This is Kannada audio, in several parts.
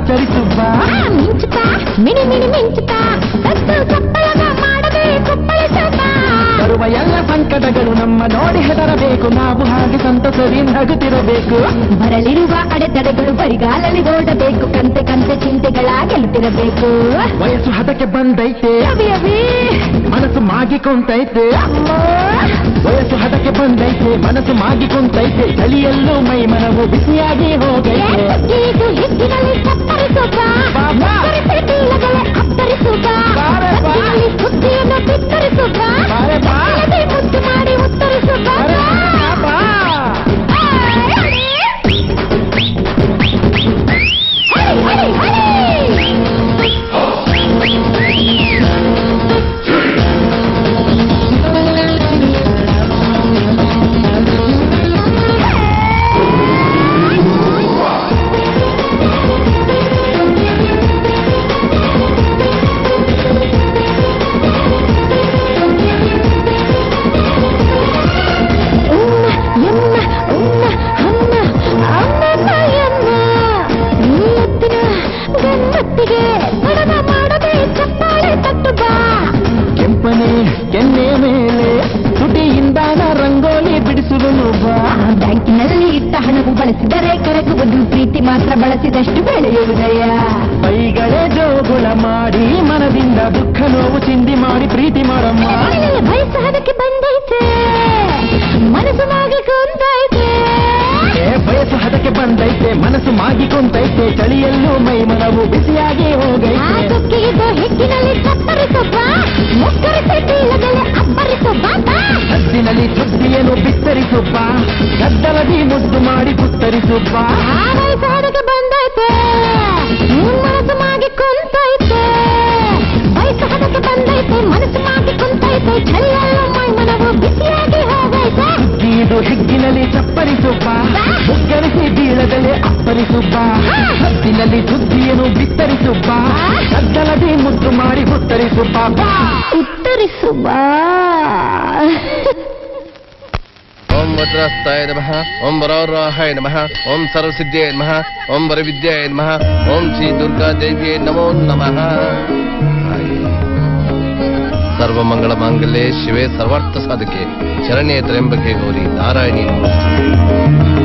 ಉತ್ತರಿಸುವ ಮಿಂಚುತ್ತಾ ಮಿಣಿ ಮಿಣಿ ಮಿಂಚುತ್ತಾ ಸತ್ತು ಸಪ್ಪಳಗ ಮಾಡದೆ ಕುಪ್ಪಳಿಸುತ್ತಾ ಬರುವ ಎಲ್ಲ ಸಂಕಟಗಳು ನಮ್ಮ ನೋಡಿ ಹೆದರಬೇಕು ನಾವು ಹಾಗೆ ಸಂತಸರಿ ನಗುತ್ತಿರಬೇಕು ಬರಲಿರುವ ಅಡೆತಡೆಗಳು ಬರಿಗಾಲಲ್ಲಿ ಓಡಬೇಕು ಕಂತೆ ಕಂತೆ ಚಿಂತೆಗಳ ಗೆಲ್ಲುತ್ತಿರಬೇಕು ವಯಸ್ಸು ಹದಕ್ಕೆ ಬಂದೈತೆ ಅವಿ ಅವಿ ಮನಸ್ಸು ಮಾಗಿಕೊಂತೈತೆ ವಯಸ್ಸು ಹದಕ್ಕೆ ಬಂದೈತೆ ಮನಸ್ಸು ಮಾಗಿಕೊಂತೈತೆ ಚಳಿಯಲ್ಲೂ ಮೈ ಮನವು ಬಿಸಿಯಾಗಿ ಹೋಗೈತೆ ಇದು ಹಿಟ್ಟಿನಲ್ಲಿ ಕತ್ತರಿಸುವ ಬಾಬಾ. ಕೀಲಗಳೇ ಅಪ್ಪರಿಸುವ ಬಾರೆ ಬಾ. ಬತ್ತಿಯಲ್ಲಿ ಬುದ್ಧಿಯನ್ನು ಬಿತ್ತರಿಸುವ ಬಾರೆ ಬಾ. ಬತ್ತಿಯಲ್ಲಿ ಮುದ್ದು ಮಾಡಿ ಉತ್ತರಿಸುವ ಬರೆ ಬಾ. ಎನ್ನ ಉನ್ನ ಹನ್ನ ಅಮ್ಮನ ಎನ್ನ ಈ ಎತ್ತಿನ ಗಮ್ಮತ್ತಿಗೆ ತಡದ ಮಾಡದೆ ಚಪ್ಪಾಳೆ ತಟ್ಟು ಬಾ ಕೆಂಪನೆ ಕೆನ್ನೆ ಮೇಲೆ ತುಟಿಯಿಂದಾನ ರಂಗೋಲಿ ಬಿಡಿಸುವನು ಬಾ ಬ್ಯಾಂಕಿನಲ್ಲಿ ಇಟ್ಟ ಹಣವು ಬಳಸಿದರೆ ಕರಗುವುದು ಪ್ರೀತಿ ಮಾತ್ರ ಬಳಸಿದಷ್ಟು ಬೆಳೆಯುವುದಯ್ಯ ಕೈಗಳೇ ಜೋಗುಳ ಮಾಡಿ ಮನದಿಂದ ದುಃಖ ನೋವು ಚಿಂದಿ ಮಾಡಿ ಪ್ರೀತಿ ಮಾಡಮ್ಮ ವಯಸ್ಸು ಅದಕ್ಕೆ ಬಂದೈತೆ ಮನಸ್ಸು ಮಾಗಿ ಕುಂತೈತೆ ಏ ಬಯಸು ಹದಕ್ಕೆ ಬಂದೈತೆ ಮನಸ್ಸು ಮಾಗಿಕೊಂತೈತೆ ಚಳಿಯಲ್ಲೂ ಮೈ ಮನವು ಬಿಸಿಯಾಗಿ ಆ ಹೋಗೈತೆ ದುಃಖಿಗಿದ್ದು ಹಿಟ್ಟಿನಲ್ಲಿ ಕತ್ತರಿಸುವ ಮುಕ್ಕರಿಸಿ ಕೀಲಗಳೇ ಅಬ್ಬರಿಸುವ ಬಾ. ಹದ್ದಿನಲ್ಲಿ ಸುದ್ದಿಯನ್ನು ಬಿತ್ತರಿಸುಬ್ಬ ಗದ್ದಲದಿ ಮುದ್ದು ಮಾಡಿ ಪುತ್ತರಿಸುಬ್ಬ ಆ ವಯಸ್ಸು ಅದಕ್ಕೆ ಬಂದೈತೆ ಮನಸ್ಸು ಮಾಗಿ ಕುಂತೈತೆ ವಯಸ್ಸು ಅದಕ್ಕೆ ಬಂದೈತೆ ಮನಸ್ಸು ಮಾಗಿ ಕುಂತೈತೆ ಚಳಿಯಲ್ಲೂ ಮೈ ಮನವು ಬಿಸಿಯಾಗಿ ಹೋಗೈತೆ ಇದು ಹಿಗ್ಗಿನಲ್ಲಿ ಚಪ್ಪರಿಸುಬ್ಬ ಮುಕ್ಕರಿಸಿ ಬೀಳದಲೆ ಅಪ್ಪರಿಸುಬ್ಬ ಹದ್ದಿನಲ್ಲಿ ಸುದ್ದಿಯನ್ನು ಬಿತ್ತರಿಸುಬ್ಬ ಗದ್ದಲದಿ ಮುದ್ದು ಮಾಡಿ ಪುತ್ತರಿಸುಬ್ಬ ಬಾ ಉತ್ತರಿಸುವ ಓಂ ವಜ್ರಸ್ಥಾಯ ನಮಃ ಓಂ ವರವರಾಹಾಯ ನಮಃ ಓಂ ಸರ್ವಸಿದ್ಧಾಯ ನಮಃ ಓಂ ವರವಿದ್ಯಾಯ ನಮಃ ಓಂ ಶ್ರೀ ದುರ್ಗಾ ದೇವಿಯೇ ನಮೋ ನಮಃ ಹಾಯ್. ಸರ್ವಮಂಗಳ ಮಾಂಗಲ್ಯೆ ಶಿವೆ ಸರ್ವಾರ್ಥ ಸಾಧಕೆ ಶರಣ್ಯೇ ತ್ರ್ಯಂಬಕೆ ಗೌರಿ ನಾರಾಯಣಿ ನಮೋಸ್ತುತೆ.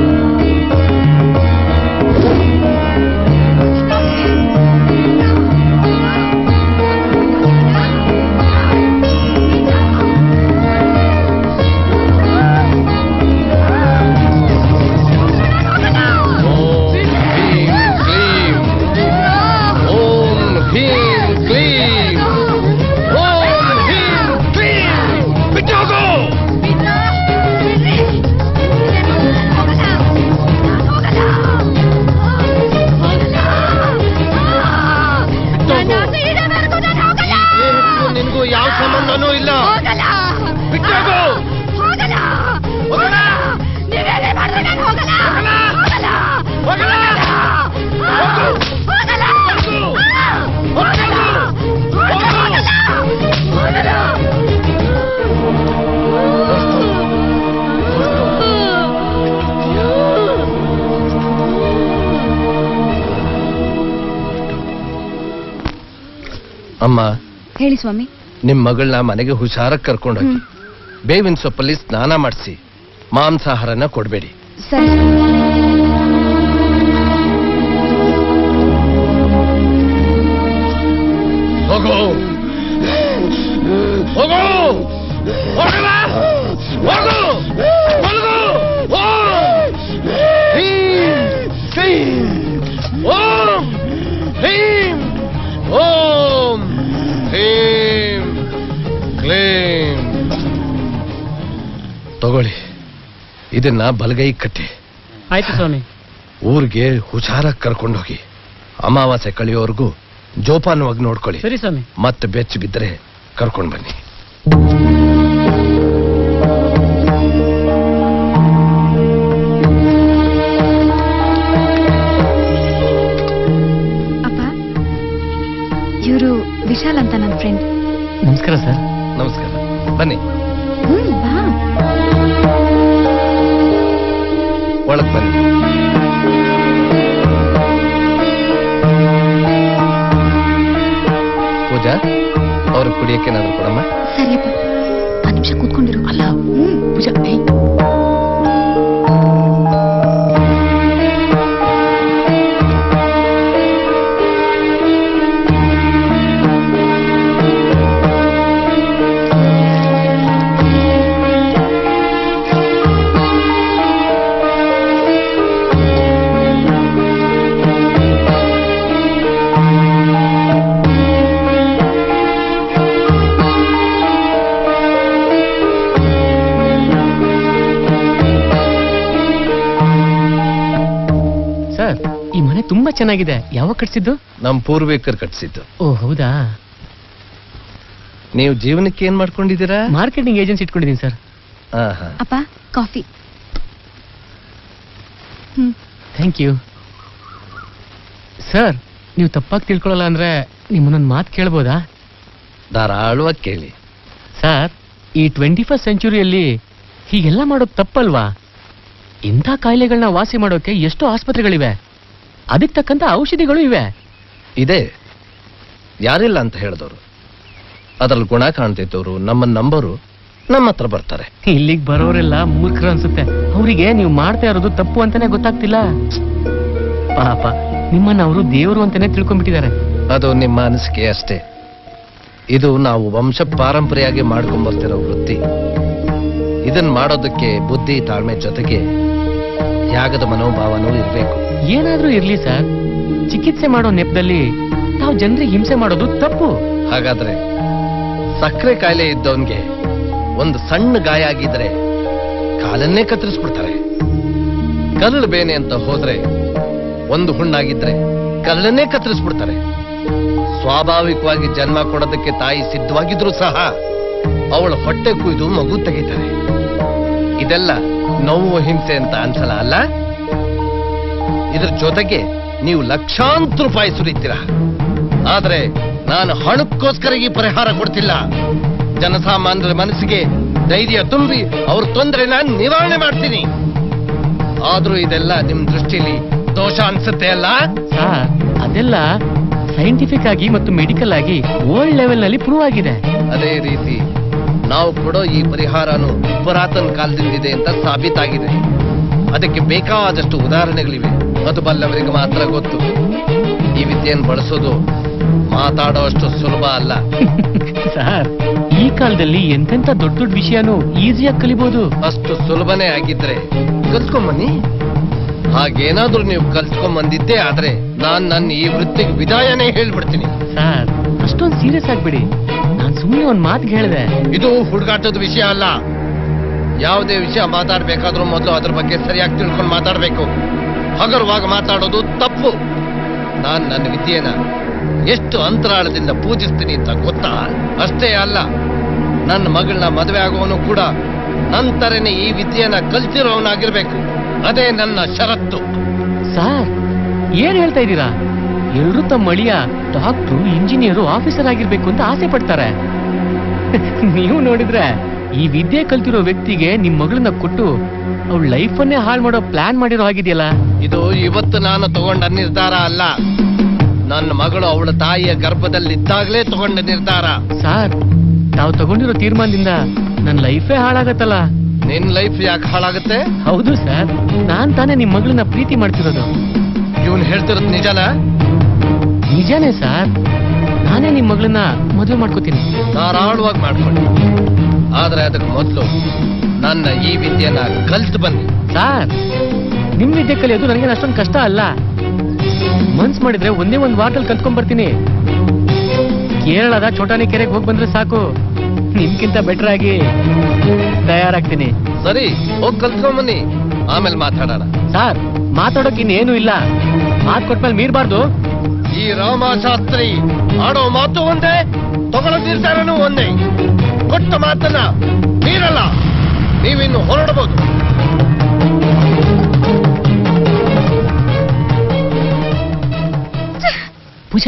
ಓಂ ಹ್ರೀಂ ಕ್ಲೀಂ ಓಂ ಹ್ರೀಂ ಕ್ಲೀಂ ಓಂ ಹ್ರೀಂ ಕ್ಲೀಂ ಬಿಟ್ಟೋಗು ನಿನ್ಗೂ ಯಾವ ಸಂಬಂಧನೂ ಇಲ್ಲ ಬಿಟ್ಟೋಗು ಹೋಗಲ್ಲ ಅಮ್ಮ ಹೇಳಿ ಸ್ವಾಮಿ ನಿಮ್ ಮಗಳನ್ನ ಮನೆಗೆ ಹುಷಾರಾಗಿ ಕರ್ಕೊಂಡೋಗಿ ಬೇವಿನ ಸೊಪ್ಪಲ್ಲಿ ಸ್ನಾನ ಮಾಡಿಸಿ ಮಾಂಸಾಹಾರನ ಕೊಡಬೇಡಿ ಸರಿ ಹೋಗೋ ಹೋಗೋ ಹೋಗಲ್ಲ ಹೋಗು ಮಲಗು ಓಂ ಹ್ರೀಂ ಕ್ಲೀಂ ಓಂ ಹ್ರೀಂ ಓಂ ಹ್ರೀಂ ಕ್ಲೀಂ ತಗೊಳ್ಳಿ ಇದನ್ನ ಬಲಗೈ ಕಟ್ಟಿ ಆಯ್ತು ಸ್ವಾಮಿ ಊರಿಗೆ ಹುಷಾರಾಗಿ ಕರ್ಕೊಂಡೋಗಿ ಅಮಾವಾಸ್ಯೆ ಕಳೆಯೋವರೆಗೂ ಜೋಪಾನವಾಗಿ ನೋಡ್ಕೊಳ್ಳಿ ಸರಿ ಸ್ವಾಮಿ ಮತ್ತೆ ಬೆಚ್ಚ ಬಿದ್ದರೆ ಕರ್ಕೊಂಡು ಬನ್ನಿ ಅಪ್ಪ ಇವರು ವಿಶಾಲ್ ಅಂತ ನನ್ನ ಫ್ರೆಂಡ್ ನಮಸ್ಕಾರ ಸರ್ ನಮಸ್ಕಾರ ಬನ್ನಿ ಹ್ಮ್ ಬಾ ಒಳಗ್ ಬನ್ನಿ ಏನಾದ್ರು ಕುಡಿಯಕ್ಕೆ ಏನಾದ್ರು ಕೊಡಮ್ಮ ಸರಿಯಪ್ಪ ಒಂದ್ ನಿಮಿಷ ಕೂತ್ಕೊಂಡಿರು ಅಲ್ಲ ಹ್ಮ್ ಪೂಜಾ ಏಯ್. ಸರ್ ಈ ಮನೆ ತುಂಬಾ ಚೆನ್ನಾಗಿದೆ ಯಾವಾಗ ಕಟ್ಸಿದ್ದು ನಮ್ ಪೂರ್ವಿಕರು ಕಟ್ಸಿದ್ದು ಓ ಹೌದಾ ನೀವು ಜೀವನಕ್ಕೆ ಏನ್ ಮಾಡ್ಕೊಂಡಿದ್ದೀರಾ ಮಾರ್ಕೆಟಿಂಗ್ ಏಜೆನ್ಸಿ ಇಟ್ಕೊಂಡಿದ್ದೀನಿ ಸರ್ ಹಾ ಹಾ ಅಪ್ಪ ಕಾಫಿ ಥ್ಯಾಂಕ್ ಯು ಸರ್ ನೀವು ತಪ್ಪಾಗಿ ತಿಳ್ಕೊಳ್ಳಲ್ಲ ಅಂದ್ರೆ ನಿಮ್ಮನ್ನೊಂದು ಮಾತು ಕೇಳ್ಬೋದಾ ಧಾರಾಳವಾಗಿ ಕೇಳಿ ಸರ್ ಈ ಟ್ವೆಂಟಿ ಫಸ್ಟ್ ಸೆಂಚುರಿಯಲ್ಲಿ ಹೀಗೆಲ್ಲ ಮಾಡೋದು ತಪ್ಪಲ್ವಾ ಇಂಥ ಕಾಯಿಲೆಗಳನ್ನ ವಾಸಿ ಮಾಡೋಕೆ ಎಷ್ಟೋ ಆಸ್ಪತ್ರೆಗಳಿವೆ ಅದಕ್ಕೆ ತಕ್ಕಂತ ಔಷಧಿಗಳು ಇವೆ ಇದೆ ಯಾರಿಲ್ಲ ಅಂತ ಹೇಳಿದವರು ಅದ್ರಲ್ಲಿ ಗುಣ ಕಾಣ್ತಿದ್ದವರು ನಮ್ಮನ್ನ ನಂಬರು ನಮ್ಮ ಹತ್ರ ಬರ್ತಾರೆ ಇಲ್ಲಿಗೆ ಬರೋರೆಲ್ಲ ಮೂರ್ಖರು ಅನ್ಸುತ್ತೆ ಅವರಿಗೆ ನೀವು ಮಾಡ್ತಾ ಇರೋದು ತಪ್ಪು ಅಂತಾನೆ ಗೊತ್ತಾಗ್ತಿಲ್ಲ ಪಾಪ ನಿಮ್ಮನ್ನ ಅವರು ದೇವರು ಅಂತಾನೆ ತಿಳ್ಕೊಂಡ್ಬಿಟ್ಟಿದ್ದಾರೆ ಅದು ನಿಮ್ಮ ಅನಿಸಿಕೆ ಅಷ್ಟೇ ಇದು ನಾವು ವಂಶ ಪಾರಂಪರೆಯಾಗಿ ಮಾಡ್ಕೊಂಬರ್ತಿರೋ ವೃತ್ತಿ ಇದನ್ನ ಮಾಡೋದಕ್ಕೆ ಬುದ್ಧಿ ತಾಳ್ಮೆ ಜೊತೆಗೆ ತ್ಯಾಗದ ಮನೋಭಾವನೂ ಇರಬೇಕು ಏನಾದ್ರೂ ಇರ್ಲಿ ಸರ್ ಚಿಕಿತ್ಸೆ ಮಾಡೋ ನೆಪದಲ್ಲಿ ನಾವು ಜನರಿಗೆ ಹಿಂಸೆ ಮಾಡೋದು ತಪ್ಪು ಹಾಗಾದ್ರೆ ಸಕ್ಕರೆ ಕಾಯಿಲೆ ಇದ್ದವನ್ಗೆ ಒಂದು ಸಣ್ಣ ಗಾಯ ಆಗಿದ್ರೆ ಕಾಲನ್ನೇ ಕತ್ತರಿಸ್ಬಿಡ್ತಾರೆ ಕರಳು ಬೇನೆ ಅಂತ ಹೋದ್ರೆ ಒಂದು ಹುಣ್ಣಾಗಿದ್ರೆ ಕರಳನ್ನೇ ಕತ್ತರಿಸ್ಬಿಡ್ತಾರೆ ಸ್ವಾಭಾವಿಕವಾಗಿ ಜನ್ಮ ಕೊಡೋದಕ್ಕೆ ತಾಯಿ ಸಿದ್ಧವಾಗಿದ್ರು ಸಹ ಅವಳ ಹೊಟ್ಟೆ ಕುಯ್ದು ಮಗು ತೆಗಿತಾರೆ ಇದೆಲ್ಲ ನೋವು ಹಿಂಸೆ ಅಂತ ಅನ್ಸಲ್ಲ ಅಲ್ಲ ಇದ್ರ ಜೊತೆಗೆ ನೀವು ಲಕ್ಷಾಂತರ ರೂಪಾಯಿ ಸುರಿತೀರಾ ಆದ್ರೆ ನಾನು ಹಣಕ್ಕೋಸ್ಕರ ಈ ಪರಿಹಾರ ಕೊಡ್ತಿಲ್ಲ ಜನಸಾಮಾನ್ಯರ ಮನಸ್ಸಿಗೆ ಧೈರ್ಯ ತುಂಬಿ ಅವ್ರ ತೊಂದರೆನ ನಿವಾರಣೆ ಮಾಡ್ತೀನಿ ಆದ್ರೂ ಇದೆಲ್ಲ ನಿಮ್ ದೃಷ್ಟಿಲಿ ದೋಷ ಅನ್ಸುತ್ತೆ ಅಲ್ಲ ಸರ್ ಅದೆಲ್ಲ ಸೈಂಟಿಫಿಕ್ ಆಗಿ ಮತ್ತು ಮೆಡಿಕಲ್ ಆಗಿ ವರ್ಲ್ಡ್ ಲೆವೆಲ್ ನಲ್ಲಿ ಪ್ರೂವ್ ಆಗಿದೆ ಅದೇ ರೀತಿ ನಾವು ಕೊಡೋ ಈ ಪರಿಹಾರನು ಪುರಾತನ ಕಾಲದಿಂದಿದೆ ಅಂತ ಸಾಬೀತಾಗಿದೆ ಅದಕ್ಕೆ ಬೇಕಾದಷ್ಟು ಉದಾಹರಣೆಗಳಿವೆ ಅದು ಬಲ್ಲವರಿಗೆ ಮಾತ್ರ ಗೊತ್ತು ಈ ವಿದ್ಯೆಯನ್ನು ಬಳಸೋದು ಮಾತಾಡೋ ಅಷ್ಟು ಸುಲಭ ಅಲ್ಲ ಸರ್ ಈ ಕಾಲದಲ್ಲಿ ಎಂತೆಂತ ದೊಡ್ಡ ದೊಡ್ಡ ವಿಷಯನೂ ಈಸಿಯಾಗಿ ಕಲಿಬಹುದು ಅಷ್ಟು ಸುಲಭನೇ ಆಗಿದ್ರೆ ಕಲ್ತ್ಕೊಂಬನ್ನಿ ಹಾಗೇನಾದ್ರೂ ನೀವು ಕಲ್ತ್ಕೊಂಬಂದಿದ್ದೇ ಆದ್ರೆ ನಾನ್ ನನ್ನ ಈ ವೃತ್ತಿಗೆ ವಿದಾಯನೇ ಹೇಳ್ಬಿಡ್ತೀನಿ ಸರ್ ಅಷ್ಟೊಂದು ಸೀರಿಯಸ್ ಆಗ್ಬಿಡಿ ನಾನ್ ಸುಮ್ಮನೆ ಒಂದ್ ಮಾತು ಹೇಳಿದೆ ಇದು ಹುಡುಗಾಟದ ವಿಷಯ ಅಲ್ಲ ಯಾವುದೇ ವಿಷಯ ಮಾತಾಡ್ಬೇಕಾದ್ರೂ ಮೊದಲು ಅದ್ರ ಬಗ್ಗೆ ಸರಿಯಾಗಿ ತಿಳ್ಕೊಂಡು ಮಾತಾಡ್ಬೇಕು ಹಗರವಾಗಿ ಮಾತಾಡೋದು ತಪ್ಪು ನಾನ್ ನನ್ನ ವಿದ್ಯೆನ ಎಷ್ಟು ಅಂತರಾಳದಿಂದ ಪೂಜಿಸ್ತೀನಿ ಅಂತ ಗೊತ್ತಾ ಅಷ್ಟೇ ಅಲ್ಲ ನನ್ನ ಮಗಳನ್ನ ಮದುವೆ ಆಗುವವನು ಕೂಡ ನಂತರನೇ ಈ ವಿದ್ಯೆನ ಕಲ್ತಿರೋವನಾಗಿರ್ಬೇಕು ಅದೇ ನನ್ನ ಷರತ್ತು ಸರ್ ಏನ್ ಹೇಳ್ತಾ ಇದ್ದೀರಾ ಎಲ್ರು ತಮ್ಮ ಅಳಿಯ ಡಾಕ್ಟ್ರು ಇಂಜಿನಿಯರು ಆಫೀಸರ್ ಆಗಿರ್ಬೇಕು ಅಂತ ಆಸೆ ಪಡ್ತಾರೆ ನೀವು ನೋಡಿದ್ರೆ ಈ ವಿದ್ಯೆ ಕಲ್ತಿರೋ ವ್ಯಕ್ತಿಗೆ ನಿಮ್ ಮಗಳನ್ನ ಕೊಟ್ಟು ಅವ್ಳ ಲೈಫನ್ನೇ ಹಾಳು ಮಾಡೋ ಪ್ಲಾನ್ ಮಾಡಿರೋ ಆಗಿದೆಯಲ್ಲ ಇದು ಇವತ್ತು ನಾನು ತಗೊಂಡ ನಿರ್ಧಾರ ಅಲ್ಲ ನನ್ನ ಮಗಳು ಅವಳ ತಾಯಿಯ ಗರ್ಭದಲ್ಲಿದ್ದಾಗಲೇ ತಗೊಂಡ ನಿರ್ಧಾರ ಸರ್ ತಾವು ತಗೊಂಡಿರೋ ತೀರ್ಮಾನದಿಂದ ನನ್ನ ಲೈಫೇ ಹಾಳಾಗತ್ತಲ್ಲ ನಿನ್ ಲೈಫ್ ಯಾಕೆ ಹಾಳಾಗುತ್ತೆ ಹೌದು ಸರ್ ನಾನ್ ತಾನೇ ನಿಮ್ ಮಗಳನ್ನ ಪ್ರೀತಿ ಮಾಡ್ತಿರೋದು ಇವನ್ ಹೇಳ್ತಿರೋದ್ ನಿಜನಾ ನಿಜಾನೇ ಸರ್ ನಾನೇ ನಿಮ್ ಮಗಳನ್ನ ಮದುವೆ ಮಾಡ್ಕೋತೀನಿ ಧಾರಾಳವಾಗಿ ಮಾಡ್ಕೊಳ್ಳಿ ಆದ್ರೆ ಅದಕ್ಕೆ ಮೊದಲು ನನ್ನ ಈ ವಿದ್ಯೆನ ಕಲ್ತು ಬನ್ನಿ ಸರ್ ನಿಮ್ ವಿದ್ಯೆ ಕಲಿಯೋದು ನನಗೆ ಅಷ್ಟೊಂದು ಕಷ್ಟ ಅಲ್ಲ ಮನ್ಸ್ ಮಾಡಿದ್ರೆ ಒಂದೇ ಒಂದ್ ವಾರದಲ್ಲಿ ಕಲ್ತ್ಕೊಂಡ್ ಬರ್ತೀನಿ ಕೇರಳದ ಚೋಟಾನಿ ಕೆರೆಗೆ ಹೋಗಿ ಬಂದ್ರೆ ಸಾಕು ನಿಮ್ಗಿಂತ ಬೆಟರ್ ಆಗಿ ತಯಾರಾಗ್ತೀನಿ ಸರಿ ಹೋಗಿ ಕಲ್ತ್ಕೊಂಬನ್ನಿ ಆಮೇಲೆ ಮಾತಾಡೋಣ ಸರ್ ಮಾತಾಡೋಕ್ ಇನ್ನೇನು ಇಲ್ಲ ಮಾತು ಕೊಟ್ಮೇಲೆ ಮೀರ್ಬಾರ್ದು ಈ ರಾಮಶಾಸ್ತ್ರಿ ಆಡೋ ಮಾತು ಒಂದೇ ತಗೊಳ್ಳೋ ನಿರ್ಧಾರನೂ ಒಂದೇ ಕೊಟ್ಟ ಮಾತನ್ನ ಮೀರಲ್ಲ ನೀವಿನ್ನು ಹೊರಡಬಹುದು ಪೂಜಾ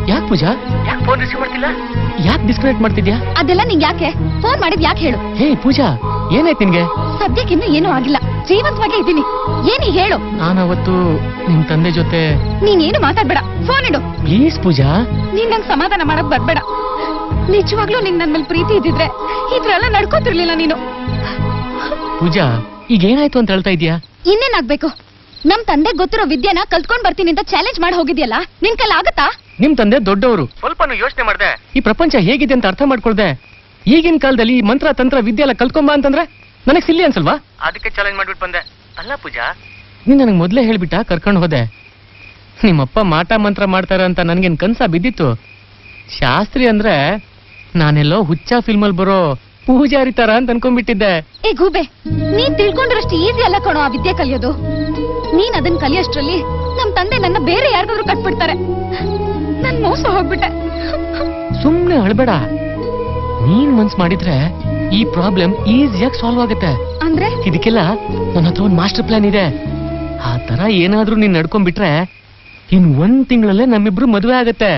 ಯಾಕೆ ಪೂಜಾ ಯಾಕೆ ಫೋನ್ ರಿಸೀವ್ ಮಾಡ್ತಿಲ್ಲ ಯಾಕೆ ಡಿಸ್ಕನೆಕ್ಟ್ ಮಾಡ್ತಿದ್ಯಾ ಅದೆಲ್ಲ ನಿಂಗೆ ಯಾಕೆ ಫೋನ್ ಮಾಡಿದ್ ಯಾಕೆ ಹೇಳು ಹೇ ಪೂಜಾ ಏನಾಯ್ತು ನಿನ್ಗೆ ಸದ್ಯಕ್ಕಿನ್ನೂ ಏನೂ ಆಗಿಲ್ಲ ಜೀವಂತವಾಗೇ ಇದ್ದೀನಿ ಏನೀಗ ಹೇಳು ನಾನು ಅವತ್ತು ನಿಮ್ ತಂದೆ ಜೊತೆ ನೀನೇನು ಮಾತಾಡ್ಬೇಡ ಫೋನ್ ಇಡು ಪ್ಲೀಸ್ ಪೂಜಾ ನೀನ್ ನಂಗೆ ಸಮಾಧಾನ ಮಾಡಕ್ ಬರ್ಬೇಡ ನಿಜವಾಗ್ಲೂ ನಿಂಗ್ ನನ್ ಮೇಲೆ ಪ್ರೀತಿ ಇದ್ದಿದ್ರೆ ಈ ತರ ಎಲ್ಲ ನಡ್ಕೋತಿರ್ಲಿಲ್ಲ ನೀನು ಪೂಜಾ ಈಗ ಏನಾಯ್ತು ಅಂತ ಹೇಳ್ತಾ ಇದೀಯಾ ಇನ್ನೇನಾಗ್ಬೇಕು ನಮ್ ತಂದೆ ಗೊತ್ತಿರೋ ವಿದ್ಯೆನ ಕಲ್ತ್ಕೊಂಡ್ ಬರ್ತೀನಿ ಅಂತ ಚಾಲೆಂಜ್ ಮಾಡಿ ಹೋಗಿದ್ಯಲ್ಲ ನಿನ್ ಕೈಲಿ ಆಗತ್ತಾ ನಿಮ್ ತಂದೆ ದೊಡ್ಡವರು ಸ್ವಲ್ಪ ಯೋಚನೆ ಮಾಡ್ದೆ ಈ ಪ್ರಪಂಚ ಹೇಗಿದೆ ಅಂತ ಅರ್ಥ ಮಾಡ್ಕೊಳ್ದೆ ಈಗಿನ ಕಾಲದಲ್ಲಿ ಈ ಮಂತ್ರ ತಂತ್ರ ವಿದ್ಯೆ ಎಲ್ಲ ಕಲ್ತ್ಕೊಂಬ ಅಂತಂದ್ರೆ ನನಗ್ ಸಿಲ್ಲಿ ಅನ್ಸಲ್ವಾ ಅದಕ್ಕೆ ಚಾಲೆಂಜ್ ಮಾಡ್ಬಿಟ್ಟು ಬಂದೆ ಅಲ್ಲ ಪೂಜಾ ನೀನ್ ನನಗ್ ಮೊದ್ಲೇ ಹೇಳ್ಬಿಟ್ಟ ಕರ್ಕೊಂಡು ಹೋದೆ ನಿಮ್ಮಪ್ಪ ಮಾಟ ಮಂತ್ರ ಮಾಡ್ತಾರ ಅಂತ ನನ್ಗೇನ್ ಕನ್ಸ ಬಿದ್ದಿತ್ತು ಶಾಸ್ತ್ರಿ ಅಂದ್ರೆ ನಾನೆಲ್ಲೋ ಹುಚ್ಚ ಫಿಲ್ಮಲ್ಲಿ ಬರೋ ಪೂಜಾರಿ ತರ ಅಂತ ಅನ್ಕೊಂಡ್ಬಿಟ್ಟಿದ್ದೆ ಏ ಗೂಬೆ ನೀನ್ ತಿಳ್ಕೊಂಡಿರೋಷ್ಟು ಈಸಿ ಅಲ್ಲ ಕಣೋ ಆ ವಿದ್ಯೆ ಕಲಿಯೋದು ನೀನ್ ಅದನ್ನ ಕಲಿಯೋಷ್ಟ್ರಲ್ಲಿ ನಮ್ ತಂದೆ ನನ್ನ ಬೇರೆ ಯಾರಿಗಾದ್ರೂ ಕಟ್ಬಿಡ್ತಾರೆ ನಾನ್ ಮೋಸ ಹೋಗ್ಬಿಟ್ಟೆ ಸುಮ್ನೆ ಅಳ್ಬೇಡ ನೀನ್ ಮನ್ಸ್ ಮಾಡಿದ್ರೆ ಈ ಪ್ರಾಬ್ಲಮ್ ಈಸಿಯಾಗಿ ಸಾಲ್ವ್ ಆಗುತ್ತೆ ಅಂದ್ರೆ ಇದಕ್ಕೆಲ್ಲ ನನ್ನ ಹತ್ರ ಒಂದು ಮಾಸ್ಟರ್ ಪ್ಲಾನ್ ಇದೆ ಆ ತರ ಏನಾದ್ರೂ ನೀನ್ ನಡ್ಕೊಂಡ್ಬಿಟ್ರೆ ಇನ್ ಒಂದ್ ತಿಂಗಳಲ್ಲೇ ನಮ್ಮಿಬ್ರು ಮದುವೆ ಆಗತ್ತೆ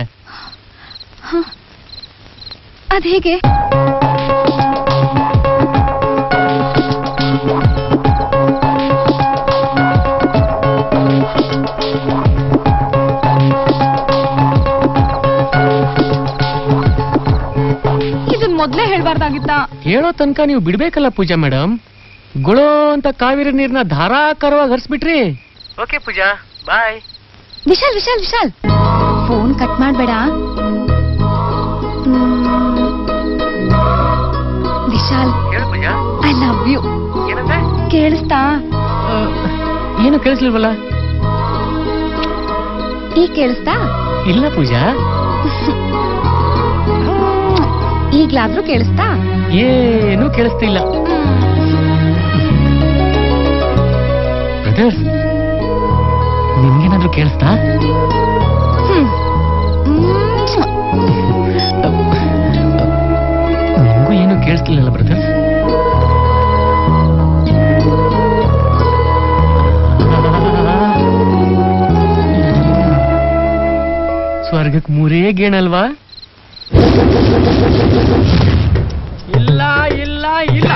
ಅದ್ ಹೇಗೆ ಇದನ್ ಮೊದ್ಲೇ ಹೇಳ್ಬಾರ್ದಾಗಿತ್ತ ಹೇಳೋ ತನಕ ನೀವು ಬಿಡ್ಬೇಕಲ್ಲ ಪೂಜಾ ಮೇಡಮ್ ಗುಳೋ ಅಂತ ಕಾವೇರಿ ನೀರ್ನ ಧಾರಾಕಾರವಾಗಿ ಹರಿಸ್ಬಿಟ್ರಿ okay Pooja bye Vishal Vishal Vishal phone cut ಮಾಡ್ಬೇಡ ಹ್ಮ್. ವಿಶಾಲ್ ಹೇಳು ಪೂಜಾ ಐ ಲವ್ ಯು ಏನಂದ್ರೆ ಕೇಳಿಸ್ತಾ ಏನು ಕೇಳಿಸ್ಲಿಲ್ವಲ್ಲ ಈ ಕೇಳಿಸ್ತಾ ಇಲ್ಲ ಪೂಜಾ ಈಗ್ಲಾದ್ರೂ ಕೇಳಿಸ್ತಾ ಏನು ಕೇಳಿಸ್ತಿಲ್ಲ ಬ್ರದರ್ಸ್ ನಿಮ್ಗೇನಾದ್ರೂ ಕೇಳಿಸ್ತಾ ಹ್ಮ್. ಹ್ಮ್. ನಿಮಗೂ ಏನು ಕೇಳಿಸ್ಲಿಲ್ಲಲ್ಲ ಬ್ರದರ್ಸ್ ಸ್ವರ್ಗಕ್ಕೆ ಮೂರೇ ಗೇಣಲ್ವಾ ಇಲ್ಲ ಇಲ್ಲ ಇಲ್ಲ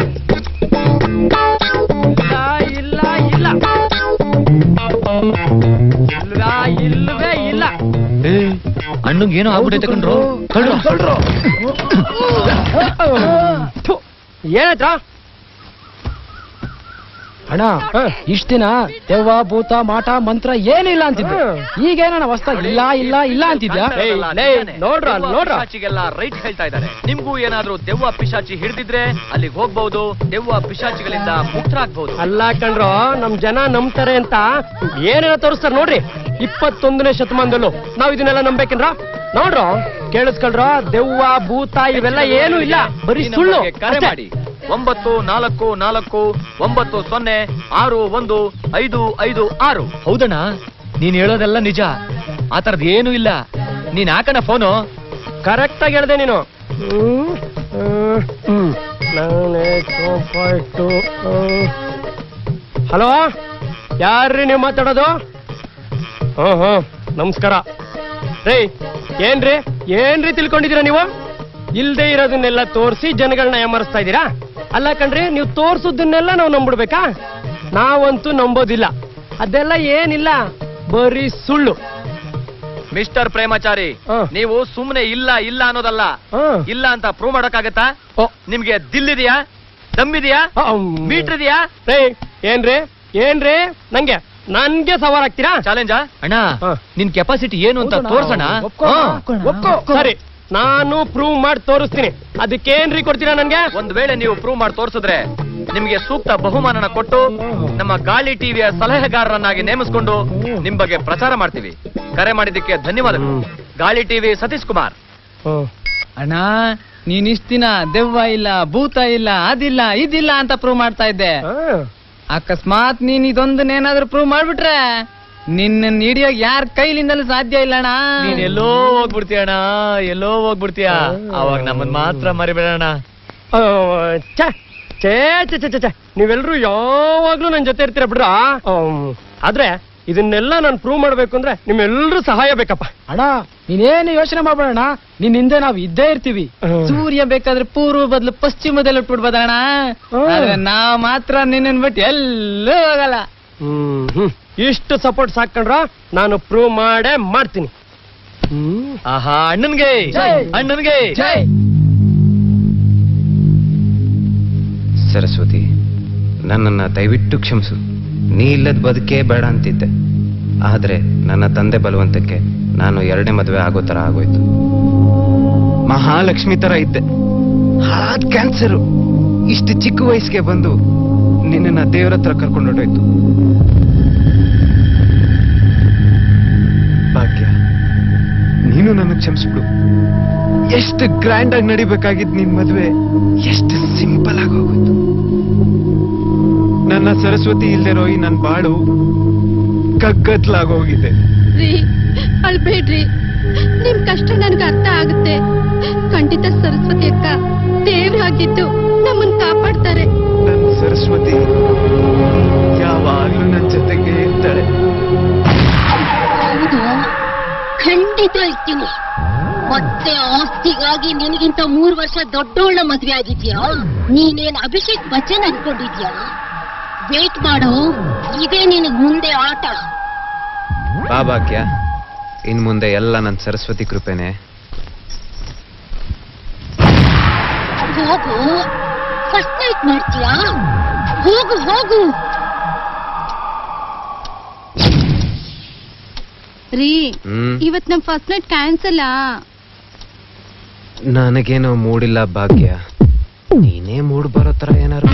ಇಲ್ಲ ಇಲ್ಲ ಇಲ್ಲ ಇಲ್ಲ ಇಲ್ಲವೇ ಇಲ್ಲ ಅಣ್ಣಂಗೆ ಏನೋ ಆಗ್ಬಿಟ್ಟೈತೆ ಕಣ್ರು ತಳ್ರು. ಥು, ಏನಾಯ್ತ್ರ ಅಣ್ಣ ಇಷ್ಟ ದಿನ ದೆವ್ವ ಭೂತ ಮಾಟ ಮಂತ್ರ ಏನಿಲ್ಲ ಅಂತಿದ್ದೆ ಈಗೇನಣ್ಣ ಹೊಸ್ತಾಗಿ ಇಲ್ಲ ಇಲ್ಲ ಇಲ್ಲ ಅಂತಿದ್ಯಾ ಏಯ್, ಲೇ, ನೋಡ್ರ ನೋಡ್ರ ಪಿಶಾಚಿಗೆಲ್ಲ ರೈಟ್ ಹೇಳ್ತಾ ಇದ್ದಾರೆ ನಿಮ್ಗೂ ಏನಾದ್ರೂ ದೆವ್ವ ಪಿಶಾಚಿ ಹಿಡಿದಿದ್ರೆ ಅಲ್ಲಿಗೆ ಹೋಗ್ಬಹುದು ದೆವ್ವ ಪಿಶಾಚಿಗಳಿಂದ ಮುಕ್ತರಾಗಬಹುದು ಅಲ್ಲ ಕಣ್ರೋ ನಮ್ ಜನ ನಂಬ್ತಾರೆ ಅಂತ ಏನೇನೋ ತೋರಿಸ್ತಾರ ನೋಡ್ರಿ ಇಪ್ಪತ್ತೊಂದನೇ ಶತಮಾನದಲ್ಲೂ ನಾವ್ ಇದನ್ನೆಲ್ಲ ನಂಬೇಕೇನ್ರ ನೋಡ್ರೋ ಕೇಳಿಸ್ಕೊಳ್ರ ದೆವ್ವ ಭೂತ ಇವೆಲ್ಲ ಏನು ಇಲ್ಲ ಬರೀ ಈ ಸುಳ್ಳು ನಂಬರ್ಗೆ ಕರೆ ಅಷ್ಟೇ. ಮಾಡಿ ಒಂಬತ್ತು ನಾಲ್ಕು ನಾಲ್ಕು ಒಂಬತ್ತು ಸೊನ್ನೆ ಆರು ಒಂದು ಐದು ಐದು ಆರು ಹೌದಣ್ಣ ನೀನ್ ಹೇಳೋದೆಲ್ಲ ನಿಜ ಆ ತರದ್ ಏನು ಇಲ್ಲ ನೀನ್ ಹಾಕಣ ಫೋನು ಕರೆಕ್ಟ್ ಆಗಿ ಹೇಳ್ದೆ ನೀನು ಹ್ಮ್, ಹ್ಮ್, ಹ್ಮ್. Nine, eight, four, five, two, ಹ್ಮ್. ಹಲೋ ಯಾರ್ರಿ ನೀವು ಮಾತಾಡೋದು ಹ್ಮ್ ಹ್ಮ್ ನಮಸ್ಕಾರ ರೇ ಏನ್ರಿ ಏನ್ರಿ ತಿಳ್ಕೊಂಡಿದ್ದೀರಾ ನೀವು ಇಲ್ದೇ ಇರೋದನ್ನೆಲ್ಲ ತೋರಿಸಿ ಜನಗಳನ್ನ ಏಮರಿಸ್ತಾ ಇದ್ದೀರಾ ಅಲ್ಲ ಕಣ್ರಿ ನೀವು ತೋರ್ಸುದನ್ನೆಲ್ಲ ನಾವು ನಂಬಿಡ್ಬೇಕಾ ನಾವಂತೂ ನಂಬೋದಿಲ್ಲ ಅದೆಲ್ಲ ಏನಿಲ್ಲ ಬರೀ ಸುಳ್ಳು ಮಿಸ್ಟರ್ ಪ್ರೇಮಾಚಾರಿ ಹ. ನೀವು ಸುಮ್ನೆ ಇಲ್ಲ ಇಲ್ಲ ಅನ್ನೋದಲ್ಲ ಹ್ಮ್. ಇಲ್ಲ ಅಂತ ಪ್ರೂವ್ ಮಾಡಕ್ಕಾಗತ್ತಾ ಓ ನಿಮ್ಗೆ ದಿಲ್ಲಿದೆಯಾ ದಮ್ಮಿದೆಯಾ ಮೀಟರ್ ಇದೆಯಾ ರೇ ಏನ್ರಿ ಏನ್ರಿ ನಂಗೆ ನನ್ಗೆ ಸವಾಲ್ ಆಗ್ತೀರಾ ಚಾಲೆಂಜಾ ಅಣ್ಣ ಹ. ನಿನ್ ಕೆಪಾಸಿಟಿ ಏನು ಅಂತ ತೋರ್ಸೋಣ ಒಪ್ಕೋ ಸರಿ ನಾನು ಪ್ರೂವ್ ಮಾಡಿ ತೋರಿಸ್ತೀನಿ ಅದಕ್ಕೇನ್ರಿ ಕೊಡ್ತೀರಾ ನನ್ಗೆ ಒಂದ್ ವೇಳೆ ನೀವು ಪ್ರೂವ್ ಮಾಡಿ ತೋರಿಸಿದ್ರೆ ನಿಮ್ಗೆ ಸೂಕ್ತ ಬಹುಮಾನನ ಕೊಟ್ಟು ನಮ್ಮ ಗಾಳಿ ಟಿವಿಯ ಸಲಹೆಗಾರರನ್ನಾಗಿ ನೇಮಿಸಿಕೊಂಡು ನಿಮ್ ಬಗ್ಗೆ ಪ್ರಚಾರ ಮಾಡ್ತೀವಿ ಕರೆ ಮಾಡಿದ್ದಕ್ಕೆ ಧನ್ಯವಾದಗಳು ಗಾಳಿ ಟಿವಿ ಸತೀಶ್ ಕುಮಾರ್ ಅಣ್ಣ ನೀನ್ ಇಷ್ಟ ದಿನ ದೆವ್ವ ಇಲ್ಲ ಭೂತ ಇಲ್ಲ ಅದಿಲ್ಲ ಇದಿಲ್ಲ ಅಂತ ಪ್ರೂವ್ ಮಾಡ್ತಾ ಇದ್ದೆ ಅಕಸ್ಮಾತ್ ನೀನ್ ಇದೊಂದನ್ನೇನಾದ್ರೂ ಪ್ರೂವ್ ಮಾಡ್ಬಿಟ್ರೆ ನಿನ್ನ ಹಿಡಿಯೋಕ್ ಯಾರ ಕೈಲಿಂದಲೂ ಸಾಧ್ಯ ಇಲ್ಲ ಅಣ್ಣ ನೀನ್ ಎಲ್ಲೋ ಹೋಗ್ಬಿಡ್ತೀಯ ಅಣ್ಣ ಎಲ್ಲೋ ಹೋಗ್ಬಿಡ್ತೀಯ ಅವಾಗ ನಮ್ಮನ್ ಮಾತ್ರ ಮರಿಬೇಡಣ್ಣ ಆ, ಛೆ, ಛೇ ಛೆ ಛೆ ಛೆ ಛೆ ನೀವೆಲ್ರೂ ಯಾವಾಗ್ಲೂ ನನ್ ಜೊತೆ ಇರ್ತೀರ ಬಿಡ್ರ ಆಮ್, ಆದ್ರೆ ಇದನ್ನೆಲ್ಲ ನಾನು ಪ್ರೂವ್ ಮಾಡ್ಬೇಕು ಅಂದ್ರೆ ನಿಮ್ಮೆಲ್ಲರೂ ಸಹಾಯ ಬೇಕಪ್ಪ ಅಣ್ಣ ನೀನೇನು ಯೋಚನೆ ಮಾಡ್ಬೇಡಣ ನಿನ್ ಹಿಂದೆ ನಾವ್ ಇದ್ದೇ ಇರ್ತೀವಿ ಹ್ಮ್. ಸೂರ್ಯ ಬೇಕಾದ್ರೆ ಪೂರ್ವ ಬದಲು ಪಶ್ಚಿಮದಲ್ಲಿ ಉಟ್ಬಿಡ್ಬೋದಣ್ಣ ಹ್ಮ್. ಆದ್ರೆ ನಾವ್ ಮಾತ್ರ ನಿನ್ನನ್ ಬಿಟ್ಟು ಎಲ್ಲೂ ಹೋಗಲ್ಲ ಹ್ಮ್ ಹ್ಮ್ ಇಷ್ಟು ಸಪೋರ್ಟ್ ಸಾಕೊಂಡ್ರ ನಾನು ಪ್ರೂವ್ ಮಾಡೇ ಮಾಡ್ತೀನಿ ಹ್ಮ್ ಆಹಾ ಅಣ್ಣನ್ಗೆ ಅಣ್ಣನ್ಗೆ ಸರಸ್ವತಿ ನನ್ನನ್ನು ದಯವಿಟ್ಟು ಕ್ಷಮಿಸು ನೀ ಇಲ್ಲದ ಬದುಕೇ ಬೇಡ ಅಂತಿದ್ದೆ ಆದರೆ ನನ್ನ ತಂದೆ ಬಲವಂತಕ್ಕೆ ನಾನು ಎರಡನೇ ಮದುವೆ ಆಗೋ ಥರ ಆಗೋಯ್ತು ಮಹಾಲಕ್ಷ್ಮಿ ಥರ ಇದ್ದೆ ಹಾಳಾದ ಕ್ಯಾನ್ಸರು ಇಷ್ಟು ಚಿಕ್ಕ ವಯಸ್ಸಿಗೆ ಬಂದು ನಿನ್ನನ್ನು ದೇವರ ಹತ್ರ ಕರ್ಕೊಂಡು ಹೊರಟೋಯ್ತು ಭಾಗ್ಯ ನೀನು ನನಗೆ ಕ್ಷಮಿಸ್ಬಿಡು ಎಷ್ಟು ಗ್ರ್ಯಾಂಡ್ ಆಗಿ ನಡಿಬೇಕಾಗಿದ್ ನಿನ್ ಮದುವೆ ಎಷ್ಟು ಸಿಂಪಲ್ ಆಗಿ ಹೋಗೋಯ್ತು ನನ್ನ ಸರಸ್ವತಿ ಇಲ್ದಿರೋ ಈ ನನ್ನ ಬಾಳು ಕಗ್ಗತ್ಲಾಗೋಗಿದೆ ರೀ ಅಳ್ಬೇಡ್ರಿ ನಿಮ್ ಕಷ್ಟ ನನ್ಗೆ ಅರ್ಥ ಆಗುತ್ತೆ ಖಂಡಿತ ಸರಸ್ವತಿ ಅಕ್ಕ ದೇವ್ರಾಗಿದ್ದು ನಮ್ಮನ್ ಕಾಪಾಡ್ತಾರೆ ನನ್ನ ಸರಸ್ವತಿ ಯಾವಾಗ್ಲೂ ನನ್ನ ಜೊತೆಗೆ ಇರ್ತಾಳೆ ಹೌದು ಖಂಡಿತ ಇರ್ತೀನಿ ಮತ್ತೆ ಆಸ್ತಿಗಾಗಿ ನಿನಗಿಂತ ಮೂರ್ ವರ್ಷ ದೊಡ್ಡೋಳ ಮದ್ವೆ ಆಗಿದ್ಯಾ ನೀನೇನ್ ಅಭಿಷೇಕ್ ಬಚ್ಚನ್ ಅನ್ಕೊಂಡಿದ್ಯಾ ವೇಟ್ ಮಾಡು ಇದೇ ನಿನಗ್ ಮುಂದೆ ಆಟ ಬಾ ಭಾಗ್ಯ ಇನ್ ಮುಂದೆ ಎಲ್ಲ ನನ್ನ ಸರಸ್ವತಿ ಕೃಪೆನೆ ಹೋಗು ಫಸ್ಟ್ ನೈಟ್ ಮಾಡ್ತೀಯಾ ಹೋಗು ಹೋಗು ರೀ ಹ್ಮ್ ಇವತ್ ನಮ್ ಫಸ್ಟ್ ನೈಟ್ ಕ್ಯಾನ್ಸಲ್ ನನಗೇನೋ ಮೂಡಿಲ್ಲ ಭಾಗ್ಯ ನೀನೇ ಮೂಡ್ ಬರೋ ತರ ಏನಾರು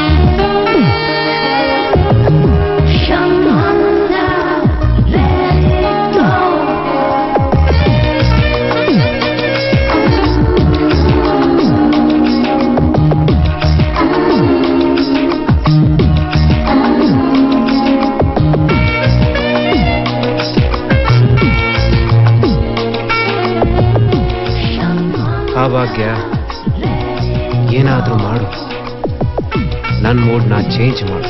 ಆ ಭಾಗ್ಯ ಏನಾದ್ರೂ ಮಾಡು ನನ್ನ ಮೂಡ್ನ ಚೇಂಜ್ ಮಾಡು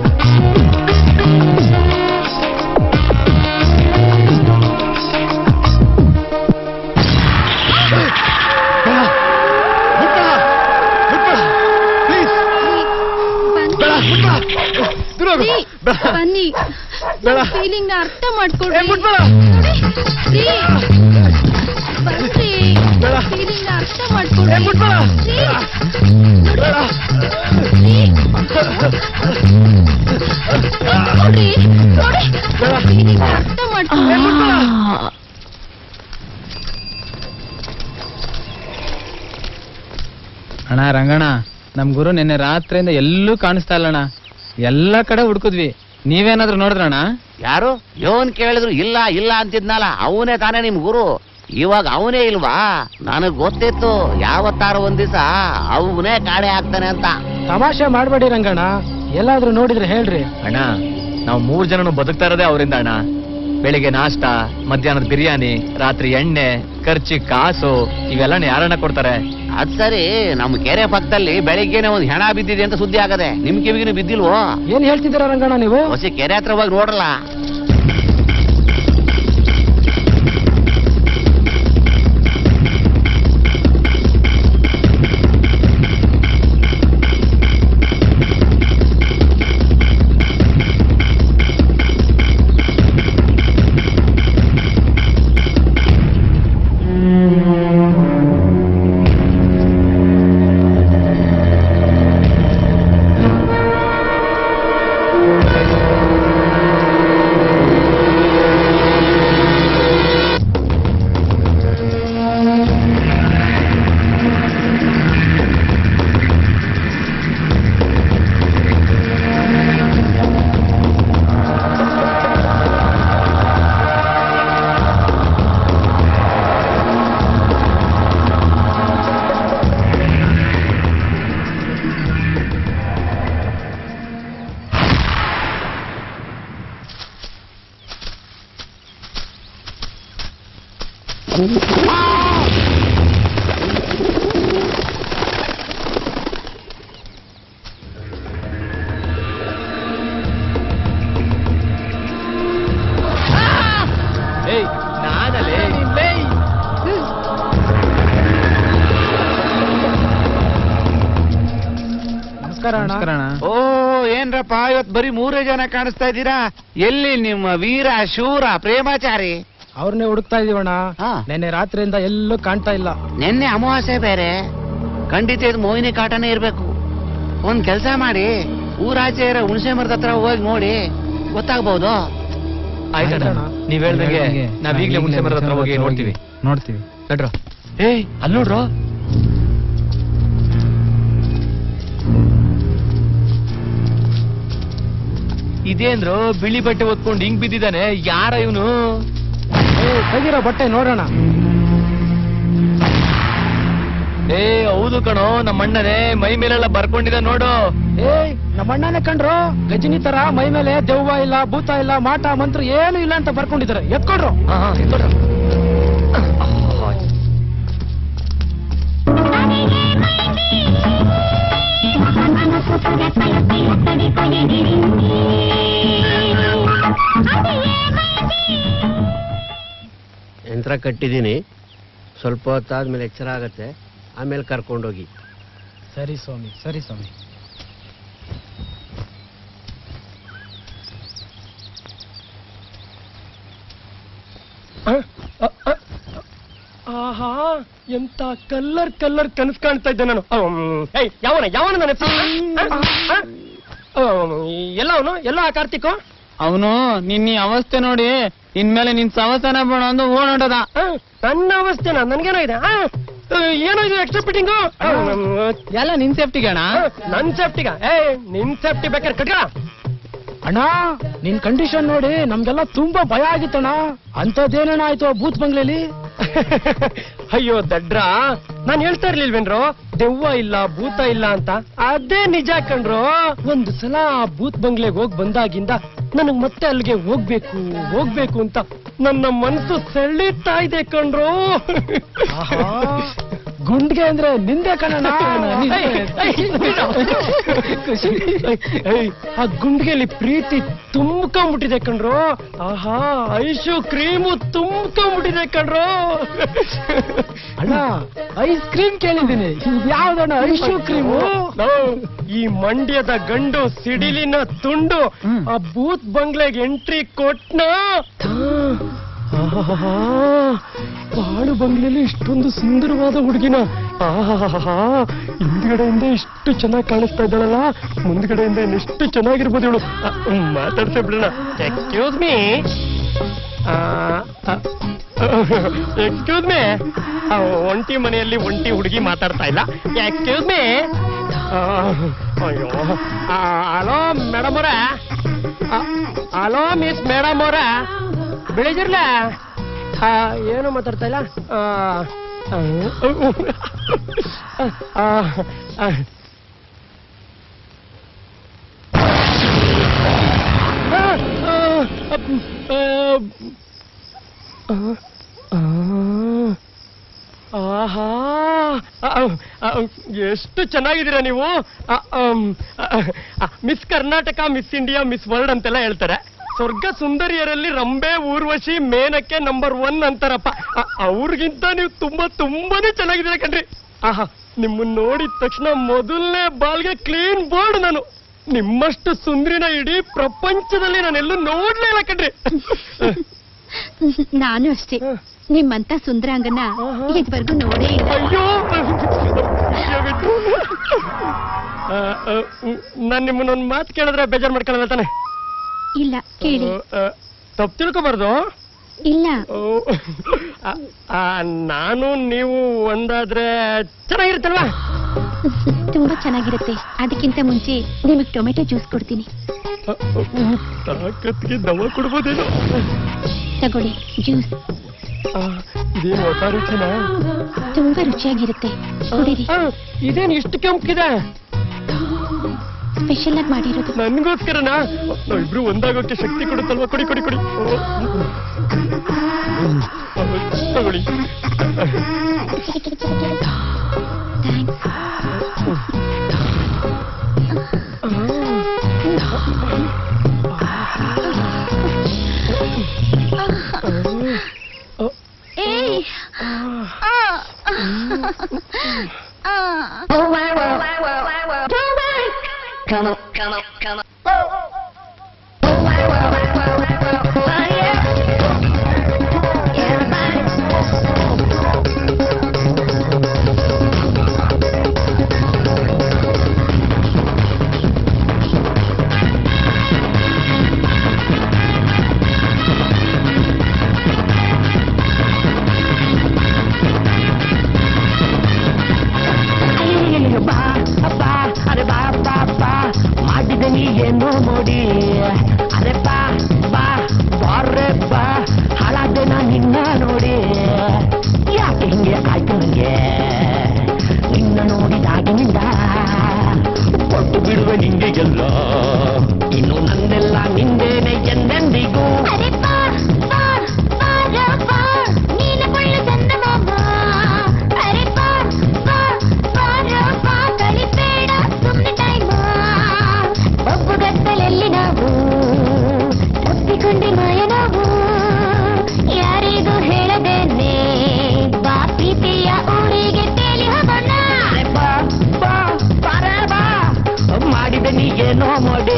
ಬನ್ನಿ ಫೀಲಿಂಗ್ ನ ಅರ್ಥ ಮಾಡ್ಕೊಡ್ರಿ ಫೀಲಿಂಗ್ ನ ಅರ್ಥ ಮಾಡ್ಕೊಡ್ರಿ ಫೀಲಿಂಗ್ ನ ಅರ್ಥ ಮಾಡ್ಕೊಡ್ರಿ ಅಣ್ಣ ರಂಗಣ್ಣ ನಮ್ ಗುರು ನಿನ್ನೆ ರಾತ್ರಿಯಿಂದ ಎಲ್ಲೂ ಕಾಣಿಸ್ತಾ ಇಲ್ಲ ಅಣ್ಣ ಎಲ್ಲಾ ಕಡೆ ಹುಡುಕಿದ್ವಿ ನೀವೇನಾದ್ರೂ ನೋಡಿದ್ರಣ್ಣ ಯಾರು ಯೋನ್ ಕೇಳಿದ್ರು ಇಲ್ಲ ಇಲ್ಲ ಅಂತಿದ್ನಲ್ಲ ಅವನೇ ತಾನೇ ನಿಮ್ ಗುರು ಇವಾಗ ಅವನೇ ಇಲ್ವಾ ನನಗ್ ಗೊತ್ತಿತ್ತು ಯಾವತ್ತಾರ ಒಂದ್ ದಿವಸ ಅವನೇ ಕಾಡೆ ಆಗ್ತಾನೆ ಅಂತ ತಮಾಷೆ ಮಾಡ್ಬೇಡಿ ರಂಗಣ್ಣ ಎಲ್ಲಾದ್ರೂ ನೋಡಿದ್ರೆ ಹೇಳ್ರಿ ಅಣ್ಣ ನಾವು ಮೂರ್ ಜನನು ಬದುಕ್ತಾ ಇರೋದೇ ಅವರಿಂದ ಅಣ್ಣ ಬೆಳಿಗ್ಗೆ ನಾಷ್ಟ ಮಧ್ಯಾಹ್ನದ ಬಿರಿಯಾನಿ ರಾತ್ರಿ ಎಣ್ಣೆ ಖರ್ಚಿ ಕಾಸು ಇವೆಲ್ಲ ಯಾರಣ್ಣ ಕೊಡ್ತಾರೆ ಅದ್ ಸರಿ ನಮ್ ಕೆರೆ ಪಕ್ಕದಲ್ಲಿ ಬೆಳಿಗ್ಗೆನೆ ಒಂದ್ ಹೆಣ ಬಿದ್ದಿದೆ ಅಂತ ಸುದ್ದಿ ಆಗದೆ ನಿಮ್ ಕಿವಿಗಿನ ಬಿದ್ದಿಲ್ವೋ ಏನ್ ಹೇಳ್ತಿದ್ದೀರಾ ರಂಗಣ್ಣ ನೀವು ಹೊಸ ಕೆರೆ ಹತ್ರ ಹೋಗಿ ನೋಡ್ರಲ್ಲ ನಮಸ್ಕಾರ ಅಣ್ಣ ಓ ಏನ್ರಪ್ಪ ಇವತ್ ಬರೀ ಮೂರೇ ಜನ ಕಾಣಿಸ್ತಾ ಇದ್ದೀರಾ ಎಲ್ಲಿ ನಿಮ್ಮ ವೀರ ಶೂರ ಪ್ರೇಮಾಚಾರಿ ಅವ್ರನ್ನೇ ಹುಡುಕ್ತಾ ಇದೀವಣ್ಣ ಹಾ. ನೆನ್ನೆ ರಾತ್ರಿಯಿಂದ ಎಲ್ಲೂ ಕಾಣ್ತಾ ಇಲ್ಲ ನಿನ್ನೆ ಅಮಾವಾಸ್ಯೆ ಬೇರೆ ಖಂಡಿತ ಇದು ಮೋಹಿನಿ ಕಾಟನೇ ಇರ್ಬೇಕು ಒಂದ್ ಕೆಲ್ಸ ಮಾಡಿ ಊರಾಚೆ ಇರೋ ಹುಣಸೆ ಮರದ ಹತ್ರ ಹೋಗಿ ನೋಡಿ ಗೊತ್ತಾಗ್ಬೋದು ಆಯ್ತಣ್ಣ ನೀವ್ ಹೇಳ್ದಂಗೆ ನಾವ್ ಈಗ್ಲೇ ಹುಣಸೆ ಮರದ ಹತ್ರ ಹೋಗಿ ನೋಡ್ತೀವಿ ನೋಡ್ತೀವಿ ನಡ್ರ ಏಯ್ ಅಲ್ಲಿ ನೋಡ್ರೋ ಇದೇಂದ್ರು ಬಿಳಿ ಬಟ್ಟೆ ಹೊತ್ಕೊಂಡು ಹಿಂಗ್ ಬಿದ್ದಿದ್ದಾನೆ ಯಾರ ಇವನು ಏ ತೆಗಿರೋ ಬಟ್ಟೆ ನೋಡೋಣ ಏ ಹೌದು ಕಣೋ ನಮ್ಮ ಅಣ್ಣನೇ ಮೈ ಮೇಲೆಲ್ಲ ಬರ್ಕೊಂಡಿದ ನೋಡು ಏಯ್ ನಮ್ಮ ಅಣ್ಣನೇ ಕಂಡ್ರು ಗಜನಿ ತರ ಮೈ ಮೇಲೆ ದೆವ್ವ ಇಲ್ಲ ಭೂತ ಇಲ್ಲ ಮಾಟ ಮಂತ್ರ ಏನು ಇಲ್ಲ ಅಂತ ಬರ್ಕೊಂಡಿದ್ದಾರೆ ಎತ್ಕೊಡ್ರು ಹಾ ಹಾ ಎತ್ಕೊಡ್ರ. ಯಂತ್ರ ಕಟ್ಟಿದ್ದೀನಿ ಸ್ವಲ್ಪ ಹೊತ್ತಾದ್ಮೇಲೆ ಎಚ್ಚರ ಆಗತ್ತೆ ಆಮೇಲೆ ಕರ್ಕೊಂಡೋಗಿ ಸರಿ ಸ್ವಾಮಿ ಸರಿ ಸ್ವಾಮಿ ಆಹಾ ಎಂತ ಕಲ್ಲರ್ ಕಲ್ಲರ್ ಕನಸು ಕಾಣ್ತಾ ಇದ್ದೆ ನಾನು ಏಯ್ ಯಾವನ ಯಾವನ ನನ್ನ ಎಲ್ಲ ಅವನು ಎಲ್ಲ ಆ ಕಾರ್ತಿಕ್ ಅವನು ನಿನ್ನ ಈ ಅವಸ್ಥೆ ನೋಡಿ ಇನ್ಮೇಲೆ ನಿನ್ ಸವಸನ ಬೇಡ ಅಂದು ಓಡೋಟದ ನನ್ನ ಅವಸ್ಥೆನ ನನ್ಗೇನಾಗಿದೆ ಆ, ಆ, ಏನೋ ಇದು ಎಕ್ಸ್ಟ್ರಾ ಫಿಟ್ಟಿಂಗು ಎಲ್ಲ ನಿನ್ ಸೇಫ್ಟಿಗೆ ಅಣ್ಣ ನನ್ ಸೇಫ್ಟಿಗ ಏ ನಿನ್ ಸೇಫ್ಟಿ ಬೇಕಾದ್ರೆ ಕಟ್ಕ ಅಣ್ಣ ನಿನ್ ಕಂಡೀಷನ್ ನೋಡಿ ನಮ್ಗೆಲ್ಲ ತುಂಬಾ ಭಯ ಆಗಿತ್ತಣ್ಣ ಅಂತದೇನೇನ ಆಯ್ತು ಆ ಬೂತ್ ಬಂಗ್ಲೆಲಿ ಅಯ್ಯೋ ದಡ್ರ ನಾನ್ ಹೇಳ್ತಾ ಇರ್ಲಿಲ್ವೇನ್ರೋ ದೆವ್ವ ಇಲ್ಲ ಭೂತ ಇಲ್ಲ ಅಂತ ಅದೇ ನಿಜ ಕಣ್ರೋ ಒಂದು ಸಲ ಆ ಬೂತ್ ಬಂಗ್ಲೆಗೆ ಹೋಗ್ ಬಂದಾಗಿಂದ ನನಗ್ ಮತ್ತೆ ಅಲ್ಲಿಗೆ ಹೋಗ್ಬೇಕು ಹೋಗ್ಬೇಕು ಅಂತ ನನ್ನ ಮನಸ್ಸು ಸೆಳೀತಾ ಇದೆ ಕಣ್ರೋ ಗುಂಡ್ಗೆ ಅಂದ್ರೆ ನಿಂದೆ ಕಣಣ್ಣ ಏಯ್, ಆ ಗುಂಡ್ಗೆಲಿ ಪ್ರೀತಿ ತುಂಬ್ಕೊಂಬಿಟ್ಟಿದೆ ಕಣ್ರೋ ಆಹಾ ಐಶು ಕ್ರೀಮು ತುಂಬ್ಕೊಂಬಿಟ್ಟಿದೆ ಕಣ್ರೋ ಅಣ್ಣ ಐಸ್ ಕ್ರೀಮ್ ಕೇಳಿದ್ದೀನಿ ಯಾವ್ದಣ್ಣ ಐಶು ಕ್ರೀಮು ನೋ, ಈ ಮಂಡ್ಯದ ಗಂಡು ಸಿಡಿಲಿನ ತುಂಡು ಆ ಬೂತ್ ಬಂಗ್ಲೆಗೆ ಎಂಟ್ರಿ ಕೊಟ್ನ ಆಹಾಹಾಹಾ, ಬಾಳು ಬಂಗ್ಲೆಲಿ ಇಷ್ಟೊಂದು ಸುಂದರವಾದ ಹುಡುಗಿನ ಆಹಾಹಾಹಾ, ಹಿಂದ್ಗಡೆಯಿಂದ ಇಷ್ಟು ಚೆನ್ನಾಗಿ ಕಾಣಿಸ್ತಾ ಇದ್ದಾಳಲ್ಲ ಮುಂದ್ಗಡೆಯಿಂದ ಇನ್ನೆಷ್ಟು ಚೆನ್ನಾಗಿರ್ಬೋದು ಇವಳು ಮಾತಾಡ್ಸೇ ಬಿಡೋಣ ಎಕ್ಸ್ಕ್ಯೂಸ್ ಮೀ ಎಕ್ಸ್ಕ್ಯೂಸ್ ಮೀ ಒಂಟಿ ಮನೆಯಲ್ಲಿ ಒಂಟಿ ಹುಡುಗಿ ಮಾತಾಡ್ತಾ ಇಲ್ಲ ಎಕ್ಸ್ಕ್ಯೂಸ್ ಮೀ ಅಯ್ಯೋ ಹಲೋ ಮೇಡಮ್ ಅವರ ಹಲೋ ಮಿಸ್ ಮೇಡಮ್ ಅವರ ಬೆಳಿದಿರ್ಲ ಏನು ಮಾತಾಡ್ತಾ ಇಲ್ಲ ಆ, ಆ, ಆ, ಆ, ಆ, ಆ, ಆ, ಆ, ಆಹಾ ಆ, ಆ, ಎಷ್ಟು ಚೆನ್ನಾಗಿದ್ದೀರಾ ನೀವು ಆ, ಆಮ್, ಆ, ಆ, miss Karnataka miss India miss world ಅಂತೆಲ್ಲ ಹೇಳ್ತಾರೆ ಸ್ವರ್ಗ ಸುಂದರಿಯರಲ್ಲಿ ರಂಬೆ ಊರ್ವಶಿ ಮೇನಕ್ಕೆ ನಂಬರ್ ಒನ್ ಅಂತಾರಪ್ಪ ಆ, ಅವ್ರಿಗಿಂತ ನೀವು ತುಂಬಾ ತುಂಬಾನೇ ಚೆನ್ನಾಗಿದ್ದೀರಾ ಕಣ್ರಿ ಆಹಾ ನಿಮ್ಮನ್ನ ನೋಡಿದ ತಕ್ಷಣ ಮೊದಲನೇ ಬಾಲ್ಗೆ ಕ್ಲೀನ್ ಬೋರ್ಡ್ ನಾನು ನಿಮ್ಮಷ್ಟು ಸುಂದರಿನ ಇಡೀ ಪ್ರಪಂಚದಲ್ಲಿ ನಾನೆಲ್ಲೂ ನೋಡ್ಲೇ ಇಲ್ಲ ಕಣ್ರಿ ನಾನು ಅಷ್ಟೇ ನಿಮ್ಮಂತ ಸುಂದರಾಂಗನ ಇದುವರೆಗೂ ನೋಡೇ ಇಲ್ಲ ಅಯ್ಯೋ ದಯವಿಟ್ಟು. ಆ, ಆ, ನಾನ್ ನಿಮ್ಮನ್ನೊಂದ್ ಮಾತು ಕೇಳಿದ್ರೆ ಬೇಜಾರ್ ಮಾಡ್ಕೊಳ್ಳಲ್ಲ ತಾನೆ ಇಲ್ಲ ಕೇಳಿ ತಪ್ಪು ತಿಳ್ಕೊಬಾರ್ದು ಇಲ್ಲ ಓ, ಆ, ಆ, ನಾನು ನೀವು ಒಂದಾದ್ರೆ ಚೆನ್ನಾಗಿರುತ್ತಲ್ವಾ ತುಂಬಾ ಚೆನ್ನಾಗಿರುತ್ತೆ ಅದಕ್ಕಿಂತ ಮುಂಚೆ ನಿಮಗೆ ಟೊಮೆಟೊ ಜ್ಯೂಸ್ ಕೊಡ್ತೀನಿ ತಾಕತ್ಗೆ ದವ ಕೊಡ್ಬೋದೇನೋ ತಗೊಳ್ಳಿ ಜ್ಯೂಸ್ ಆ, ಇದೇನು ಹೊಸ ರುಚಿನಾ ತುಂಬಾ ರುಚಿಯಾಗಿರುತ್ತೆ ಕುಡೀರಿ ಆ, ಇದೇನು ಇಷ್ಟು ಕೆಂಪಿದೆ ಸ್ಪೆಷಲ್ ಆಗಿ ಮಾಡಿರೋದು ನನ್ಗೋಸ್ಕರನಾ ನಾವಿಬ್ರು ಒಂದಾಗೋಕೆ ಶಕ್ತಿ ಕೊಡುತ್ತಲ್ವಾ ಕೊಡಿ ಕೊಡಿ ಕೊಡಿ ಓ. ತಗೊಳ್ಳಿ ಏಯ್ ಆ. ಆ. come on, come on, come on. ಅಯ್ಯಯ್ಯಯ್ಯೋ, ಬಾ ಬಾ ಅರೆ ಬಾ ಬಾ ಬಾ ಮಾಡಿದ ನೀ ಏನು ನೋಡಿ ಅರೆ ಬಾ ಬಾ ಬಾರೆ ಬಾ ಹಾಳಾದೆ ನಾ ನಿನ್ನ ನೋಡಿ ಯಾಕೆ ಹಿಂಗೆ ಆಯ್ತು ನಂಗೆ ನಿನ್ನ ನೋಡಿದಾಗಿನಿಂದ ಕೊಟ್ಟು ಬಿಡುವೆ ನಿಂಗೆ ಎಲ್ಲ ಇನ್ನು ನಂದೆಲ್ಲ ನಿಂದೇನೆ ಎಂದೆಂದಿಗೂ ಅರೆ ಬಾ ಬಾ ಬಾರ ಬಾ ನೀನು ಒಳ್ಳೆ ಚಂದ ಮಾಮ ಅರೆ ಬಾ ಬಾ ಬಾರ ಬಾ ಕಳಿಬೇಡ ಸುಮ್ಮನೆ ಟೈಮ ಒಬ್ಬುಗತ್ತಲಲ್ಲಿ ನಾವು ತಪ್ಪಿಕೊಂಡೆ ಮಾಯ ನಾವು ಯಾರಿಗೂ ಹೇಳದೇನೆ ಬಾ ಪ್ರೀತಿಯ ಊರಿಗೆ ತೇಲಿ ಹೋಗೋಣ ಅರೆ ಬಾ ಬಾ ಬಾರೆ ಬಾ ಮಾಡಿದ ನೀ ಏನೋ ಮಾಡಿ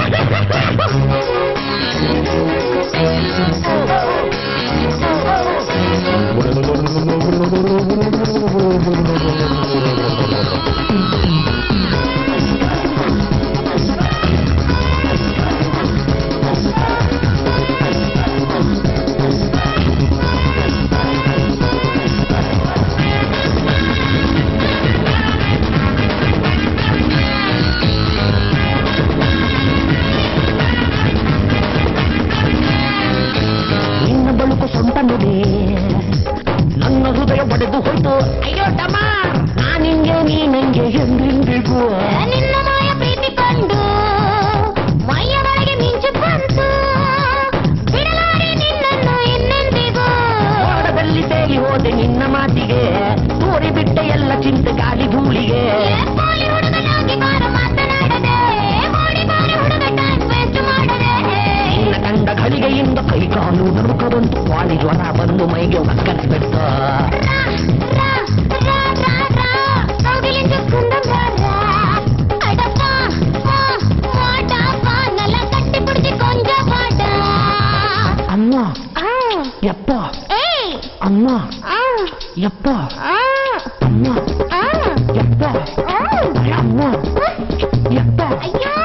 ನಿನ್ನ ಬಳುಕು ಸೊಂಟ ನುಡಿ ನನ್ನ ಹೃದಯ ಒಡೆದು ಹೋಯ್ತು ಅಯ್ಯೋ ಡಮಾರ್ ನಾನಿಂಗೆ ನೀ ನಂಗೆ ಎಂದೆಂದಿಗೂ ನಿನ್ನ ಮಾಯ ಪ್ರೀತಿ ಕಂಡು ಮೈಯ ಒಳಗೆ ಮಿಂಚು ಬಂತು ಬಿಡಲಾರೆ ನಿನ್ನನ್ನು ಇನ್ನೆಂದಿಗೂ ಮೋಡದಲ್ಲಿ ತೇಲಿ ಹೋದೆ ನಿನ್ನ ಮಾತಿಗೆ ತೋರಿ ಬಿಟ್ಟ ಎಲ್ಲ ಚಿಂತೆ ಗಾಳಿ ಧೂಳಿಗೆ ಪೋಲಿ ಹುಡುಗನಾಗಿ ಬಾರ ಮಾತನಾಡದೆ ಓಡಿ ಬಾರ ಹುಡುಗ ಟೈಮ್ ವೇಸ್ಟ್ ಮಾಡದೆ ನಿನ್ನ ಕಂಡ ಘಳಿಗೆಯಿಂದ ಕೈ ಕಾಲು ನಡುಕ ಬಂತು ವಾಲಿ ಜ್ವರ ಬಂದು ಮೈಗೆ ಒಕ್ಕರಿಸ್ಬಿಡ್ತು ರಾ ರಾ ರಾ ರಾ ಕೌಗಿಲಿಂದ ಕುಂದಂ ರಾ ಅಡಪ್ಪ ಪಾ ಮಾಡಪ್ಪ ನಲ್ಲ ಕಟ್ಟಿ ಪುಡಿಸಿ ಕೊಂಜ ಪಾಡ ಅಮ್ಮ ಆ ಯಪ್ಪ ಏಯ್ ಅಮ್ಮ ಆ ಯಪ್ಪ ಆ ಅಮ್ಮ ಆ ಯಪ್ಪ ಆ ಅಮ್ಮ ಯಪ್ಪ ಅಯ್ಯೋ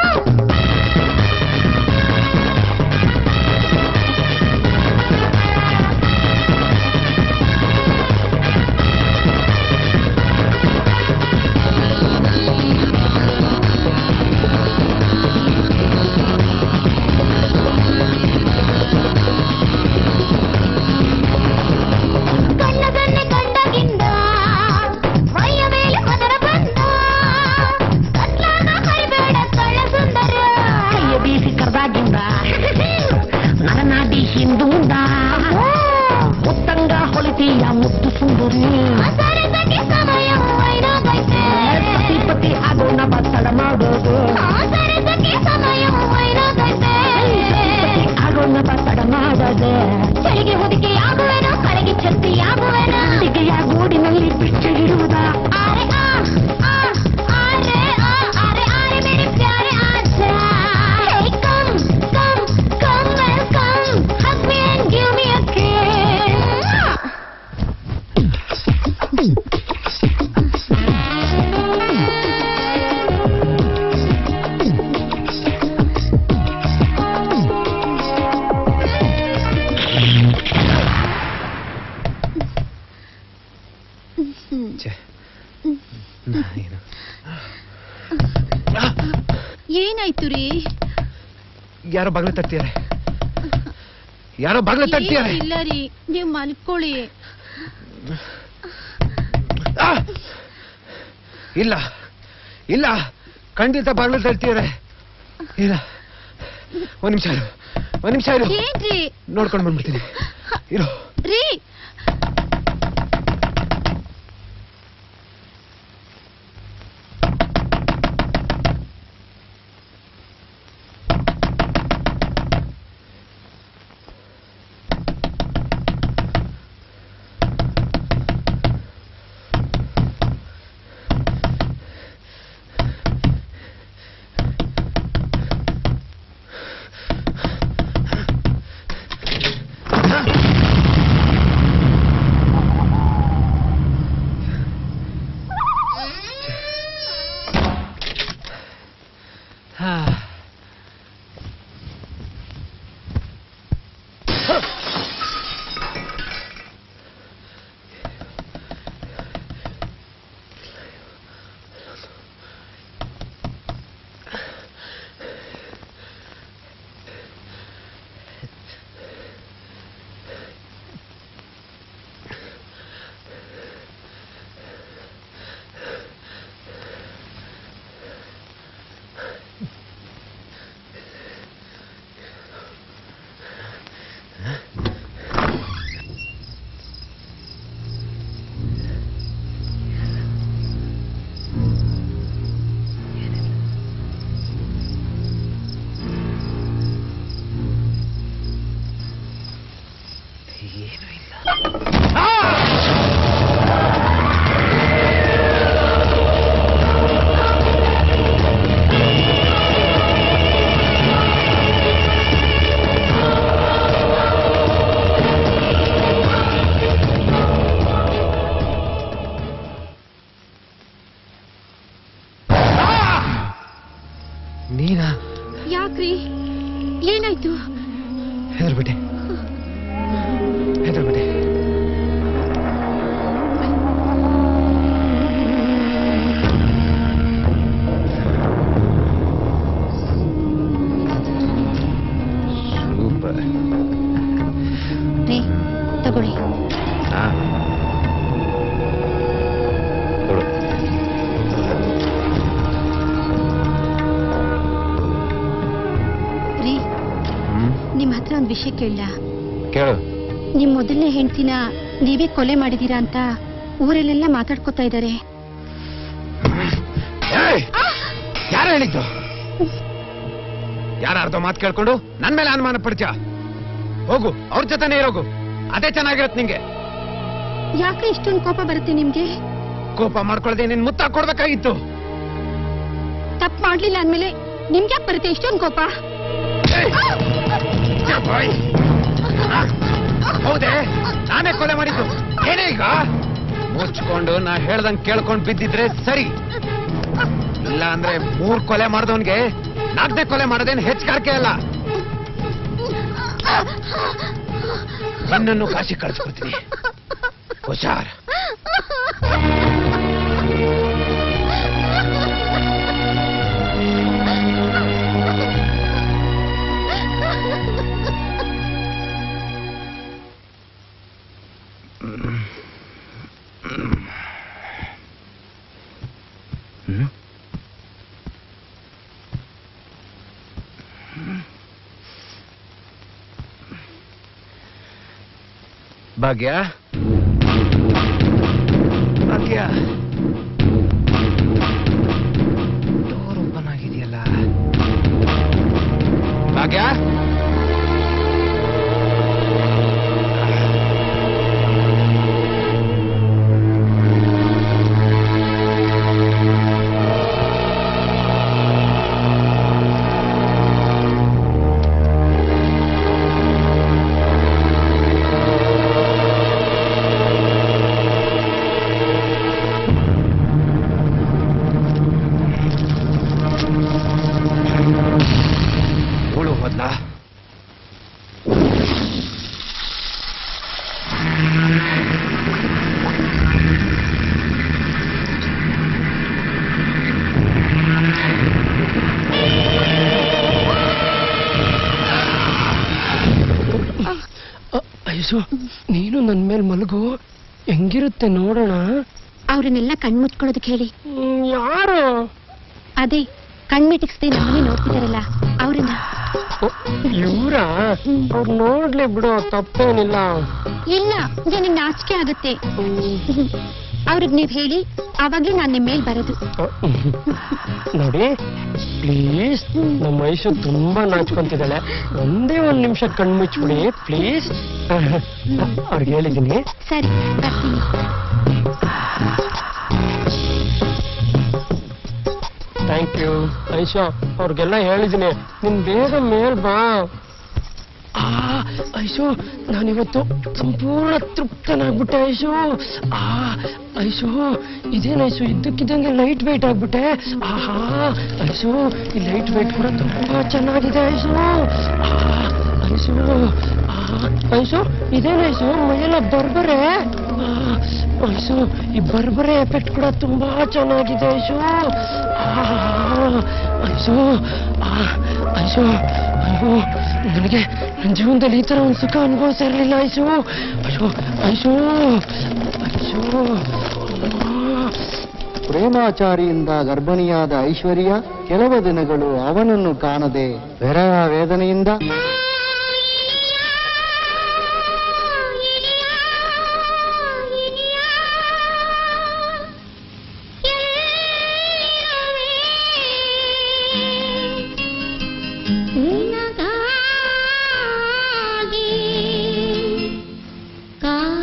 ಕಣ್ಣದನ್ನೇ ಕಂಡಗಿಂದ ಮೈಯ ಮೇಲೆ ಮದರ ಬಂದ ಕತ್ಲಾಗ ಕರಿಬೇಡ ಕಳ್ಳ ಸುಂದರ ಕೈಯ ಬೀಸಿ ಕರ್ದಾಗಿಂದ ನರನಾಡಿ ಹಿಂದೂಂದ ಮುತ್ತಂಗ ಹೊಳಿತೀಯ ಮುತ್ತು ಸುಂದರಿ ಸರಸಕ್ಕೆ ಸಮಯ ವೈರಾಗೈತೆ ಪತಿ ಪತಿ ಆಗೋಣ ಬತ್ತಡ ಮಾಡೋದು ಸರಸಕ್ಕೆ ಸಮಯ ವೈರಾಗೈತೆ ಆಗೋಣ ಬತ್ತಡ ಮಾಡೋದು ಚಳಿಗೆ ಹೊದಿಕೆಯಾಗುವೆನೋ ಕಡೆಗೆ ಛತ್ತಿಯಾಗುವೆನೋ ಅಡಿಗೆಯ ಗೂಡಿನಲ್ಲಿ ಪಿಚ್ಚೆ ಇಡುವುದ ಆರೆ ಆ ಆ ಆರೆ ಆ ಆರೆ ಆರೆ ಮೇರೆ ಪ್ಯಾರೆ ಆಜಾ Hey come come come welcome hug me and give me a kiss ಏನಾಯ್ತು ರೀ ಯಾರೋ ಬಾಗ್ಲು ತಟ್ತಿದ್ದಾರೆ ಯಾರೋ ಬಾಗ್ಲು ತಟ್ತಿದ್ದಾರೆ ಇಲ್ಲ ರೀ ನೀವು ಮಲ್ಕೊಳ್ಳಿ ಆ! ಇಲ್ಲ ಇಲ್ಲ ಖಂಡಿತ ಬಾಗ್ಲು ತಟ್ತಿದ್ದಾರೆ ಇಲ್ಲ ಒಂದ್ ನಿಮಿಷ ಇರು ಒಂದ್ ನಿಮಿಷ ಇರು ಏನ್ರಿ ನೋಡ್ಕೊಂಡು ಬಂದ್ಬಿಡ್ತೀನಿ ಇರು ರೀ ನೀನಾ ಯಾಕ್ರಿ ಏನಾಯ್ತು ಹೆದರ್ಬಿಟ್ಟೆ ಹೆದರ್ಬಿಟ್ಟೆ ಸೂಪರ್ ರೀ ತಗೊಳ್ಳಿ ಹಾ ಕೊಡು ರೀ ಹ್ಮ್ ನಿಮ್ ಹತ್ರ ಒಂದ್ ವಿಷಯ ಕೇಳ ಕೇಳು ನಿಮ್ ಮೊದಲನೇ ಹೆಂಡ್ತಿನ ನೀವೇ ಕೊಲೆ ಮಾಡಿದೀರಾ ಅಂತ ಊರಲ್ಲೆಲ್ಲ ಮಾತಾಡ್ಕೊತಾ ಇದ್ದಾರೆ ಯಾರು ಹೇಳಿದ್ದು ಯಾರ್ದೋ ಮಾತು ಕೇಳ್ಕೊಂಡು ನನ್ ಮೇಲೆ ಅನುಮಾನ ಪಡ್ತೀಯ ಹೋಗು ಅವ್ರ ಜೊತೆನೇ ಇರೋಗು ಅದೇ ಚೆನ್ನಾಗಿರತ್ ನಿಂಗೆ ಯಾಕೆ ಇಷ್ಟೊಂದು ಕೋಪ ಬರುತ್ತೆ ನಿಮ್ಗೆ ಕೋಪ ಮಾಡ್ಕೊಳ್ದೆ ನಿನ್ ಮುತ್ತ ಕೊಡ್ಬೇಕಾಗಿತ್ತು ತಪ್ಪು ಮಾಡ್ಲಿಲ್ಲ ಅಂದ್ಮೇಲೆ ನಿಮ್ಗೆ ಯಾಕೆ ಬರುತ್ತೆ ಇಷ್ಟೊಂದು ಕೋಪ ಹೌದೇ ನಾನೇ ಕೊಲೆ ಮಾಡಿದ್ದು ಏನೇ ಈಗ ಮುಚ್ಕೊಂಡು ನಾ ಹೇಳ್ದಂಗ್ ಕೇಳ್ಕೊಂಡ್ ಬಿದ್ದಿದ್ರೆ ಸರಿ ಇಲ್ಲ ಅಂದ್ರೆ ಮೂರ್ ಕೊಲೆ ಮಾಡ್ದವನ್ಗೆ ನಾಲ್ಕನೇ ಕೊಲೆ ಮಾಡೋದೇನ್ ಹೆಚ್ಚುಗಾರಿಕೆ ಅಲ್ಲ ನಿನ್ನನ್ನು ಕಾಶಿ ಕಳಿಸ್ಕೊಡ್ತೀನಿ ಹುಷಾರ್ ಭಾಗ್ಯ ಭಾಗ್ಯ ಡೋರ್ ಓಪನ್ ಆಗಿದೆಯಲ್ಲ ಭಾಗ್ಯ ಹುಳು ಹೋದ್ಲ ಐಸು ನೀನು ನನ್ ಮೇಲೆ ಮಲಗು ಹೆಂಗಿರುತ್ತೆ ನೋಡೋಣ ಅವ್ರನ್ನೆಲ್ಲ ಕಣ್ಮುಚ್ಕೊಳ್ಳೋದಕ್ಕೆ ಹೇಳಿ ಹ್ಮ್, ಯಾರು ಅದೇ ಕಣ್ಮಿಟಿಕ್ಸ್ದೆ ನಮ್ಮನೆ ನೋಡ್ತಿದಾರಲ್ಲ ಅವ್ರನ್ನ ಇವ್ರ ಅವ್ರು ನೋಡ್ಲಿ ಬಿಡು ತಪ್ಪೇನಿಲ್ಲ ಇಲ್ಲ ನನಗೆ ನಾಚಿಕೆ ಆಗುತ್ತೆ ಅವ್ರಿಗೆ ನೀವ್ ಹೇಳಿ ಅವಾಗ್ಲೇ ನಾನು ನಿಮ್ಮ ಮೇಲ್ ಬರೋದು ನೋಡಿ ಪ್ಲೀಸ್ ನಮ್ಮ ಐಶು ತುಂಬಾ ನಾಚ್ಕೊಂತಿದ್ದಾಳೆ ಒಂದೇ ಒಂದ್ ನಿಮಿಷ ಕಣ್ಮುಚ್ಬಿಡಿ ಪ್ಲೀಸ್ ಅವ್ರಿಗೆ ಹೇಳಿದ್ದೀನಿ ಸರಿ ಬರ್ತೀನಿ ಥ್ಯಾಂಕ್ ಯು ಐಶಾ ಅವ್ರಿಗೆಲ್ಲ ಹೇಳಿದ್ದೀನಿ ನಿನ್ ಬೇಗ ಮೇಲ್ ಬಾ ಆ ಐಶು ನಾನಿವತ್ತು ಸಂಪೂರ್ಣ ತೃಪ್ತನಾಗ್ಬಿಟ್ಟೆ ಐಶು ಆ ಐಶು ಇದೇನು ಐಶು ಇದ್ದಕ್ಕಿದ್ದಂಗೆ ಲೈಟ್ ವೆಯ್ಟ್ ಆಗ್ಬಿಟ್ಟೆ ಆಹಾ ಐಶು ಈ ಲೈಟ್ ವೆಯ್ಟ್ ಕೂಡ ತುಂಬಾ ಚೆನ್ನಾಗಿದೆ ಐಶು ಆ ಐಶು ಆ ಐಶು ಇದೇನು ಐಶು ಮೈಯೆಲ್ಲ ಬರ್ಬರೆ ಆ, ಐಶು ಈ ಬರ್ಬರೆ ಎಫೆಕ್ಟ್ ಕೂಡ ತುಂಬಾ ಚೆನ್ನಾಗಿದೆ ಐಶು ಆ, ಐಶು ಆ, ಐಶು ಅಯ್ಯೋ ನನಗೆ ನನ್ನ ಜೀವನದಲ್ಲಿ ಈ ತರ ಒಂದು ಸುಖ ಅನುಭವಿಸ್ತಾ ಇರಲಿಲ್ಲ ಐಶು ಅಯ್ಯೋ ಐಶು ಐಶು ಪ್ರೇಮಾಚಾರಿಯಿಂದ ಗರ್ಭಿಣಿಯಾದ ಐಶ್ವರ್ಯ ಕೆಲವು ದಿನಗಳು ಅವನನ್ನು ಕಾಣದೆ ಬೆರಹ ವೇದನೆಯಿಂದ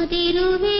ಕಾಯುತ್ತಿರುವೆ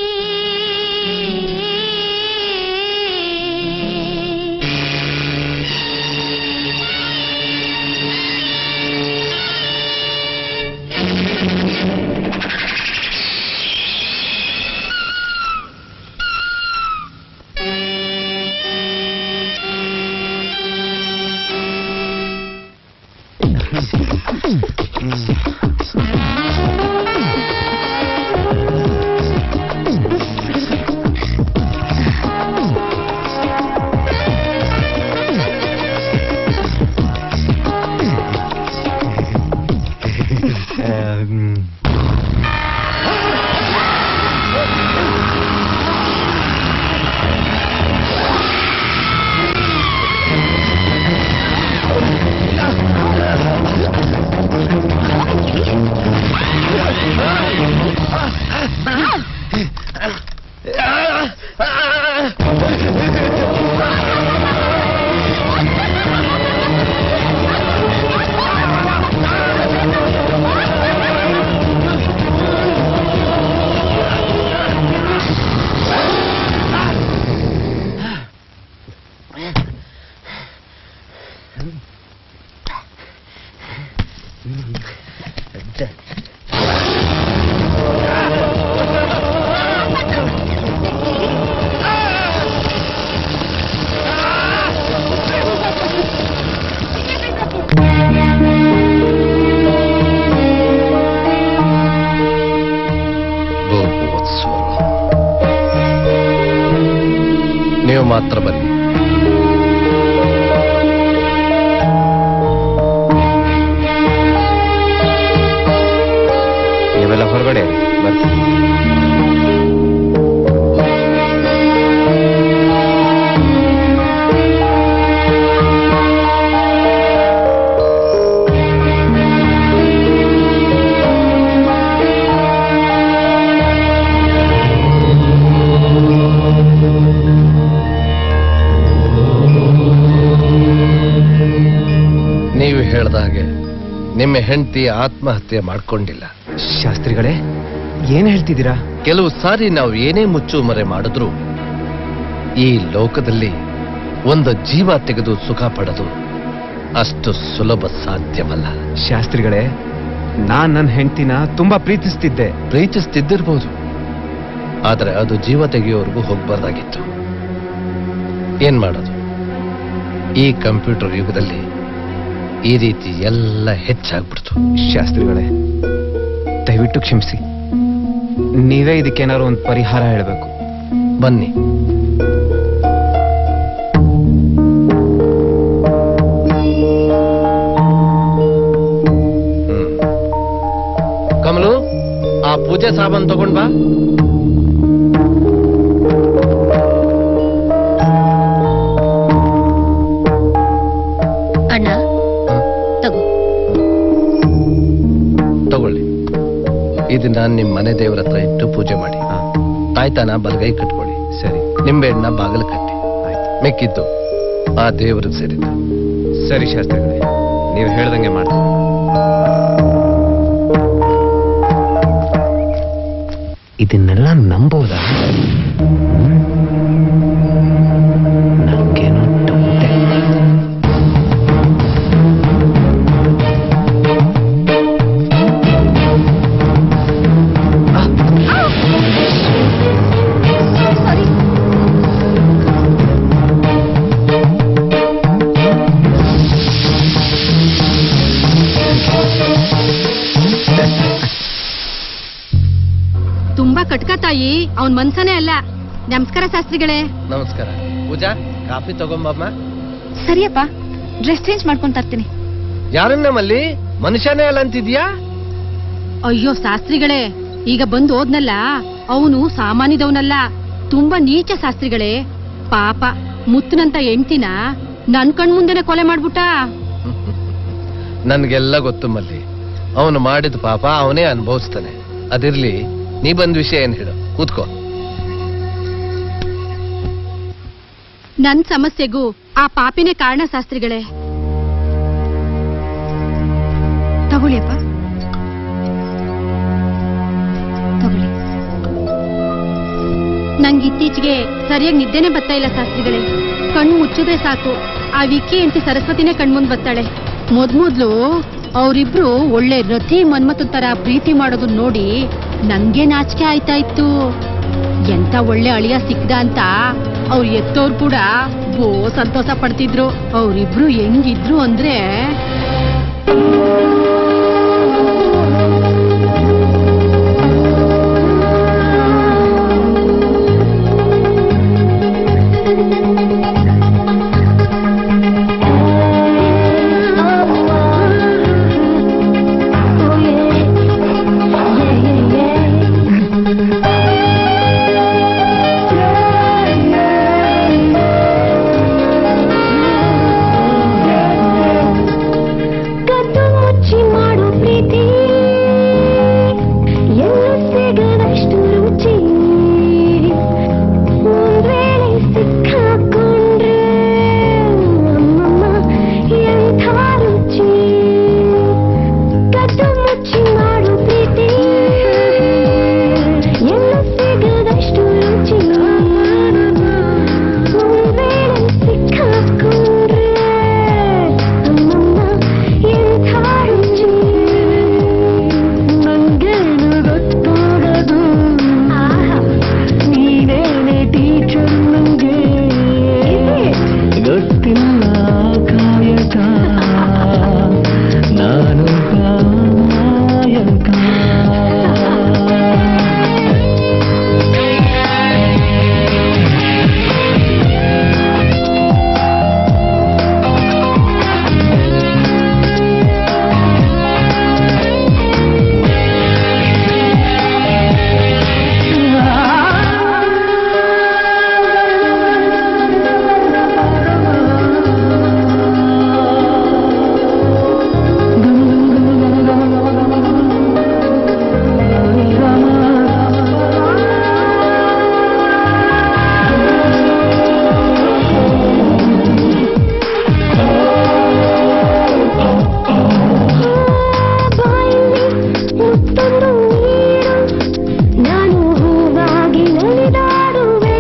ಭೂಪೋತ್ಸವ ನೀವು ಮಾತ್ರ ಬನ್ನಿ ನೀವೆಲ್ಲ ಹೊರಗಡೆ ಬರ್ತೀನಿ ನೀವು ಹೇಳ್ದ ಹಾಗೆ ನಿಮ್ಮ ಹೆಂಡತಿ ಆತ್ಮಹತ್ಯೆ ಮಾಡ್ಕೊಂಡಿಲ್ಲ ಶಾಸ್ತ್ರಿಗಳೇ ಏನ್ ಹೇಳ್ತಿದ್ದೀರಾ ಕೆಲವು ಸಾರಿ ನಾವು ಏನೇ ಮುಚ್ಚು ಮರೆ ಮಾಡಿದ್ರು ಈ ಲೋಕದಲ್ಲಿ ಒಂದು ಜೀವ ತೆಗೆದು ಸುಖ ಪಡೋದು ಅಷ್ಟು ಸುಲಭ ಸಾಧ್ಯವಲ್ಲ ಶಾಸ್ತ್ರಿಗಳೇ ನಾನ್ ನನ್ನ ಹೆಂಡತಿನ ತುಂಬಾ ಪ್ರೀತಿಸ್ತಿದ್ದೆ ಪ್ರೀತಿಸ್ತಿದ್ದಿರ್ಬೋದು ಆದರೆ ಅದು ಜೀವ ತೆಗೆಯೋವರೆಗೂ ಹೋಗ್ಬಾರ್ದಾಗಿತ್ತು ಏನ್ ಮಾಡೋದು ಈ ಕಂಪ್ಯೂಟರ್ ಯುಗದಲ್ಲಿ ಈ ರೀತಿ ಎಲ್ಲ ಹೆಚ್ಚಾಗ್ಬಿಡ್ತು ಶಾಸ್ತ್ರಿಗಳೇ ದಯವಿಟ್ಟು ಕ್ಷಮಿಸಿ ನೀವೇ ಇದಕ್ಕೇನಾದ್ರು ಒಂದು ಪರಿಹಾರ ಹೇಳಬೇಕು ಬನ್ನಿ ಹ್ಮ್. ಕಮಲು ಆ ಪೂಜೆ ಸಾಮಾನು ತಗೊಂಡ್ ಬಾ ಅಣ್ಣ ತಗೋ ತಗೊಳ್ಳಿ ಇದನ್ನ ನಿಮ್ ಮನೆ ದೇವರ ಹತ್ರ ಇಟ್ಟು ಪೂಜೆ ಮಾಡಿ ತಾಯ್ತಾನ ಬಲಗೈ ಕಟ್ಕೊಳ್ಳಿ ಸರಿ ನಿಂಬೆಹಣ್ಣ ಬಾಗಿಲು ಕಟ್ಟಿ ಮೆಕ್ಕಿದ್ದು ಆ ದೇವರಿಗೆ ಸೇರಿದ್ದು ಸರಿ ಶಾಸ್ತ್ರಿಗಳೇ ನೀವು ಹೇಳ್ದಂಗೆ ಮಾಡ್ತೀನಿ ಇದನ್ನೆಲ್ಲ ನಂಬೋದಾ ನಂಗೇನೋ ಡೌಟೆ. ತುಂಬಾ ಕಟ್ಕ ತಾಯಿ ಅವನ್ ಮನ್ಸನೇ ಅಲ್ಲ ನಮಸ್ಕಾರ ಶಾಸ್ತ್ರಿಗಳೇ ನಮಸ್ಕಾರ ಪೂಜಾ ಕಾಫಿ ತಗೊಂಬಮ್ಮ ಸರಿಯಪ್ಪ ಡ್ರೆಸ್ ಚೇಂಜ್ ಮಾಡ್ಕೊಂಡ್ ತರ್ತೀನಿ ಯಾರನ್ನ ಮಲ್ಲಿ ಮನುಷ್ಯನೇ ಅಲ್ಲ ಅಂತಿದ್ಯಾ ಅಯ್ಯೋ ಶಾಸ್ತ್ರಿಗಳೇ ಈಗ ಬಂದು ಹೋದ್ನಲ್ಲ ಅವನು ಸಾಮಾನ್ಯದವನಲ್ಲ ತುಂಬಾ ನೀಚ ಶಾಸ್ತ್ರಿಗಳೇ ಪಾಪ ಮುತ್ತನಂತ ಹೆಂಡ್ತಿನ ನನ್ ಕಣ್ಮುಂದೆನೆ ಕೊಲೆ ಮಾಡ್ಬಿಟ್ಟ ನನ್ಗೆಲ್ಲ ಗೊತ್ತು ಮಲ್ಲಿ ಅವನು ಮಾಡಿದ ಪಾಪ ಅವನೇ ಅನುಭವಿಸ್ತಾನೆ ಅದಿರ್ಲಿ ನೀ ಬಂದ ವಿಷಯ ಏನ್ ಹೇಳು ಕೂತ್ಕೋ ನನ್ ಸಮಸ್ಯೆಗೂ ಆ ಪಾಪಿನೇ ಕಾರಣ ಶಾಸ್ತ್ರಿಗಳೇ ತಗೊಳ್ಳಿಯಪ್ಪ ತಗೊಳ್ಳಿ ನಂಗೆ ಇತ್ತೀಚೆಗೆ ಸರಿಯಾಗಿ ನಿದ್ದೆನೆ ಬರ್ತಾ ಇಲ್ಲ ಶಾಸ್ತ್ರಿಗಳೇ ಕಣ್ಣು ಮುಚ್ಚಿದ್ರೆ ಸಾಕು ಆ ವಿಕ್ಕಿ ಎಂಟಿ ಸರಸ್ವತಿನೇ ಕಣ್ಮುಂದ್ ಬರ್ತಾಳೆ ಮೊದ್ಮೊದ್ಲು ಅವರಿಬ್ರು ಒಳ್ಳೆ ರತಿ ಮನ್ಮಥನ್ ತರ ಪ್ರೀತಿ ಮಾಡೋದು ನೋಡಿ ನಂಗೆ ನಾಚಿಕೆ ಆಯ್ತಾ ಇತ್ತು ಎಂತ ಒಳ್ಳೆ ಅಳಿಯ ಸಿಕ್ದ ಅಂತ ಅವ್ರು ಎತ್ತೋರ್ ಕೂಡ ಬೋ ಸಂತೋಷ ಪಡ್ತಿದ್ರು ಅವ್ರಿಬ್ರು ಹೆಂಗಿದ್ರು ಅಂದ್ರೆ ಕದ್ದು ಮುಚ್ಚಿ ಮಾಡೋ ಪ್ರೀತಿ ಎಲ್ಲೂ ಸಿಗದಷ್ಟು ರುಚಿ ಒಂದ್ ವೇಳೆ ಸಿಕ್ಕಾಕೊಂಡ್ರೆ ಅಮ್ಮಮ್ಮ ಎಂಥ ರುಚಿ ಕದ್ದು ಮುಚ್ಚಿ ಮಾಡೋ ಪ್ರೀತಿ ಎಲ್ಲೂ ಸಿಗದಷ್ಟು ರುಚಿ ಒಂದ್ ವೇಳೆ ಸಿಕ್ಕಾಕೊಂಡ್ರೆ ಅಮ್ಮಮ್ಮ ಎಂಥ ರುಚಿ ನಂಗೇನು ಗೊತ್ತಾಗದು ನೀನೇನೆ ಟೀಚರ್ ನಂಗೆ ಗೊತ್ತಿಲ್ಲ ಕಾಯಕ ನಾನು ಕಾಯಕ ಮುತ್ತೊಂದು ನೀಡು ನಾನು ಹೂವಾಗಿ ನಲಿದಾಡುವೆ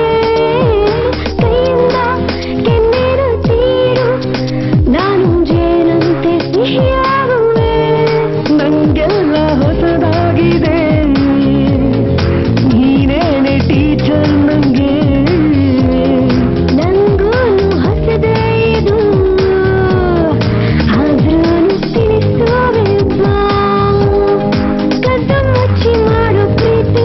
ಕೈಯಿಂದ ಕೆನ್ನೇರು ಚೀರು ನಾನು ಜೇನಂತೆ ಸಿಹಿಯಾಗುವೆ ನಂಗೆಲ್ಲ ಹೊಸದಾಗಿದೆ ನೀನೇನೆ ಟೀಚರ್ ನಂಗೆ ನಂಗೂನು ಹೊಸದೇ ಇದು ಆದ್ರೂನು ತಿಳಿಸುವೆ ಬಾ ಕದ್ದು ಮುಚ್ಚಿ ಮಾಡೋ ಪ್ರೀತಿ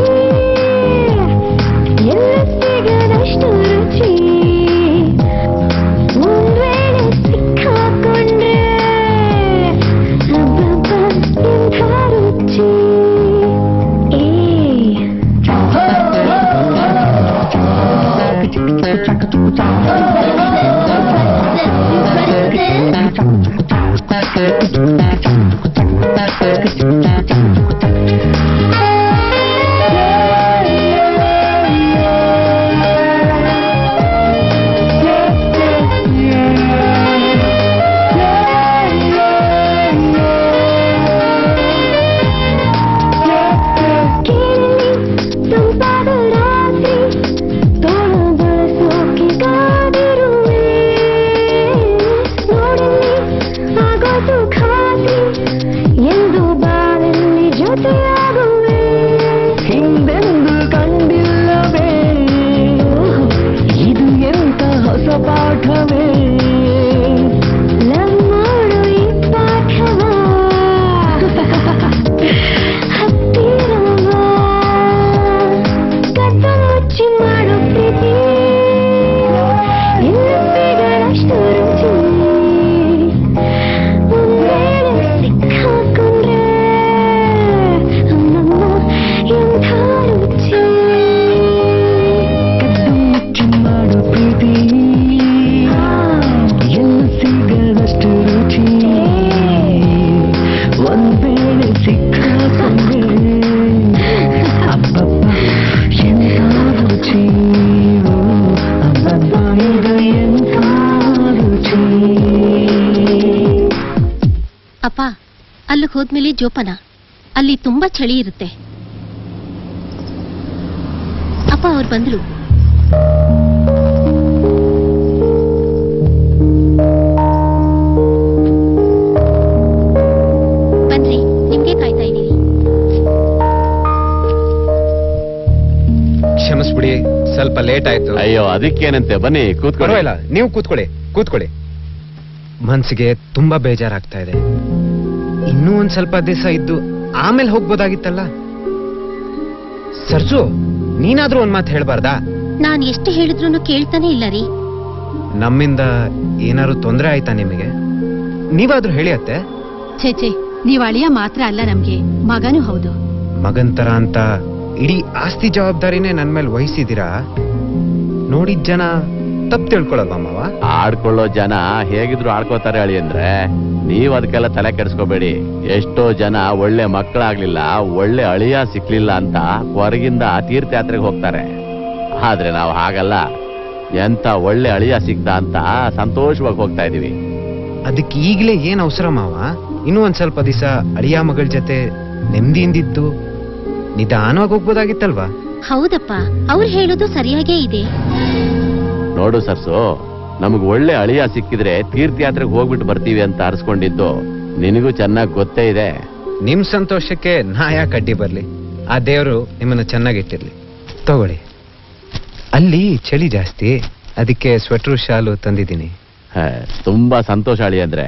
ಎಲ್ಲ ಸಿಗದಷ್ಟು ರುಚಿ ಒಂದ್ ವೇಳೆ ಸಿಕ್ಕಾಕೊಂಡ್ರೆ ಅಬ್ಬಬ್ಬ ಎಂಥ ರುಚಿ ಏ ತಂಪಾದ ರಾತ್ರಿ ತೋಳ ಬಳಸೋಕೆ ಕಾದಿರುವೆ ನೋಡಲ್ಲಿ ಆಗೋದು ಖಾತ್ರಿ ಎಂದು ಬಾಳಲ್ಲಿ ಜೊತೆಯಾಗುವೆ ಹಿಂದೆಂದು ಕಂಡಿಲ್ಲವೇ ಇದು ಎಂತ ಹೊಸ ಪಾಠವೇ ಲವ್ ಮಾಡು ಈ ಪಾಠವ ಹತ್ತಿರವ ಕದ್ದು ಮುಚ್ಚಿ ಮಾಡು ಪ್ರೀತಿ ಇನ್ನು ಸಿಗದಷ್ಟು ರುಚಿ ಒಂದ್ ವೇಳೆ ಸಿಕ್ಕಾಕೊಂಡ್ರೆ ಅಮ್ಮಮ್ಮ ಎಂಥ ರುಚಿ ಕದ್ದು ಮುಚ್ಚಿ ಮಾಡೋ ಪ್ರೀತಿ ಎಲ್ಲ ಸಿಗದಷ್ಟು ರುಚಿ ಒಂದ್ ವೇಳೆ ಸಿಕ್ಕಾಕೊಂಡ್ರೆ ಅಬ್ಬಬ್ಬ ಎಂತ ರುಚಿ ಓ, ಅಬ್ಬಬ್ಬ ಇದು ಎಂತ ರುಚಿ ಅಪ್ಪ ಅಲ್ಲಿ ಹೋದ್ಮೇಲೆ ಜೋಪಾನ ಅಲ್ಲಿ ತುಂಬಾ ಚಳಿ ಇರುತ್ತೆ ಅಪ್ಪ ಪಾಪ ಅವ್ರು ಬಂದ್ರು ಬನ್ರಿ ನಿಮ್ಗೆ ಕಾಯ್ತಾ ಇದ್ದೀವಿ ಕ್ಷಮಿಸ್ಬಿಡಿ ಸ್ವಲ್ಪ ಲೇಟ್ ಆಯ್ತು ಅಯ್ಯೋ ಅದಕ್ಕೇನಂತೆ ಬನ್ನಿ ಕೂತ್ಕೊಳ್ಳಿ ಪರವಾಗಿಲ್ಲ ನೀವು ಕೂತ್ಕೊಳ್ಳಿ ಕೂತ್ಕೊಳ್ಳಿ ಮನ್ಸಿಗೆ ತುಂಬಾ ಬೇಜಾರಾಗ್ತಾ ಇದೆ ಇನ್ನೂ ಒಂದ್ ಸ್ವಲ್ಪ ದಿವಸ ಇದ್ದು ಆಮೇಲೆ ಹೋಗ್ಬೋದಾಗಿತ್ತಲ್ಲ ಸರ್ಜು ನೀನಾದ್ರೂ ಒಂದ್ ಮಾತು ಹೇಳ್ಬಾರ್ದಾ ನಾನ್ ಎಷ್ಟು ಹೇಳಿದ್ರು ಕೇಳ್ತಾನೆ ಇಲ್ಲ ರೀ ನಮ್ಮಿಂದ ಏನಾದ್ರು ತೊಂದರೆ ಆಯ್ತಾ ನಿಮಗೆ ನೀವಾದ್ರೂ ಹೇಳಿ ಅತ್ತೆ ಛೇ ಛೇ ನೀವ್ ಅಳಿಯ ಮಾತ್ರ ಅಲ್ಲ ನಮ್ಗೆ ಮಗನೂ ಹೌದು ಮಗನ್ ತರ ಅಂತ ಇಡೀ ಆಸ್ತಿ ಜವಾಬ್ದಾರಿನೇ ನನ್ ಮೇಲೆ ವಹಿಸಿದೀರಾ ನೋಡಿದ್ ಜನ ತಪ್ಪು ತಿಳ್ಕೊಳಲ್ವಾ ಮಾವ ಆಡ್ಕೊಳ್ಳೋ ಜನ ಹೇಗಿದ್ರು ಆಡ್ಕೋತಾರೆ ಅಳಿ ಅಂದ್ರೆ ನೀವ್ ಅದಕ್ಕೆಲ್ಲ ತಲೆ ಕೆಡಿಸ್ಕೋಬೇಡಿ ಎಷ್ಟೋ ಜನ ಒಳ್ಳೆ ಮಕ್ಕಳಾಗ್ಲಿಲ್ಲ ಒಳ್ಳೆ ಅಳಿಯ ಸಿಕ್ಲಿಲ್ಲ ಅಂತ ಹೊರಗಿಂದ ತೀರ್ಥಯಾತ್ರೆಗೆ ಹೋಗ್ತಾರೆ ಆದ್ರೆ ನಾವು ಹಾಗಲ್ಲ ಎಂತ ಒಳ್ಳೆ ಅಳಿಯ ಸಿಗ್ದ ಅಂತ ಸಂತೋಷವಾಗಿ ಹೋಗ್ತಾ ಇದೀವಿ ಅದಕ್ಕೆ ಈಗಲೇ ಏನ್ ಅವಸರ ಮಾವ ಇನ್ನೂ ಒಂದ್ ಸ್ವಲ್ಪ ದಿವಸ ಅಳಿಯ ಮಗಳ ಜೊತೆ ನೆಮ್ಮದಿಯಿಂದಿದ್ದು ನಿಧಾನವಾಗಿ ಹೋಗ್ಬೋದಾಗಿತ್ತಲ್ವಾ ಹೌದಪ್ಪ ಅವ್ರು ಹೇಳೋದು ಸರಿಯಾಗೇ ಇದೆ ನೋಡು ಸರ್ಸು ನಮಗ್ ಒಳ್ಳೆ ಅಳಿಯ ಸಿಕ್ಕಿದ್ರೆ ತೀರ್ಥಯಾತ್ರೆಗೆ ಹೋಗ್ಬಿಟ್ಟು ಬರ್ತೀವಿ ಅಂತ ಅರ್ಸ್ಕೊಂಡಿದ್ದು ನಿನಗೂ ಚೆನ್ನಾಗಿ ಗೊತ್ತೇ ಇದೆ ನಿಮ್ ಸಂತೋಷಕ್ಕೆ ನಾ ಯಾಕೆ ಅಡ್ಡಿ ಬರ್ಲಿ ಆ ದೇವರು ನಿಮ್ಮನ್ನ ಚೆನ್ನಾಗಿಟ್ಟಿರ್ಲಿ ತಗೊಳ್ಳಿ ಅಲ್ಲಿ ಚಳಿ ಜಾಸ್ತಿ ಅದಕ್ಕೆ ಸ್ವೆಟ್ರು ಶಾಲು ತಂದಿದ್ದೀನಿ ಹೇ, ತುಂಬಾ ಸಂತೋಷ ಅಳಿ ಅಂದ್ರೆ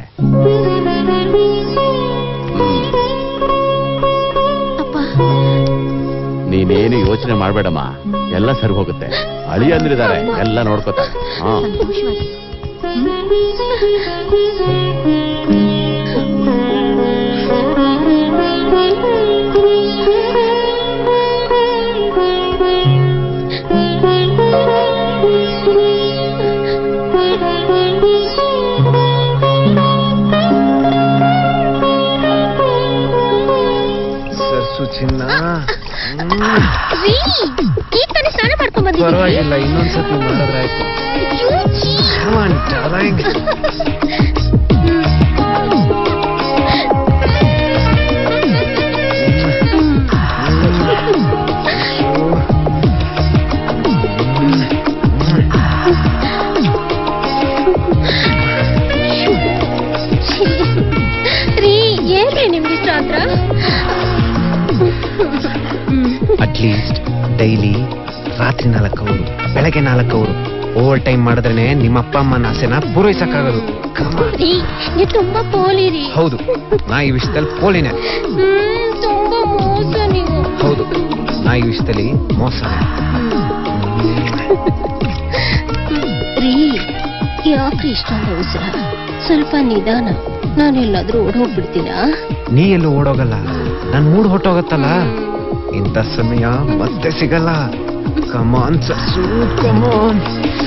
ನೀನೇನು ಯೋಚನೆ ಮಾಡ್ಬೇಡಮ್ಮ ಎಲ್ಲ ಸರಿ ಹೋಗುತ್ತೆ ಅಳಿ ಅಂದ್ರಿದ್ದಾರೆ ಎಲ್ಲ ನೋಡ್ಕೋತಾರೆ ಹಾ ಸಂತೋಷವಾಗಿ ಸರ್ಸು ಚಿನ್ನ ರೀ, ಈಗ ತಾನೇ ಸ್ನಾನ ಮಾಡ್ಕೊಂಡ್ ಬಂದಿದ್ದೀನಿ ಪರವಾಗಿಲ್ಲ ಇನ್ನೊಂದ್ಸತಿ ಮಾಡಿದ್ರಾಯ್ತು Come on, darling. ರೀ ಏನ್ರಿ ನಿಮ್ಗೆ ಇಷ್ಟ ಆದ್ರ ಅಟ್ಲೀಸ್ಟ್ ಡೈಲಿ ರಾತ್ರಿ ನಾಲ್ಕು ಅವರು ಬೆಳಗ್ಗೆ ನಾಲ್ಕು ಅವರು ಓವರ್ ಟೈಮ್ ಮಾಡಿದ್ರೆ ನಿಮ್ಮ ಅಪ್ಪ ಅಮ್ಮನ ಆಸೆನ ಪೂರೈಸಕ್ಕಾಗದು Come on. ರೀ ನೀವು ತುಂಬಾ ಪೋಲಿ ರೀ ಹೌದು ನಾ ಈ ವಿಷಯದಲ್ಲಿ ಪೋಲಿನೇ ಹ್ಮ್ ತುಂಬಾ ಮೋಸ ನೀವು ಹೌದು ನಾ ಈ ವಿಷಯದಲ್ಲಿ ಮೋಸ ರೀ ಯಾಕ್ರಿ ಇಷ್ಟೊಂದು ಅವಸರ ಸ್ವಲ್ಪ ನಿಧಾನ ನಾನೆಲ್ಲಾದ್ರೂ ಓಡೋಗ್ಬಿಡ್ತೀನಾ ನೀ ಎಲ್ಲೂ ಓಡೋಗಲ್ಲ ನನ್ ಮೂಡ್ ಹೊಟ್ಟೋಗತ್ತಲ್ಲ ಇಂಥ ಸಮಯ ಮತ್ತೆ ಸಿಗಲ್ಲ ಕಮಾನ್ ಸಸು ಕಮಾನ್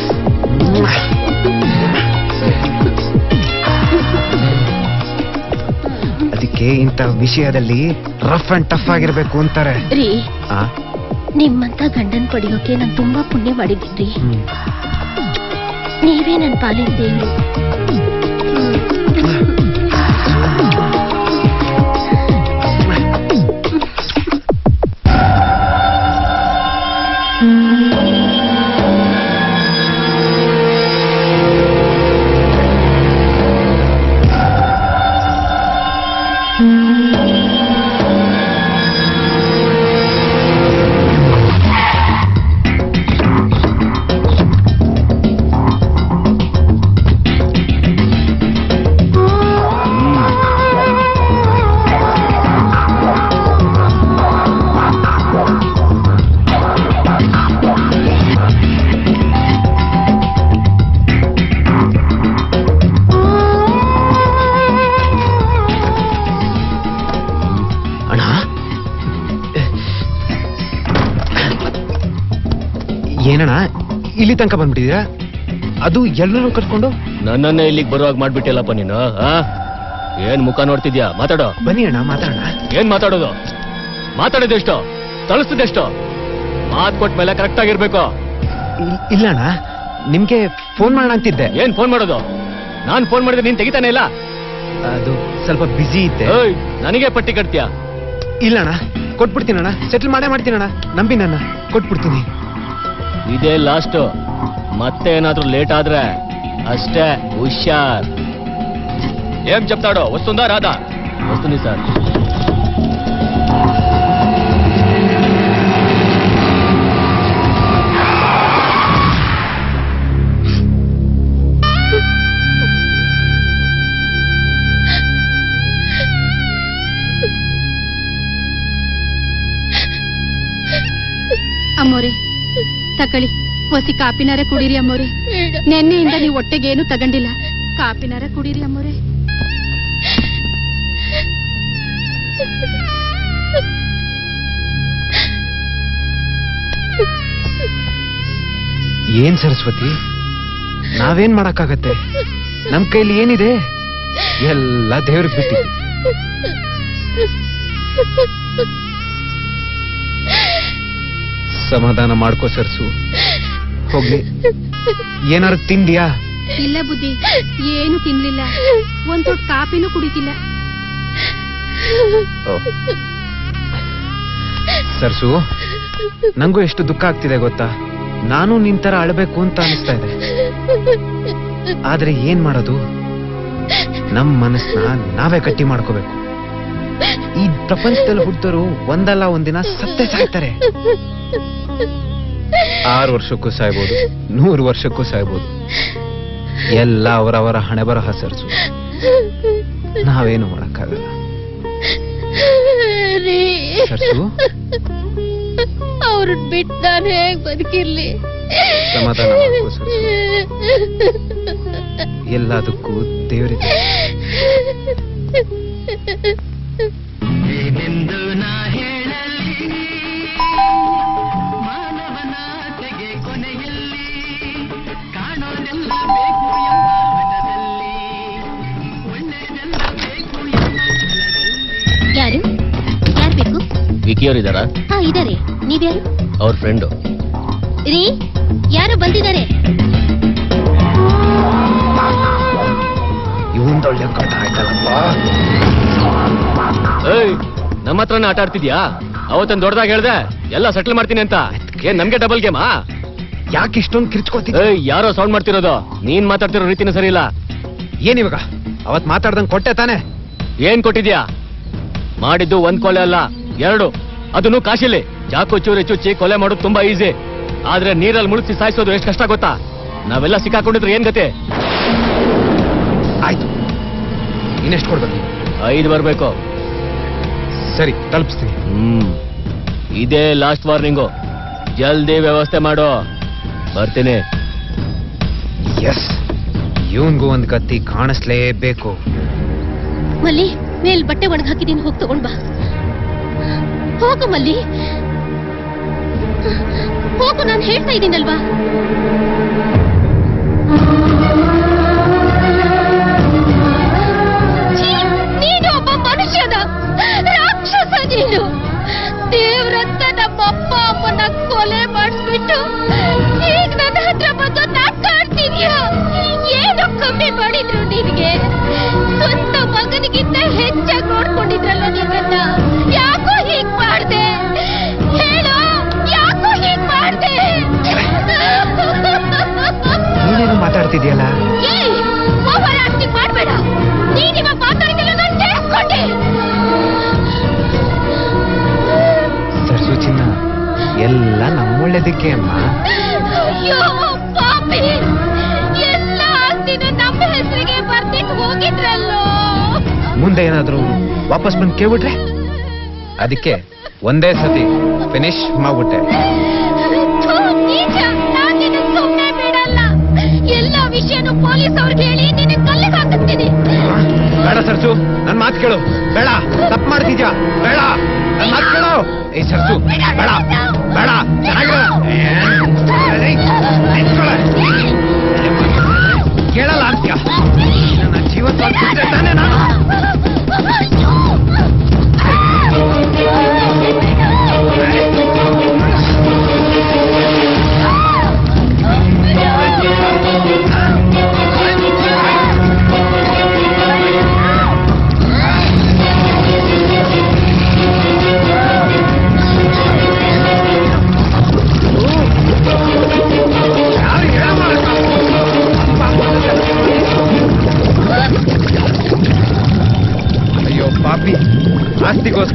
ಅದಕ್ಕೆ ಇಂಥ ವಿಷಯದಲ್ಲಿ ರಫ್ ಅಂಡ್ ಟಫ್ ಆಗಿರ್ಬೇಕು ಅಂತಾರೆ ರೀ ಆ ನಿಮ್ಮಂತ ಗಂಡನ್ ಪಡೆಯೋಕೆ ನಾನ್ ತುಂಬಾ ಪುಣ್ಯ ಮಾಡಿದ್ದೀನಿ ಹ್ಮ್. ನೀವೇ ನನ್ ಪಾಲಿನ ದೇವ್ರು ಅಣ್ಣ ಏನಣ್ಣ ಇಲ್ಲಿ ತನಕ ಬಂದ್ಬಿಟ್ಟಿದ್ದೀರಾ ಅದು ಎಲ್ಲರೂ ಕರ್ಕೊಂಡು ನನ್ನನ್ನೇ ಇಲ್ಲಿಗೆ ಬರುವಾಗ ಮಾಡ್ಬಿಟ್ಟಿಲ್ಲಪ್ಪ ನೀನು ಆ? ಏನ್ ಮುಖ ನೋಡ್ತಿದ್ಯಾ ಮಾತಾಡೋ ಬನ್ನಿ ಅಣ್ಣ ಮಾತಾಡೋಣ ಏನ್ ಮಾತಾಡೋದು ಮಾತಾಡೋದೆಷ್ಟು ತಳಿಸ್ತಿದ್ದೆಷ್ಟು ಮಾತ್ ಕೊಟ್ಟ ಮೇಲೆ ಕರೆಕ್ಟ್ ಆಗಿರ್ಬೇಕು ಇಲ್- ಇಲ್ಲ ಅಣ್ಣ ನಿಮ್ಗೆ ಫೋನ್ ಮಾಡೋಣ ಅಂತಿದ್ದೆ ಏನ್ ಫೋನ್ ಮಾಡೋದು ನಾನ್ ಫೋನ್ ಮಾಡಿದ್ರೆ ನೀನ್ ತೆಗಿತಾನೆ ಇಲ್ಲ ಅದು ಸ್ವಲ್ಪ ಬಿಸಿ ಇದ್ದೆ ಏಯ್, ನನಗೆ ಪಟ್ಟಿ ಕಟ್ತೀಯ ಇಲ್ಲ ಅಣ್ಣ ಕೊಟ್ಬಿಡ್ತೀನಿ ಅಣ್ಣ ಸೆಟ್ಲ್ ಮಾಡೇ ಮಾಡ್ತೀನಿ ಅಣ್ಣ ನಂಬಿ ನನ್ನ ಕೊಟ್ಬಿಡ್ತೀನಿ ಇದೇ ಲಾಸ್ಟ್ ಮತ್ತೆ ಏನಾದ್ರೂ ಲೇಟ್ ಆದ್ರೆ ಅಷ್ಟೇ ಹುಷಾರ್ ఏం చెప్తాడో వస్తుందా రాదా వస్తుంది సార్ ಅಮ್ಮೋರೆ ತಕೊಳ್ಳಿ ಹೊಸಿ ಕಾಪಿನಾರ ಕುಡೀರಿ ಅಮ್ಮೋರೆ ನೆನ್ನೆಯಿಂದ ನೀವು ಹೊಟ್ಟೆಗೇನು ತಗೊಂಡಿಲ್ಲ ಕಾಪಿನಾರ ಕುಡೀರಿ ಅಮ್ಮೋರೆ ಏನ್ ಸರಸ್ವತಿ ನಾವೇನ್ ಮಾಡಕ್ಕಾಗತ್ತೆ ನಮ್ ಕೈಲಿ ಏನಿದೆ ಎಲ್ಲ ದೇವ್ರಿಗೆ ಬಿಟ್ಟಿದ್ವಿ ಸಮಾಧಾನ ಮಾಡ್ಕೋ ಸರ್ಸು ಹೋಗ್ಲಿ ಏನಾರು ತಿಂದ್ಯಾ ಇಲ್ಲ ಬುದ್ಧಿ ಏನು ತಿನ್ಲಿಲ್ಲ ಒಂದ್ ದೊಡ್ಡ ಕಾಪಿನೂ ಕುಡಿತಿಲ್ಲ ಸರ್ಸು ನಂಗೂ ಎಷ್ಟು ದುಃಖ ಆಗ್ತಿದೆ ಗೊತ್ತಾ ನಾನು ನಿನ್ ತರ ಅಳಬೇಕು ಅಂತ ಅನಿಸ್ತಾ ಇದೆ ಆದ್ರೆ ಏನ್ ಮಾಡೋದು ನಮ್ ಮನಸ್ಸನ್ನ ನಾವೇ ಗಟ್ಟಿ ಮಾಡ್ಕೋಬೇಕು ಈ ಪ್ರಪಂಚದಲ್ಲಿ ಹುಟ್ಟೋರು ಒಂದಲ್ಲ ಒಂದಿನ ಸತ್ತೇ ಸಾಯ್ತಾರೆ ಆರು ವರ್ಷಕ್ಕೂ ಸಾಯ್ಬೋದು ನೂರು ವರ್ಷಕ್ಕೂ ಸಾಯ್ಬೋದು ಎಲ್ಲ ಅವರವರ ಹಣೆ ಬರಹ ಸರ್ಸು ನಾವೇನು ಮಾಡಕ್ಕಾಗಲ್ಲ ಸರ್ಸು ಅವ್ರನ್ನ ಬಿಟ್ಟು ನಾನು ಹೇಗ್ ಬದುಕಿರ್ಲಿ ಸಮಾಧಾನ ಮಾಡ್ಕೋ ಸರ್ಸು ಎಲ್ಲದಕ್ಕೂ ದೇವರಿದೆ ಯಾರು ಯಾರು ಬೇಕು ವಿಕಿ ಅವರಿದ್ದಾರಾ ಹಾ ಇದಾರೆ ನೀವ್ಯಾರು ಅವ್ರ ಫ್ರೆಂಡು ರೀ ಯಾರು ಬಂದಿದ್ದಾರೆ ಇವಂದೊಳ್ಳೆ ಕಟ ಆಯ್ತಲ್ಲಪ್ಪ ಏಯ್ ನಮ್ಮ ಹತ್ರನೇ ಆಟ ಆಡ್ತಿದ್ಯಾ ಅವತ್ತೊಂದು ದೊಡ್ಡದಾಗಿ ಹೇಳ್ದೆ ಎಲ್ಲ ಸೆಟ್ಲ್ ಮಾಡ್ತೀನಿ ಅಂತ ಏನ್ ನಮ್ಗೆ ಡಬಲ್ ಗೇಮಾ ಯಾಕೆ ಇಷ್ಟೊಂದು ಕಿರ್ಚ್ಕೋತಿ ಏಯ್ ಯಾರೋ ಸೌಂಡ್ ಮಾಡ್ತಿರೋದು ನೀನ್ ಮಾತಾಡ್ತಿರೋ ರೀತಿನೇ ಸರಿ ಇಲ್ಲ ಏನಿವಾಗ ಅವತ್ ಮಾತಾಡ್ದಂಗ್ ಕೊಟ್ಟೆ ತಾನೆ ಏನ್ ಕೊಟ್ಟಿದ್ಯಾ ಮಾಡಿದ್ದು ಒಂದ್ ಕೊಲೆ ಅಲ್ಲ ಎರಡು ಅದನ್ನು ಕಾಶಿಲಿ ಚಾಕು ಚೂರಿ ಚುಚ್ಚಿ ಕೊಲೆ ಮಾಡೋದು ತುಂಬಾ ಈಸಿ ಆದ್ರೆ ನೀರಲ್ಲಿ ಮುಳುಗಿಸಿ ಸಾಯಿಸೋದು ಎಷ್ಟು ಕಷ್ಟ ಗೊತ್ತಾ ನಾವೆಲ್ಲ ಸಿಕ್ಕಾಕೊಂಡಿದ್ರೆ ಏನ್ ಗತಿ ಆಯ್ತು ಇನ್ನೆಷ್ಟು ಕೊಡ್ಬೇಕು ಐದು ಬರ್ಬೇಕು ಸರಿ ತಲುಪಿಸ್ತೀನಿ ಹ್ಮ್ ಇದೇ ಲಾಸ್ಟ್ ವಾರ್ನಿಂಗು ಜಲ್ದಿ ವ್ಯವಸ್ಥೆ ಮಾಡೋ ಬರ್ತೀನಿ ಎಸ್ ಇವನ್ಗೂ ಒಂದ್ ಕತ್ತಿ ಕಾಣಿಸ್ಲೇಬೇಕು ಮಲ್ಲಿ ಮೇಲ್ ಬಟ್ಟೆ ಒಣಗ್ ಹಾಕಿದೀನಿ ಹೋಗಿ ತಗೊಂಡ್ ಬಾ ಹೋಗು ಮಲ್ಲಿ ಹೋಗು ನಾನು ಹೇಳ್ತಾ ಇದ್ದೀನಲ್ವಾ ಛೀ, ನೀನು ಒಬ್ಬ ಮನುಷ್ಯನ ರಾಕ್ಷಸ ನೀನು ದೇವ್ರಂತ ನಮ್ಮ ಅಪ್ಪ ಅಮ್ಮನ ಕೊಲೆ ಮಾಡಿಸ್ಬಿಟ್ಟು ಈಗ ನನ್ನ ಹತ್ರ ಬಂದು ನಾಟಕ ಆಡ್ತಿದ್ಯಾ ಏನು ಕಮ್ಮಿ ಮಾಡಿದ್ರು ನಿನಗೆ ಸ್ವಂತ ಮಗನಿಗಿಂತ ಹೆಚ್ಚಾಗಿ ನೋಡ್ಕೊಂಡಿದ್ರಲ್ಲ ನಿನ್ನನ್ನ ಯಾಕೋ ಹೀಗ್ ಮಾಡ್ದೆ ಹೇಳು ಯಾಕೋ ಹೀಗ್ ಮಾಡ್ದೆ ನೀನೇನು ಮಾತಾಡ್ತಿದ್ಯಲ್ಲ ಏಯ್ ಓವರ್ ಆಕ್ಟಿಂಗ್ ಮಾಡ್ಬೇಡ ನೀನಿವ ಮಾತಾಡಿದೆಲ್ಲ ನಾನು ಕೇಳಿಸ್ಕೊಂಡೆ ಸರ್ಸು ಚಿನ್ನ ಎಲ್ಲ ನಮ್ಮೊಳ್ಳೇದಕ್ಕೆ ಅಮ್ಮ ಅಯ್ಯೋ ಪಾಪಿ ಎಲ್ಲ ಆಸ್ತಿನೂ ನಮ್ಮ ಹೆಸರಿಗೆ ಬರ್ದಿಟ್ಟು ಹೋಗಿದ್ರಲ್ಲೋ ಮುಂದೆ ಏನಾದ್ರೂ ವಾಪಸ್ ಬಂದು ಕೇಳ್ಬಿಟ್ರೆ ಅದಕ್ಕೆ ಒಂದೇ ಸತಿ ಫಿನಿಶ್ ಮಾಡ್ಬಿಟ್ಟೆ ಥು, ನೀಚ ನಾನ್ ನಿನ್ನ ಸುಮ್ನೆ ಬಿಡಲ್ಲ ಎಲ್ಲ ವಿಷಯನೂ ಪೊಲೀಸ್ ಅವ್ರಿಗೆ ಹೇಳಿ ನಿನ್ನ ಕಲ್ಲಿಗೆ ಹಾಕಿಸ್ತೀನಿ ಬೇಡ ಸರ್ಸು ನನ್ ಮಾತು ಕೇಳು ಬೇಡ ತಪ್ಪು ಮಾಡ್ತಿದ್ಯಾ ಬೇಡ ನನ್ ಮಾತು ಕೇಳು ಏ ಸರ್ಸು ಬೇಡ ಬೇಡ ಚೆನ್ನಾಗಿರೋ ಕೇಳಲ್ಲ ಅಂತ್ಯ ನನ್ನ ಜೀವ ತೊಳ್ಸಿದ್ರೆ ತಾನೇ ನಾನು ಆ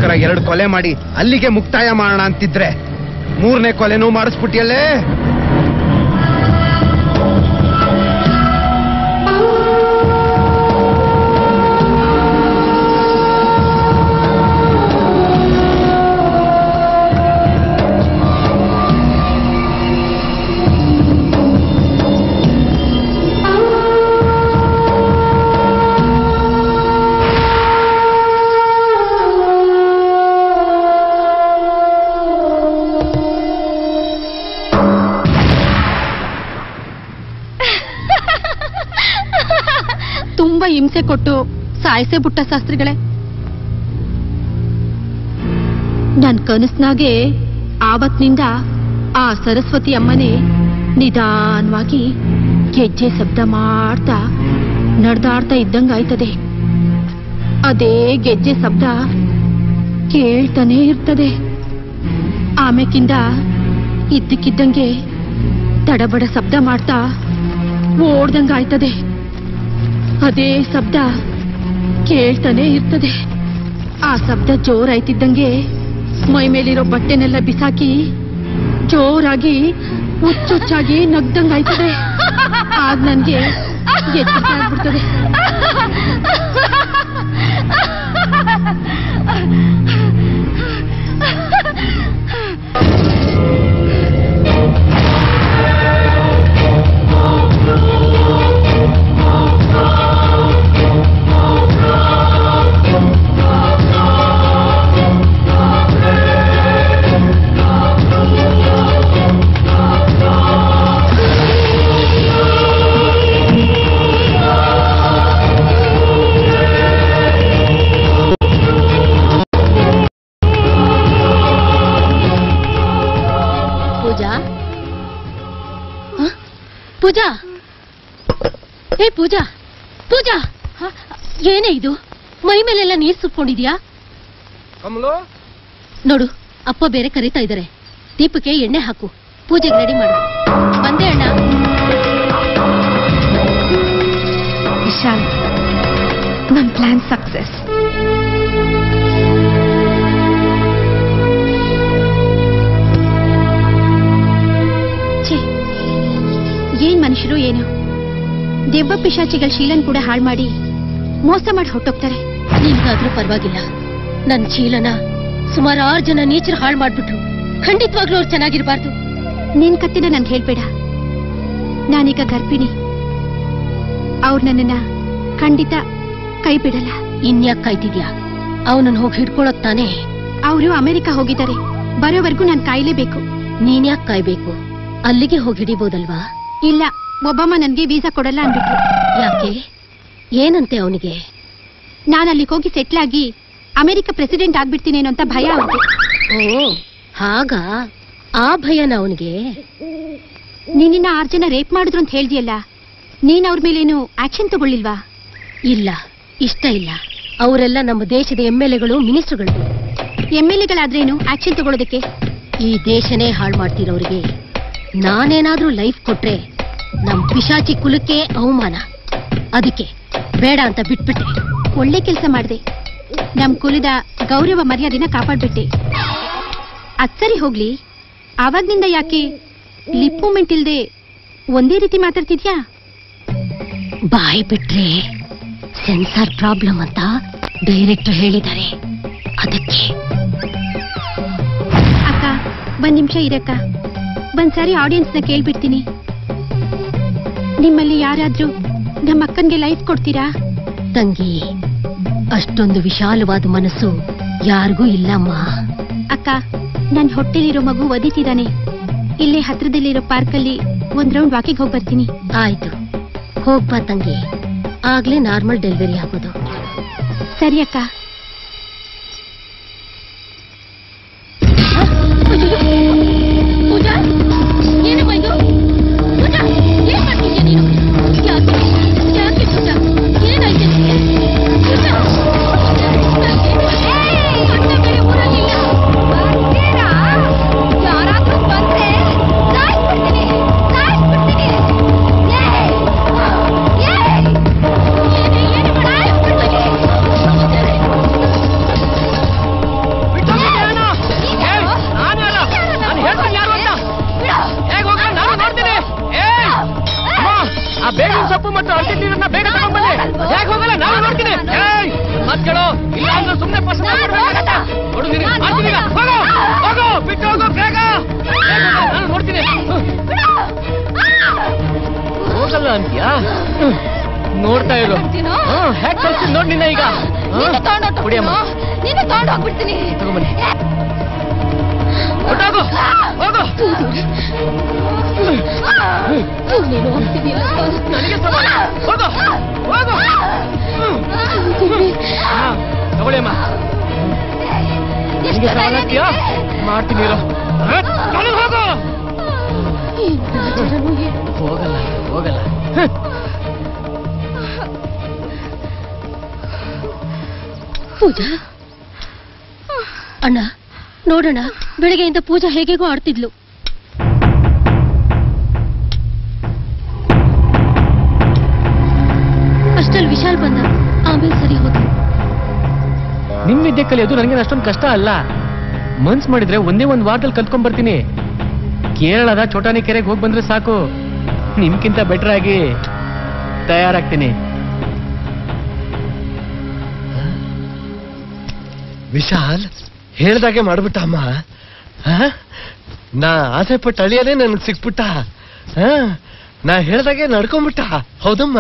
ನನಗೋಸ್ಕರ ಎರಡು ಕೊಲೆ ಮಾಡಿ ಅಲ್ಲಿಗೆ ಮುಕ್ತಾಯ ಮಾಡೋಣ ಅಂತಿದ್ರೆ ಮೂರನೇ ಕೊಲೆನೂ ಮಾಡಿಸ್ಬಿಟ್ಟಿಯಲ್ಲೇ ತುಂಬಾ ಹಿಂಸೆ ಕೊಟ್ಟು ಸಾಯಿಸೇ ಬಿಟ್ಟ ಶಾಸ್ತ್ರಿಗಳೇ ನನ್ ಕನಸ್ನಾಗೆ ಆವತ್ನಿಂದ ಆ ಸರಸ್ವತಿ ಅಮ್ಮನೇ ನಿಧಾನವಾಗಿ ಗೆಜ್ಜೆ ಶಬ್ದ ಮಾಡ್ತಾ ನಡೆದಾಡ್ತಾ ಇದ್ದಂಗ ಆಯ್ತದೆ ಅದೇ ಗೆಜ್ಜೆ ಶಬ್ದ ಕೇಳ್ತಾನೆ ಇರ್ತದೆ ಆಮೇಕಿಂದ ಇದ್ದಕ್ಕಿದ್ದಂಗೆ ತಡಬಡ ಶಬ್ದ ಮಾಡ್ತಾ ಓಡ್ದಂಗ ಆಯ್ತದೆ ಅದೇ ಶಬ್ದ ಕೇಳ್ತಾನೆ ಇರ್ತದೆ ಆ ಶಬ್ದ ಜೋರಾಯ್ತಿದ್ದಂಗೆ ಮೈ ಮೇಲಿರೋ ಬಟ್ಟೆನೆಲ್ಲ ಬಿಸಾಕಿ ಜೋರಾಗಿ ಹುಚ್ಚುಚ್ಚಾಗಿ ನಗ್ದಂಗಾಯ್ತದೆ ಆಗ ನನ್ಗೆ ಎಚ್ಚರಿಕೆ ಆಗ್ಬಿಡ್ತದೆ ಪೂಜಾ ಹ? ಪೂಜಾ ಏ ಪೂಜಾ ಪೂಜಾ ಹ? ಏನೇ ಇದು ಮೈ ಮೇಲೆಲ್ಲ ನೀರ್ ಸುಟ್ಕೊಂಡಿದ್ಯಾ ಕಮಲು ನೋಡು ಅಪ್ಪ ಬೇರೆ ಕರೀತಾ ಇದ್ದಾರೆ ದೀಪಕ್ಕೆ ಎಣ್ಣೆ ಹಾಕು ಪೂಜೆಗೆ ರೆಡಿ ಮಾಡು ಬಂದೆ ಅಣ್ಣ ವಿಶಾಲ್ ನಮ್ ಪ್ಲಾನ್ ಸಕ್ಸಸ್ ಛೇ ಏನ್ ಮನುಷ್ಯರು ಏನು ದೆವ್ವ ಪಿಶಾಚಿಗಳ ಶೀಲನ್ ಕೂಡ ಹಾಳು ಮಾಡಿ ಮೋಸ ಮಾಡಿ ಹೊಟ್ಟೋಗ್ತಾರೆ ನಿಮ್ಗಾದ್ರೂ ಪರವಾಗಿಲ್ಲ ನನ್ ಶೀಲನ ಸುಮಾರು ಆರು ಜನ ನೇಚರ್ ಹಾಳು ಮಾಡ್ಬಿಟ್ರು ಖಂಡಿತವಾಗ್ಲೂ ಅವ್ರು ಚೆನ್ನಾಗಿರ್ಬಾರ್ದು ನಿನ್ ಕತ್ತಿನ ನನ್ಗೆ ಹೇಳ್ಬೇಡ ನಾನೀಗ ಗರ್ಭಿಣಿ ಅವ್ರು ನನ್ನನ್ನ ಖಂಡಿತ ಕೈ ಬಿಡಲ್ಲ ಇನ್ಯಾಕ್ ಕಾಯ್ತಿದ್ಯಾ ಅವನನ್ನ ಹೋಗಿ ಹಿಡ್ಕೊಳ್ಳೋದ್ ತಾನೇ ಅವರು ಅಮೆರಿಕ ಹೋಗಿದ್ದಾರೆ ಬರೋವರೆಗೂ ನಾನ್ ಕಾಯ್ಲೇಬೇಕು ನೀನ್ಯಾಕ್ ಕಾಯ್ಬೇಕು ಅಲ್ಲಿಗೆ ಹೋಗಿ ಹಿಡಿಬೋದಲ್ವಾ ಇಲ್ಲ ಒಬ್ಬಮ್ಮ ನನ್ಗೆ ವೀಸಾ ಕೊಡಲ್ಲ ಅಂದ್ಬಿಟ್ರು ಯಾಕೆ ಏನಂತೆ ಅವನಿಗೆ ನಾನು ಅಲ್ಲಿಗೆ ಹೋಗಿ ಸೆಟ್ಲ್ ಆಗಿ ಅಮೆರಿಕ ಪ್ರೆಸಿಡೆಂಟ್ ಆಗ್ಬಿಡ್ತೀನೇನೋ ಅಂತ ಭಯ ಅವ್ರಿಗೆ ಓ ಹಾಗ ಆ ಭಯನ ಅವನಿಗೆ ನಿನ್ನ ಆರ್ ಜನ ರೇಪ್ ಮಾಡಿದ್ರು ಅಂತ ಹೇಳ್ದಿಯಲ್ಲ ನೀನ್ ಅವ್ರ ಮೇಲೇನು ಆಕ್ಷನ್ ತಗೊಳ್ಳಿಲ್ವಾ ಇಲ್ಲ ಇಷ್ಟ ಇಲ್ಲ ಅವರೆಲ್ಲ ನಮ್ಮ ದೇಶದ ಎಂ ಎಲ್ ಎಗಳು ಮಿನಿಸ್ಟರ್ಗಳು ಎಂ ಎಲ್ ಎಗಳಾದ್ರೇನು ಆಕ್ಷನ್ ತಗೊಳ್ಳೋದಕ್ಕೆ ಈ ದೇಶನೇ ಹಾಳು ಮಾಡ್ತಿರೋರಿಗೆ ನಾನೇನಾದ್ರೂ ಲೈಫ್ ಕೊಟ್ರೆ ನಮ್ ಪಿಶಾಚಿ ಕುಲಕ್ಕೆ ಅವಮಾನ ಅದಕ್ಕೆ ಬೇಡ ಅಂತ ಬಿಟ್ಬಿಟ್ಟೆ ಒಳ್ಳೆ ಕೆಲಸ ಮಾಡಿದೆ ನಮ್ ಕುಲದ ಗೌರವ ಮರ್ಯಾದೆನ ಕಾಪಾಡ್ಬಿಟ್ಟೆ ಅದ್ ಸರಿ ಹೋಗ್ಲಿ ಆವಾಗ್ನಿಂದ ಯಾಕೆ ಲಿಪ್ ಮೂಮೆಂಟ್ ಇಲ್ದೆ ಒಂದೇ ರೀತಿ ಮಾತಾಡ್ತಿದ್ಯಾ ಬಾಯಿ ಬಿಟ್ರೆ ಸೆನ್ಸಾರ್ ಪ್ರಾಬ್ಲಮ್ ಅಂತ ಡೈರೆಕ್ಟರ್ ಹೇಳಿದ್ದಾರೆ ಅದಕ್ಕೆ ಅಕ್ಕ ಒಂದ್ ನಿಮಿಷ ಇರಕ್ಕ ಒಂದ್ಸಾರಿ ಆಡಿಯನ್ಸ್ನ ಕೇಳ್ಬಿಡ್ತೀನಿ ನಿಮ್ಮಲ್ಲಿ ಯಾರಾದ್ರೂ ನಮ್ಮ ಅಕ್ಕನ್ಗೆ ಲೈಫ್ ಕೊಡ್ತೀರಾ ತಂಗಿ ಅಷ್ಟೊಂದು ವಿಶಾಲವಾದ ಮನಸ್ಸು ಯಾರಿಗೂ ಇಲ್ಲಮ್ಮ ಅಕ್ಕ ನನ್ ಹೊಟ್ಟೆಲಿರೋ ಮಗು ಒದಿತಿದ್ದಾನೆ ಇಲ್ಲೇ ಹತ್ರದಲ್ಲಿರೋ ಪಾರ್ಕಲ್ಲಿ ಒಂದ್ ರೌಂಡ್ ವಾಕಿಂಗ್ ಹೋಗಿ ಬರ್ತೀನಿ ಆಯ್ತು ಹೋಗ್ಬಾ ತಂಗಿ ಆಗ್ಲೇ ನಾರ್ಮಲ್ ಡೆಲಿವರಿ ಆಗೋದು ಸರಿ ಅಕ್ಕ ಪೂಜಾ ಏನಮ್ಮ ಇದು ಪೂಜಾ ಏನ್ ಮಾಡ್ತಿದ್ಯಾ ನೀನು ಯಾಕೆ ಯಾಕೆ ಪೂಜಾ ಏನಾಯ್ತು ನಿನಗೆ ಪೂಜಾ ಯಾರಾದ್ರೂ ಬಂದ್ರೆ ಸಾಯಿಸ್ಬಿಡ್ತೀನಿ ಸಾಯಿಸ್ಬಿಡ್ತೀನಿ ಏಯ್! ಏಯ್! ಏನೇ ಏನು ಬೇಡ ಮತ್ತು ಹಸಿ ನೀರನ್ನ ಬೇಗ ತಗೊಂಡ್ಬನ್ನಿ ಹೇಗೆ ಹೋಗಲ್ಲ ನಾನು ನೋಡ್ತೀನಿ ಏಯ್ ಮಾತ್ ಕೇಳು ಇಲ್ಲ ಅಂದ್ರೆ ಸುಮ್ಮನೆ ಪಸಂದ ನೋಡು ನೀನು ಮಾಡ್ತೀನಿ ಈಗ. ಹೋಗು ಹೋಗು ಬಿಟ್ಟು ಹೋಗು ಬೇಗ ಬೇಗ ಹೋಗು, ನಾನು ನೋಡ್ತೀನಿ ಹೋಗಲ್ಲ ಅಂತೀಯಾ ಹ್ಮ್. ನೋಡ್ತಾ ಇರು ಹ್ಮ್, ಹೇಗ್ ಕಳ್ಸ್ತೀನಿ ನೋಡ್ ನಿನ್ನ ಈಗ ಹ್ಮ್? ಕುಡಿಯಮ್ಮ ನೀನು ತಗೊಂಡು ಹೋಗ್ಬಿಡ್ತೀನಿ ತಗೊಂಬನ್ನಿ ಹೊರ್ಟೋಗು, ಹೋಗು ನೀನು ಹೋಗ್ತಿದೀಯ ನನಗೆ ಸಮಾನ ಹೋಗು ಹೋಗು ಹಾ, ತಗೊಳ್ಳಿ ಅಮ್ಮ ನಿನಗೆ ಸವಾಲ್ ಆಗ್ತೀಯಾ ಮಾಡ್ತೀನಿ ಇರು. ಹಾ, ತಗೊಂಡು ಹೋಗು ಹೋಗಲ್ಲ ಹೋಗಲ್ಲ ಹ. ಪೂಜಾ ಅಣ್ಣ ನೋಡೋಣ ಬೆಳಗ್ಗೆಯಿಂದ ಪೂಜಾ ಹೇಗೆಗೋ ಆಡ್ತಿದ್ಲು ಅಷ್ಟಲ್ಲಿ ವಿಶಾಲ್ ಬಂದ ಆಮೇಲೆ ಸರಿ ಹೋದ್ರು ನಿಮ್ ವಿದ್ಯೆ ಕಲಿಯೋದು ನನಗೆ ಅಷ್ಟೊಂದು ಕಷ್ಟ ಅಲ್ಲ ಮನ್ಸ್ ಮಾಡಿದ್ರೆ ಒಂದೇ ಒಂದ್ ವಾರದಲ್ಲಿ ಕಲ್ತ್ಕೊಂಡ್ ಬರ್ತೀನಿ ಕೇರಳದ ಚೋಟಾನಿ ಕೆರೆಗೆ ಹೋಗಿ ಬಂದ್ರೆ ಸಾಕು ನಿಮ್ಗಿಂತ ಬೆಟರ್ ಆಗಿ ತಯಾರಾಗ್ತೀನಿ ವಿಶಾಲ್ ಹೇಳ್ದಾಗೆ ಮಾಡ್ಬಿಟ್ಟ ಅಮ್ಮ ಆ? ನಾ ಆಸೆ ಪಟ್ಟ ಅಳಿಯನೇ ನನ್ಗೆ ಸಿಕ್ಬಿಟ್ಟ ಆ? ನಾ ಹೇಳ್ದಾಗೆ ನಡ್ಕೊಂಬಿಟ್ಟ ಹೌದಮ್ಮ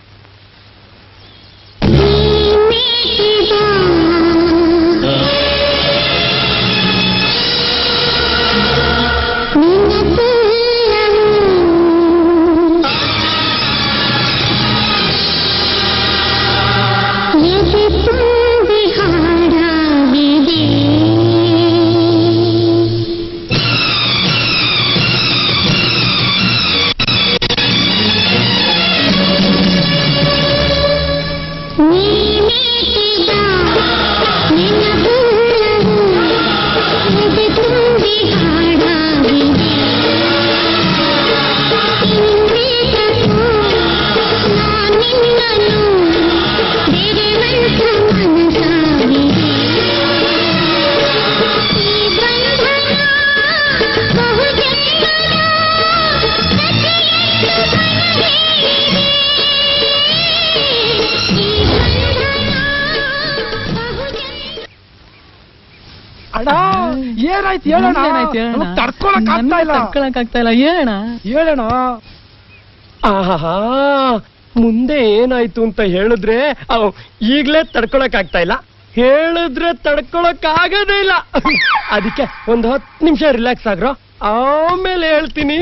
ಅಣ್ಣ ಏನಾಯ್ತು ಹೇಳೋಣ ಏನಾಯ್ತು ಹೇಳೋಣ? ತಡ್ಕೊಳಕ್ ಆಗ್ತಾ ಇಲ್ಲ ತಡ್ಕೊಳಕ್ ಆಗ್ತಾ ಇಲ್ಲ ಹೇಳೋಣ ಹೇಳೋಣ ಆಹಾ ಮುಂದೆ ಏನಾಯ್ತು ಅಂತ ಹೇಳಿದ್ರೆ ಅವ್ ಈಗ್ಲೇ ತಡ್ಕೊಳಕ್ ಆಗ್ತಾ ಇಲ್ಲ ಹೇಳಿದ್ರೆ ತಡ್ಕೊಳಕ್ ಆಗೋದೇ ಇಲ್ಲ ಅದಕ್ಕೆ ಒಂದು ಹತ್ತು ನಿಮಿಷ ರಿಲ್ಯಾಕ್ಸ್ ಆಗ್ರೋ ಆಮೇಲೆ ಹೇಳ್ತೀನಿ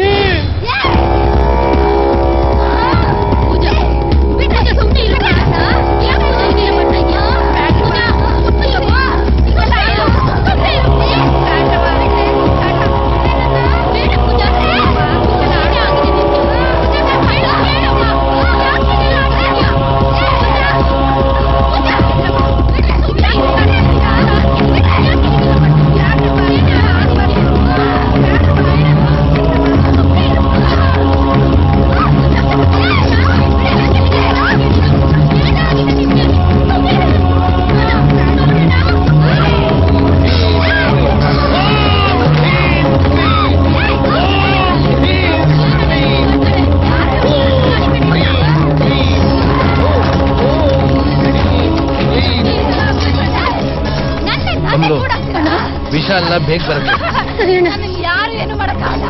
ಕಮಲು ವಿಶಾಲ್ನ ಬೇಗ ಬರಬೇಕು ಯಾರು ಏನು ಮಾಡಕ್ಕಾಗಲ್ಲ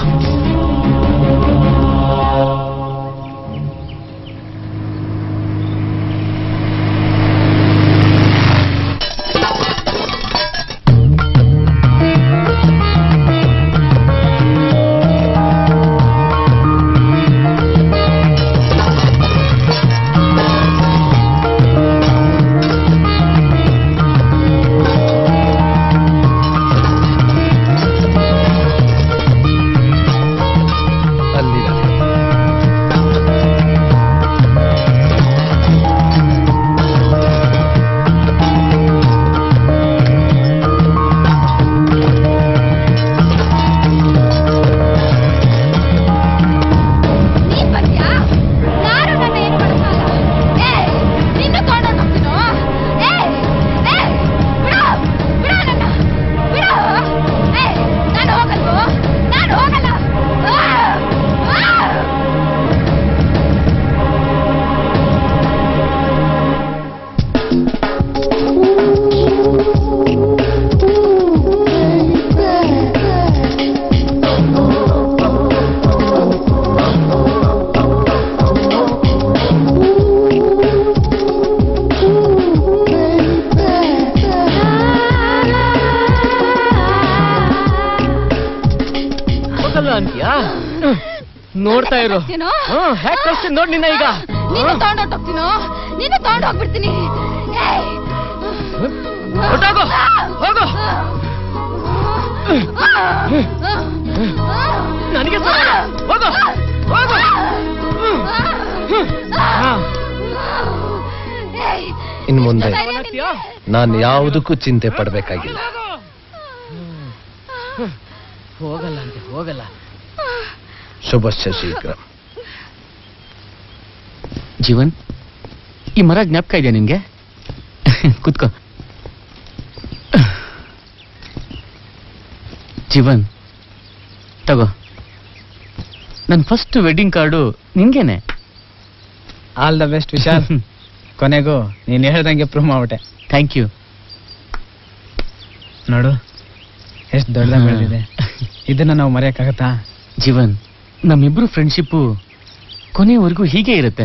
ಿ ಹೋಗಲ್ಲ ಅಂತೀಯಾ ಹ್ಮ್. ನೋಡ್ತಾ ಇರು ಏನೋ? ಹ್ಮ್ ಹೇಗ್ ಕಳ್ಸ್ತೀನಿ ನೋಡ್ ನಿನ್ನ ಈಗ ನೀನು ತಗೊಂಡೋಗ್ತೀನೋ ನೀನು ತಗೊಂಡೋಗ್ಬಿಡ್ತೀನಿ ಏಯ್! ಹೊರ್ಟೋಗು, ಹೋಗು. ನನಗೆ ಸಮಾನ. ಹೋಗು, ಹೋಗು. ಹ್ಮ್. ಹ್ಮ್. ಹಾ. ಏಯ್! ಇನ್ ಮುಂದೆ ಮಾಡ್ತೀಯಾ? ನಾನು ಯಾವುದಕ್ಕೂ ಚಿಂತೆ ಪಡಬೇಕಾಗಿಲ್ಲ ಹೋಗಲ್ಲ ಅಂತೆ ಹೋಗಲ್ಲ ಶುಭಶ್ಚ ಶೀಘ್ರ ಜೀವನ್ ಈ ಮರ ಜ್ಞಾಪಕ ಇದೆಯಾ ನಿನ್ಗೆ ಕುತ್ಕೋ ಜೀವನ್ ತಗೋ ನನ್ನ ಫಸ್ಟ್ ವೆಡ್ಡಿಂಗ್ ಕಾರ್ಡು ನಿನ್ಗೇನೆ ಆಲ್ ದ ಬೆಸ್ಟ್ ವಿಶಾಲ್ ಕೊನೆಗೂ ನೀನ್ ಹೇಳ್ದಂಗೆ ಪ್ರೂವ್ ಮಾಡ್ಬಿಟ್ಟೆ ಥ್ಯಾಂಕ್ ಯು ನೋಡು ಎಷ್ಟು ದೊಡ್ಡದಾಗಿ ಬೆಳೆದಿದೆ ಇದನ್ನ ನಾವು ಮರೆಯಕ್ಕಾಗತ್ತಾ ಜೀವನ್ ನಮ್ಮಿಬ್ರು ಫ್ರೆಂಡ್ಶಿಪ್ಪು ಕೊನೆಯವರೆಗೂ ಹೀಗೆ ಇರುತ್ತೆ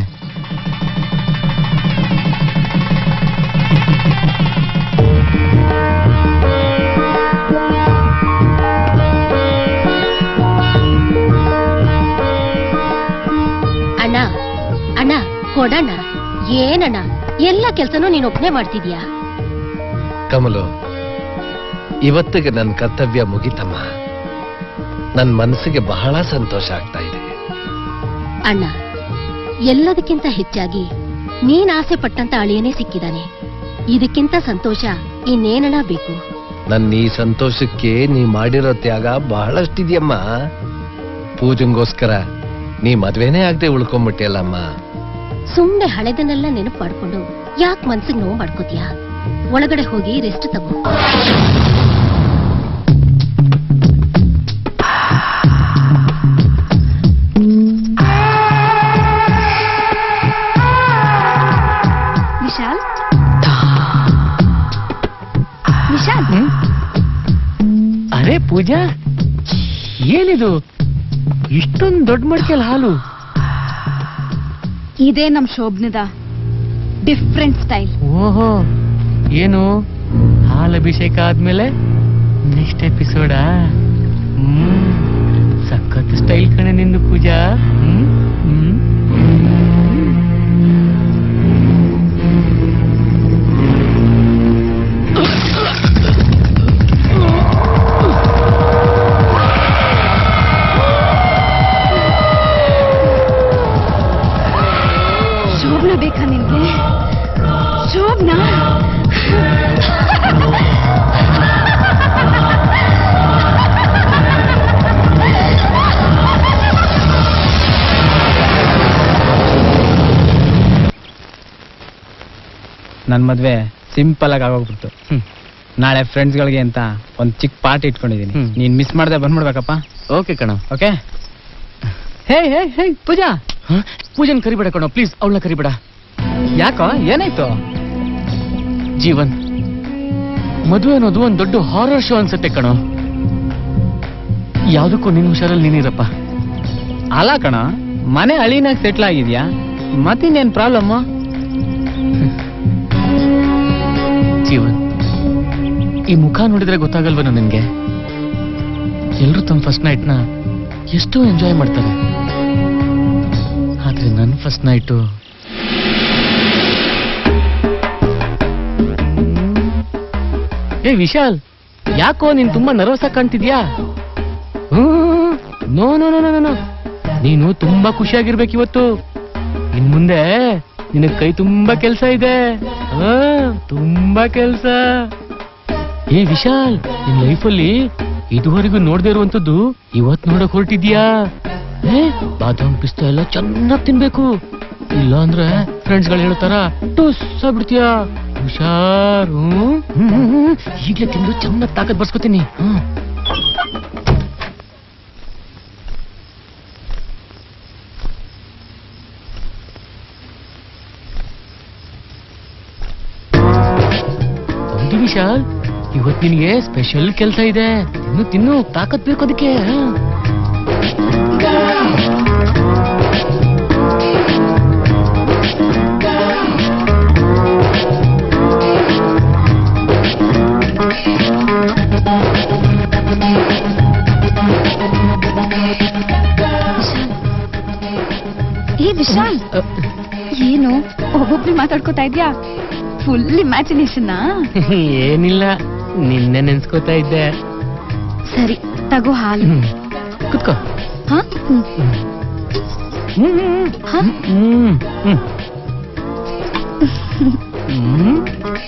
ಅಣ್ಣ ಅಣ್ಣ ಕೊಡಣ್ಣ ಏನಣ್ಣ ಎಲ್ಲ ಕೆಲ್ಸನೂ ನೀನ್ ಒಬ್ನೇ ಮಾಡ್ತಿದ್ಯಾ ಕಮಲು ಇವತ್ತಿಗೆ ನನ್ನ ಕರ್ತವ್ಯ ಮುಗಿತಮ್ಮ ನನ್ನ ಮನಸ್ಸಿಗೆ ಬಹಳ ಸಂತೋಷ ಆಗ್ತಾ ಇದೆ ಅಣ್ಣ ಎಲ್ಲದಕ್ಕಿಂತ ಹೆಚ್ಚಾಗಿ ನೀನ್ ಆಸೆ ಪಟ್ಟಂತ ಅಳಿಯನೇ ಸಿಕ್ಕಿದಾನೆ ಇದಕ್ಕಿಂತ ಸಂತೋಷ ಇನ್ನೇನಣ್ಣ ಬೇಕು ನನ್ನ ಈ ಸಂತೋಷಕ್ಕೆ ನೀ ಮಾಡಿರೋ ತ್ಯಾಗ ಬಹಳಷ್ಟಿದ್ಯಮ್ಮ ಪೂಜಂಗೋಸ್ಕರ ನೀ ಮದ್ವೆನೇ ಆಗದೆ ಉಳ್ಕೊಂಬಿಟ್ಟಿಯಲ್ಲಮ್ಮ ಸುಮ್ನೆ ಹಳೆದನ್ನೆಲ್ಲ ನೆನಪು ಮಾಡ್ಕೊಂಡು ಯಾಕೆ ಮನ್ಸಿಗೆ ನೋವು ಮಾಡ್ಕೋತೀಯ ಒಳಗಡೆ ಹೋಗಿ ರೆಸ್ಟ್ ತಗೋ ವಿಶಾಲ್ ವಿಶಾಲ್ ಅರೆ ಪೂಜಾ ಏನಿದು ಇಷ್ಟೊಂದು ದೊಡ್ಡ ಮಡಿಕೆಲ್ ಹಾಲು ಇದೇ ನಮ್ ಶೋಭನದ ಡಿಫ್ರೆಂಟ್ ಸ್ಟೈಲ್ ಓಹೋ ಏನು ಹಾಲು ಅಭಿಷೇಕ ಆದ್ಮೇಲೆ ನೆಕ್ಸ್ಟ್ ಎಪಿಸೋಡಾ ಹ್ಮ್ ಸಖತ್ ಸ್ಟೈಲ್ ಕಣೆ ನಿಂದು ಪೂಜಾ ಹ್ಮ್ ಹ್ಮ್ ಶೋಭನ ಬೇಕಾ ನಿನ್ಗೆ ಶೋಭನ ನನ್ ಮದ್ವೆ ಸಿಂಪಲ್ ಆಗಿ ಆಗೋಗ್ಬಿಡ್ತು ನಾಳೆ ಫ್ರೆಂಡ್ಸ್ಗಳಿಗೆ ಅಂತ ಒಂದ್ ಚಿಕ್ಕ ಪಾರ್ಟಿ ಇಟ್ಕೊಂಡಿದೀನಿ ಹ್ಮ್. ನೀನ್ ಮಿಸ್ ಮಾಡ್ದೆ ಬಂದ್ಬಿಡ್ಬೇಕಪ್ಪ ಓಕೆ ಕಣ ಓಕೆ ಹೇ ಹೇ ಹೇ ಪೂಜಾ ಪೂಜನ್ ಕರಿಬೇಡ ಕಣೋ ಪ್ಲೀಸ್ ಅವಳನ್ನ ಕರಿಬೇಡ ಯಾಕೋ ಏನಾಯ್ತು ಜೀವನ್ ಮದುವೆ ಅನ್ನೋದು ಒಂದ್ ದೊಡ್ಡ ಹಾರರ್ ಶೋ ಅನ್ಸತ್ತೆ ಕಣೋ ಯಾವ್ದಕ್ಕೂ ನಿನ್ ಹುಷಾರಲ್ಲಿ ನೀನಿರಪ್ಪ ಅಲ್ಲ ಕಣ ಮನೆ ಹಳಿನಾಗ ಸೆಟ್ಲ್ ಆಗಿದ್ಯಾ ಮತ್ತಿನ್ನೇನ್ ಪ್ರಾಬ್ಲಮ್ ಜೀವನ್ ಈ ಮುಖ ನೋಡಿದ್ರೆ ಗೊತ್ತಾಗಲ್ವನು ನಿನ್ಗೆ ಎಲ್ರು ತಮ್ಮ ಫಸ್ಟ್ ನೈಟ್ ನ ಎಷ್ಟೋ ಎಂಜಾಯ್ ಮಾಡ್ತಾರೆ ಆದ್ರೆ ನನ್ ಫಸ್ಟ್ ನೈಟು ಏ ವಿಶಾಲ್ ಯಾಕೋ ನೀನ್ ತುಂಬಾ ನರ್ವಸ್ ಆಗಿ ಕಾಣ್ತಿದ್ಯಾ ಹ್ಮ್ no no no no no ನೀನು ತುಂಬಾ ಖುಷಿಯಾಗಿರ್ಬೇಕು ಇವತ್ತು ಇನ್ ಮುಂದೆ ನಿನಗ್ ಕೈ ತುಂಬಾ ಕೆಲ್ಸ ಇದೆ ಆ, ತುಂಬಾ ಕೆಲ್ಸ ಏ ವಿಶಾಲ್ ನಿನ್ ಲೈಫಲ್ಲಿ ಇದುವರೆಗೂ ನೋಡದೇ ಇರುವಂತದ್ದು ಇವತ್ ನೋಡಕ್ ಹೊರಟಿದ್ಯಾ ಏ ಬಾದಾಮ್ ಪಿಸ್ತಾ ಎಲ್ಲ ಚೆನ್ನಾಗ್ ತಿನ್ಬೇಕು ಇಲ್ಲ ಅಂದ್ರೆ ಫ್ರೆಂಡ್ಸ್ ಗಳು ಹೇಳ್ತಾರ ಟುಸ್ ಆಗ್ಬಿಡ್ತೀಯ ಹುಷಾರ್ ಹ್ಮ್? ಹ್ಮ್, ಹ್ಮ್, ಹ್ಮ್. ಈಗ್ಲೇ ತಿಂದು ಚೆನ್ನಾಗ್ ತಾಕತ್ ಬರ್ಸ್ಕೊತೀನಿ ಹ್ಮ್ ಹೌದು ವಿಶಾಲ್ ಇವತ್ ನಿನಗೆ ಸ್ಪೆಷಲ್ ಕೆಲಸ ಇದೆ ತಿನ್ನು ತಿನ್ನು ತಾಕತ್ ಬೇಕು ಅದಕ್ಕೆ ಹ? ಏ ವಿಶಾಲ್ ಏನು ಒಬ್ಬೊಬ್ರು ಮಾತಾಡ್ಕೋತಾ ಇದ್ಯಾ ಫುಲ್ ಇಮ್ಯಾಜಿನೇಷನ್ ಏನಿಲ್ಲ ನಿನ್ನೆ ನೆನ್ಸ್ಕೋತಾ ಇದ್ದೆ ಸರಿ ತಗೋ ಹಾಲು ಹ್ಮ್. ಕುತ್ಕೋ ಹ? ಹ್ಮ್. ಹ? ಹ್ಮ್ ಹ್ಮ್ ಹ್ಮ್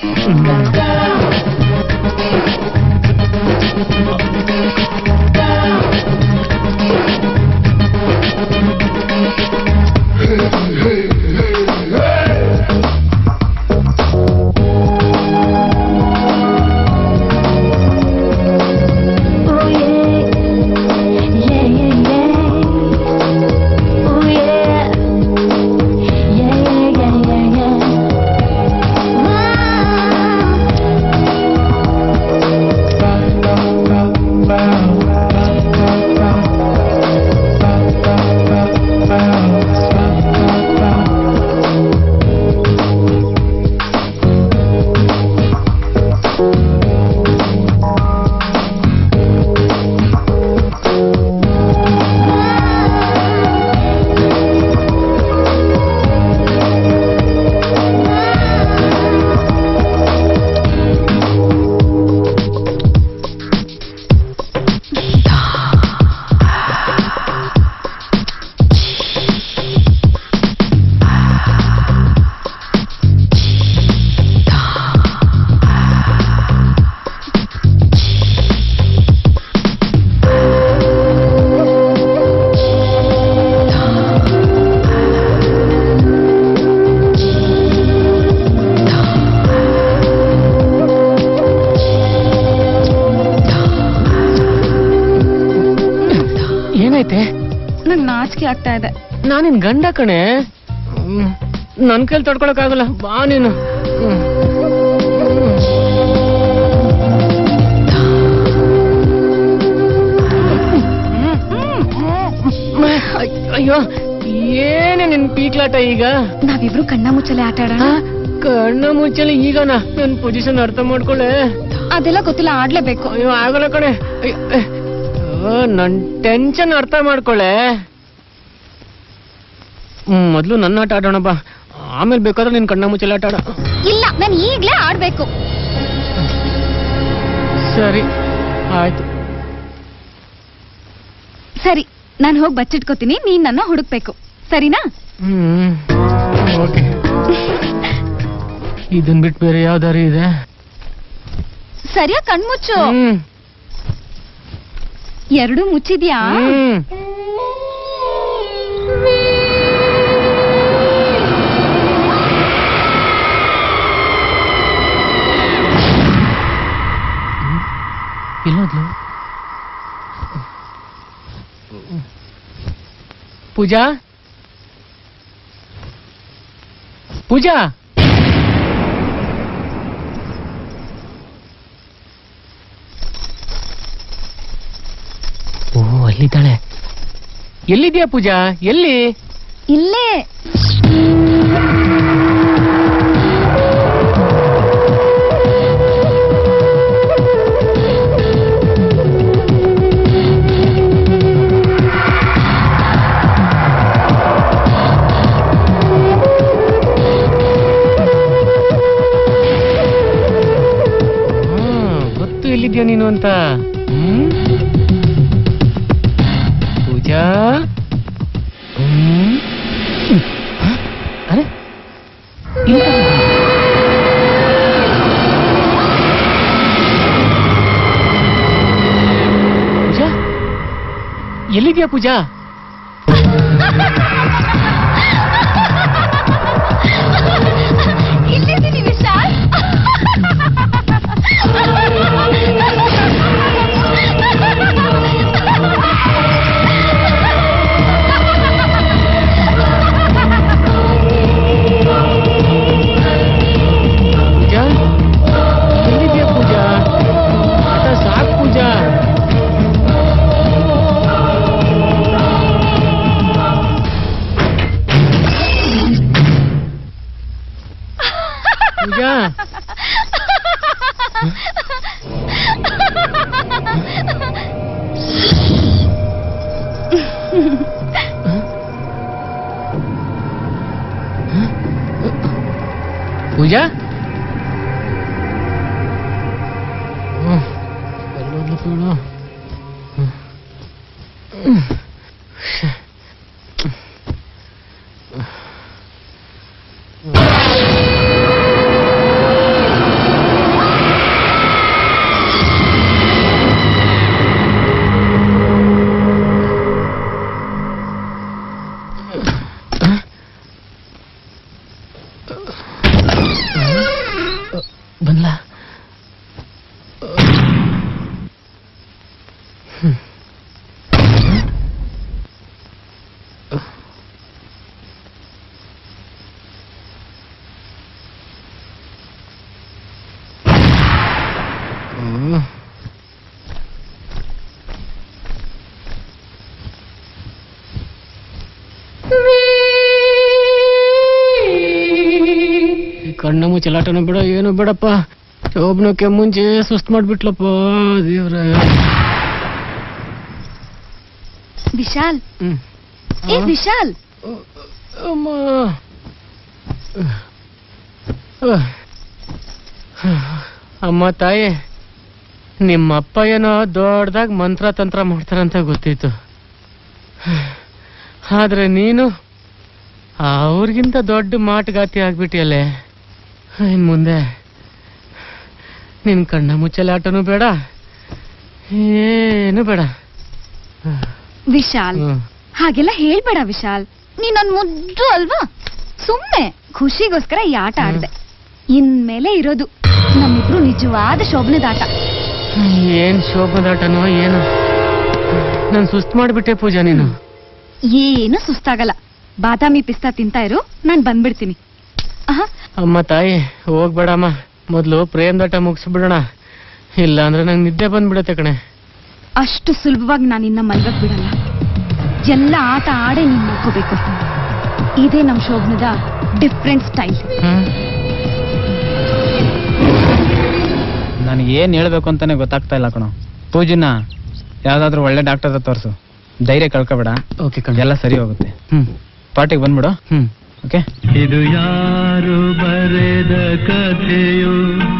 ಏನಾಯ್ತೆ ನಂಗ್ ನಾಚಿಕೆ ಆಗ್ತಾ ಇದೆ ನಾನಿನ್ ಗಂಡ ಕಣೆ ಹ್ಮ್. ನನ್ ಕೈಲಿ ತಡ್ಕೊಳಕ್ ಆಗಲ್ಲ ಬಾ ನೀನು ಹ್ಮ್. ಅಯ್- ಅಯ್ಯೋ ಏನೇ ನಿನ್ ಪೀಕ್ಲಾಟ ಈಗ ನಾವಿಬ್ರು ಕಣ್ಣ ಮುಚ್ಚಲೆ ಆಟ ಆಡೋಣ ಕಣ್ಣ ಮುಚ್ಚಲಿ ಈಗನ ನನ್ ಪೊಸಿಷನ್ ಅರ್ಥ ಮಾಡ್ಕೊಳ್ಳೆ ಅದೆಲ್ಲ ಗೊತ್ತಿಲ್ಲ ಆಡ್ಲೇಬೇಕು ಅಯ್ಯೋ ಆಗಲ್ಲ ಕಣೆ ಅಯ್ಯೋ, ಅಹ್. ಓ, ನನ್ ಟೆನ್ಷನ್ ಅರ್ಥ ಮಾಡ್ಕೊಳ್ಳೆ ಹ್ಮ್ ಮೊದ್ಲು ನನ್ನ ಆಟ ಆಡೋಣ ಬಾ ಆಮೇಲೆ ಬೇಕಾದ್ರೆ ನಿನ್ ಕಣ್ಣ ಮುಚ್ಚಲ ಆಟ ಆಡ ಇಲ್ಲ ನಾನು ಈಗ್ಲೇ ಆಡ್ಬೇಕು ಸರಿ ಆಯ್ತು ಸರಿ ನಾನು ಹೋಗಿ ಬಚ್ಚಿಟ್ಕೋತೀನಿ ನೀನ್ ನನ್ನ ಹುಡುಕ್ಬೇಕು ಸರಿನಾ ಹ್ಮ್ ಓಕೆ ಇದನ್ ಬಿಟ್ಟು ಬೇರೆ ಯಾವ ದಾರಿ ಇದೆ ಸರಿಯಾ ಕಣ್ಮುಚ್ಚು ಹ್ಮ್ ಎರಡು ಮುಚ್ಚಿದ್ಯಾ ಹ್ಮ್ ಎಲ್ಲೋದ್ಲು ಪೂಜಾ ಪೂಜಾ ಓ ಅಲ್ಲಿದ್ದಾಳೆ ಎಲ್ಲಿದ್ಯಾ ಪೂಜಾ ಎಲ್ಲಿ ಇಲ್ಲೇ ಹ್ಮ್, ಗೊತ್ತು ಎಲ್ಲಿದ್ಯಾ ನೀನು ಅಂತ ಹ್ಮ್? ಪೂಜಾ ಹ್ಮ್? ಹ್ಮ್. ಹ? ಅರೆ ಇಲ್ಲಿ ಬಂದ್ಬಿಟ್ಟ. ಪೂಜಾ ಎಲ್ಲಿದ್ಯಾ ಪೂಜಾ ಇಲ್ಲಿದ್ದೀನಿ ವಿಶಾಲ್ ಪೂಜಾ ಎಲ್ಲಿದ್ಯಾ ಪೂಜಾ ಆಟ ಸಾಕು ಪೂಜಾ ಪೂಜಾ ಹ್ಮ್. ಎಲ್ಲೋದ್ಲು ಇವಳು? ಹ್ಮ್. ಹ್ಮ್. ಶ್ಯೆ. ಬಂದ್ಲಾ ಈ ಕಣ್ಣ ಮುಚ್ಚಲಾಟನ ಬಿಡ ಏನು ಬಿಡಪ್ಪ ಶೋಭನಕ್ಕೆ ಮುಂಚೆ ಸುಸ್ತು ಮಾಡ್ಬಿಟ್ಲಪ್ಪ ದೇವ್ರ ವಿಶಾಲ್ ಹ್ಮ್. ಏ ವಿಶಾಲ್ ಅಮ್ಮ ಅಮ್ಮ ತಾಯಿ ನಿಮ್ಮಪ್ಪ ಏನೋ ದೊಡ್ಡದಾಗಿ ಮಂತ್ರ ತಂತ್ರ ಮಾಡ್ತಾರಂತ ಗೊತ್ತಿತ್ತು ಆದ್ರೆ ನೀನು ಅವ್ರಿಗಿಂತ ದೊಡ್ಡ ಮಾಟುಗಾತಿ ಆಗ್ಬಿಟ್ಟಿಯಲ್ಲೇ ಇನ್ ಮುಂದೆ ನಿನ್ ಕಣ್ಣ ಮುಚ್ಚಲಾಟನೂ ಬೇಡ ಏನು ಬೇಡ ವಿಶಾಲ್ ಹ್ಮ್. ಹಾಗೆಲ್ಲ ಹೇಳ್ಬೇಡ ವಿಶಾಲ್ ನೀನ್ ನನ್ ಮುದ್ದು ಅಲ್ವಾ ಸುಮ್ನೆ ಖುಷಿಗೋಸ್ಕರ ಈ ಆಟ ಆಡ್ದೆ ಇನ್ಮೇಲೆ ಇರೋದು ನಮ್ಮಿಬ್ರು ನಿಜವಾದ ಶೋಭನದಾಟ ಏನ್ ಶೋಭದಾಟನೋ ಏನು ನಾನು ಸುಸ್ತು ಮಾಡ್ಬಿಟ್ಟೆ ಪೂಜಾ ನೀನು ಏನು ಸುಸ್ತಾಗಲ್ಲ ಬಾದಾಮಿ ಪಿಸ್ತಾ ತಿಂತಾ ಇರು ನಾನ್ ಬಂದ್ಬಿಡ್ತೀನಿ ಆಹಾ, ಅಮ್ಮ ತಾಯಿ ಹೋಗ್ಬೇಡಮ್ಮ ಮೊದ್ಲು ಪ್ರೇಮ್ ದಾಟ ಮುಗಿಸ್ಬಿಡೋಣ ಇಲ್ಲ ಅಂದ್ರೆ ನಂಗೆ ನಿದ್ದೆ ಬಂದ್ಬಿಡತ್ತೆ ಕಣೆ ಅಷ್ಟು ಸುಲಭವಾಗಿ ನಾನು ಇನ್ನ ಮಲ್ಗಕ್ ಬಿಡಲ್ಲ ಎಲ್ಲ ಆಟ ಆಡೇ ನೀನ್ ಮಲ್ಕೋಬೇಕು ಇದೇ ನಮ್ ಶೋಭನದ ಡಿಫ್ರೆಂಟ್ ಸ್ಟೈಲ್ ನನಗೆ ಏನ್ ಹೇಳ್ಬೇಕು ಅಂತಾನೆ ಗೊತ್ತಾಗ್ತಾ ಇಲ್ಲ ಕಣೋ ಪೂಜನ ಯಾವ್ದಾದ್ರು ಒಳ್ಳೆ ಡಾಕ್ಟರ್ ಹತ್ರ ತೋರ್ಸು ಧೈರ್ಯ ಕಳ್ಕೊಬೇಡ ಓಕೆ ಎಲ್ಲ ಸರಿ ಹೋಗುತ್ತೆ ಹ್ಮ್ ಪಾರ್ಟಿಗೆ ಬಂದ್ಬಿಡು ಹ್ಮ್ ಓಕೆ ಇದು ಯಾರು ಬರೆದ ಕಥೆಯೋ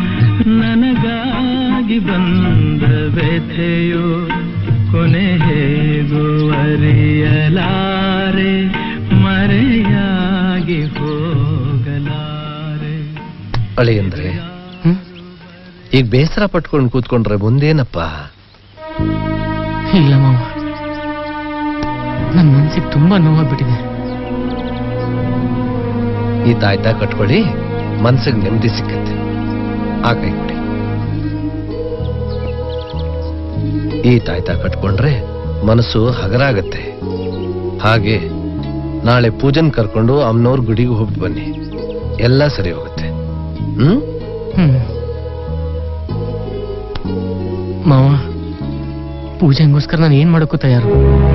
ನನಗಾಗಿ ಬಂದ ವ್ಯಥೆಯೋ ಕೊನೆ ಹೇಗೂ ಅರಿಯಲಾರೆ ಮರೆಯಾಗಿ ಹೋಗಲಾರೆ ಅಳಿಯಂದ್ರೆ ಈಗ ಬೇಸರ ಪಟ್ಕೊಂಡು ಕೂತ್ಕೊಂಡ್ರೆ ಮುಂದೇನಪ್ಪ ಇಲ್ಲ ಮಾವ ನನ್ನ ಮನ್ಸಿಗೆ ತುಂಬಾ ನೋವಾಗ್ಬಿಟ್ಟಿದೆ ಈ ತಾಯ್ತ ಕಟ್ಕೊಳ್ಳಿ ಮನ್ಸಿಗೆ ನೆಮ್ಮದಿ ಸಿಕ್ಕತ್ತೆ ಆ ಕೈ ಕೊಡಿ ಈ ತಾಯ್ತ ಕಟ್ಕೊಂಡ್ರೆ ಮನಸ್ಸು ಹಗರಾಗತ್ತೆ ಹಾಗೆ ನಾಳೆ ಪೂಜನ್ ಕರ್ಕೊಂಡು ಅಮ್ಮನವ್ರ ಗುಡಿಗೆ ಹೋಗಿ ಬನ್ನಿ ಎಲ್ಲ ಸರಿ ಹೋಗುತ್ತೆ ಹ್ಮ್ ಹ್ಮ್ ಮಾವ ಪೂಜೆಗೋಸ್ಕರ ನಾನು ಏನ್ ಮಾಡೋಕ್ಕೂ ತಯಾರು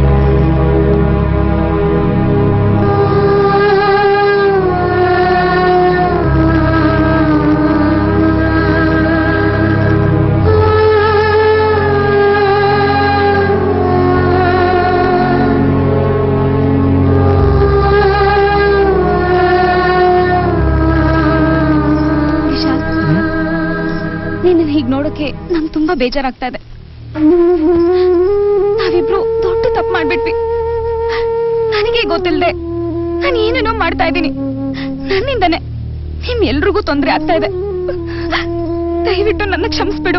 ವಿಶಾಲ್ ನಿನ್ನ ಹೀಗ್ ನೋಡೋಕೆ ನಂಗೆ ತುಂಬಾ ಬೇಜಾರಾಗ್ತಾ ಇದೆ ನಾವಿಬ್ರು ದೊಡ್ಡ ತಪ್ಪು ಮಾಡ್ಬಿಟ್ವಿ ನನಗೆ ಗೊತ್ತಿಲ್ಲದೆ ನಾನು ಏನೇನೋ ಮಾಡ್ತಾ ಇದ್ದೀನಿ ನನ್ನಿಂದನೇ ನಿಮ್ ಎಲ್ರಿಗೂ ತೊಂದರೆ ಆಗ್ತಾ ಇದೆ ದಯವಿಟ್ಟು ನನ್ನ ಕ್ಷಮಿಸ್ಬಿಡು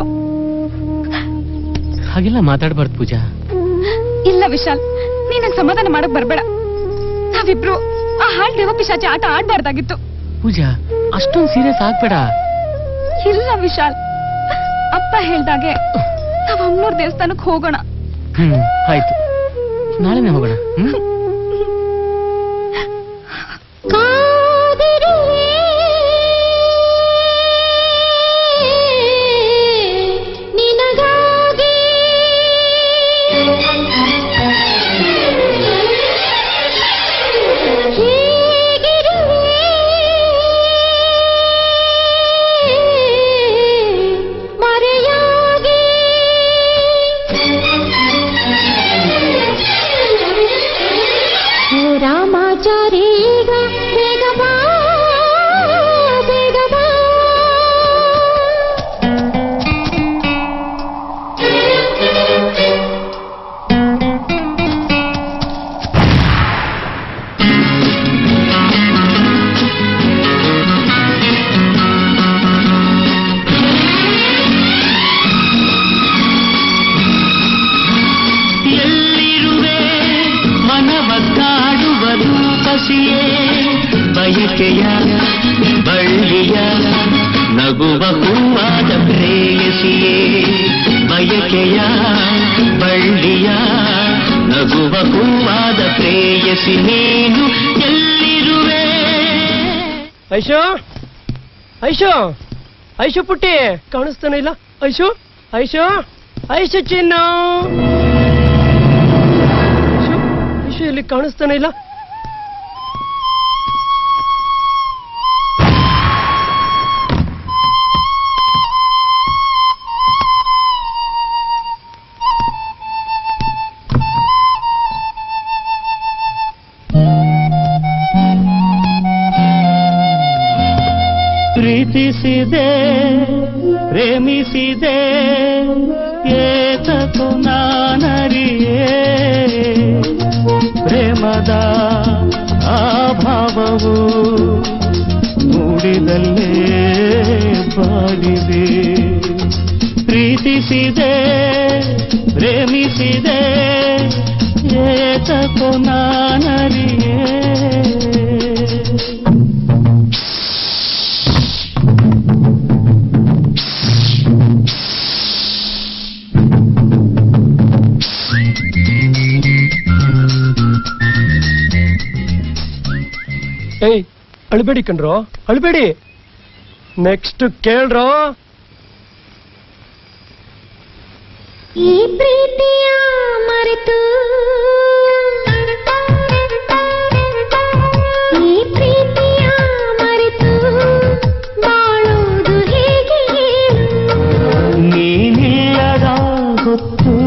ಹಾಗೆಲ್ಲ ಮಾತಾಡ್ಬಾರ್ದು ಪೂಜಾ ಇಲ್ಲ ವಿಶಾಲ್ ನೀನ್ ನಂಗ್ ಸಮಾಧಾನ ಮಾಡಕ್ ಬರ್ಬೇಡ ನಾವಿಬ್ರು ಆ ಹಾಳ್ ದೇವ ಪಿಶಾಚಿ ಆಟ ಆಡ್ಬಾರ್ದಾಗಿತ್ತು ಪೂಜಾ ಅಷ್ಟೊಂದು ಸೀರಿಯಸ್ ಆಗ್ಬೇಡ ಇಲ್ಲ ವಿಶಾಲ್ ಅಪ್ಪ ಹೇಳ್ದಾಗೆ ನಾವ್ ಅಮ್ಮನೂರ್ ದೇವಸ್ಥಾನಕ್ ಹೋಗೋಣ ಹ್ಮ್ ಆಯ್ತು ನಾಳೆನೇ ಹೋಗೋಣ ಹ್ಮ್ ನಿನಗಾಗಿ ಹೀಗಿರುವೆ ಮರೆಯಾಗಿ ಪ್ರಾಣಾಚಾರಿ ಈಗ ಬೇಗ ಬಾ ಬೇಗ ಬಾ ಎಲ್ಲಿರುವೆ ಮನವ ಕಾಡುವುದು ಕಸಿಯೇ ಬಯಕೆಯ ಬಳ್ಳಿಯ ನಗುವ ಹೂವಾದ ಪ್ರೇಯಸಿಯೇ ಬಯಕೆಯ ಬಳ್ಳಿಯ ನಗುವ ಹೂವಾದ ಪ್ರೇಯಸಿ ನೀನು ಎಲ್ಲಿರುವೆ ಐಶು ಐಶು ಐಶು ಪುಟ್ಟಿ ಕಾಣಿಸ್ತಾನೆ ಇಲ್ಲ ಐಶು ಐಶು ಐಶು ಚಿನ್ನು ಐಶು ಐಶು ಇಲ್ಲಿ ಕಾಣಿಸ್ತಾನೆ ಇಲ್ಲ ಪ್ರೀತಿಸಿದೆ ಪ್ರೇಮಿಸಿದೆ ಏತಕು ನಾನರಿಯೇ ಪ್ರೇಮದ ಅಭಾವವು ಮೂಡಿದಲ್ಲೇ ಬಾಡಿದೆ ಪ್ರೀತಿಸಿದೆ ಪ್ರೇಮಿಸಿದೆ ಏತಕು ನಾನರಿಯೇ ಏಯ್ ಅಳ್ಬೇಡಿ ಕಣ್ರೋ ಅಳ್ಬೇಡಿ ನೆಕ್ಸ್ಟ್ ಕೇಳ್ರೋ ಈ ಪ್ರೀತಿಯ ಮರೆತು ಈ ಪ್ರೀತಿಯ ಮರೆತು ಬಾಳೋದು ಹೇಗೆ ಹೇಳು ನೀನಿಲ್ಲದ ಹೊತ್ತು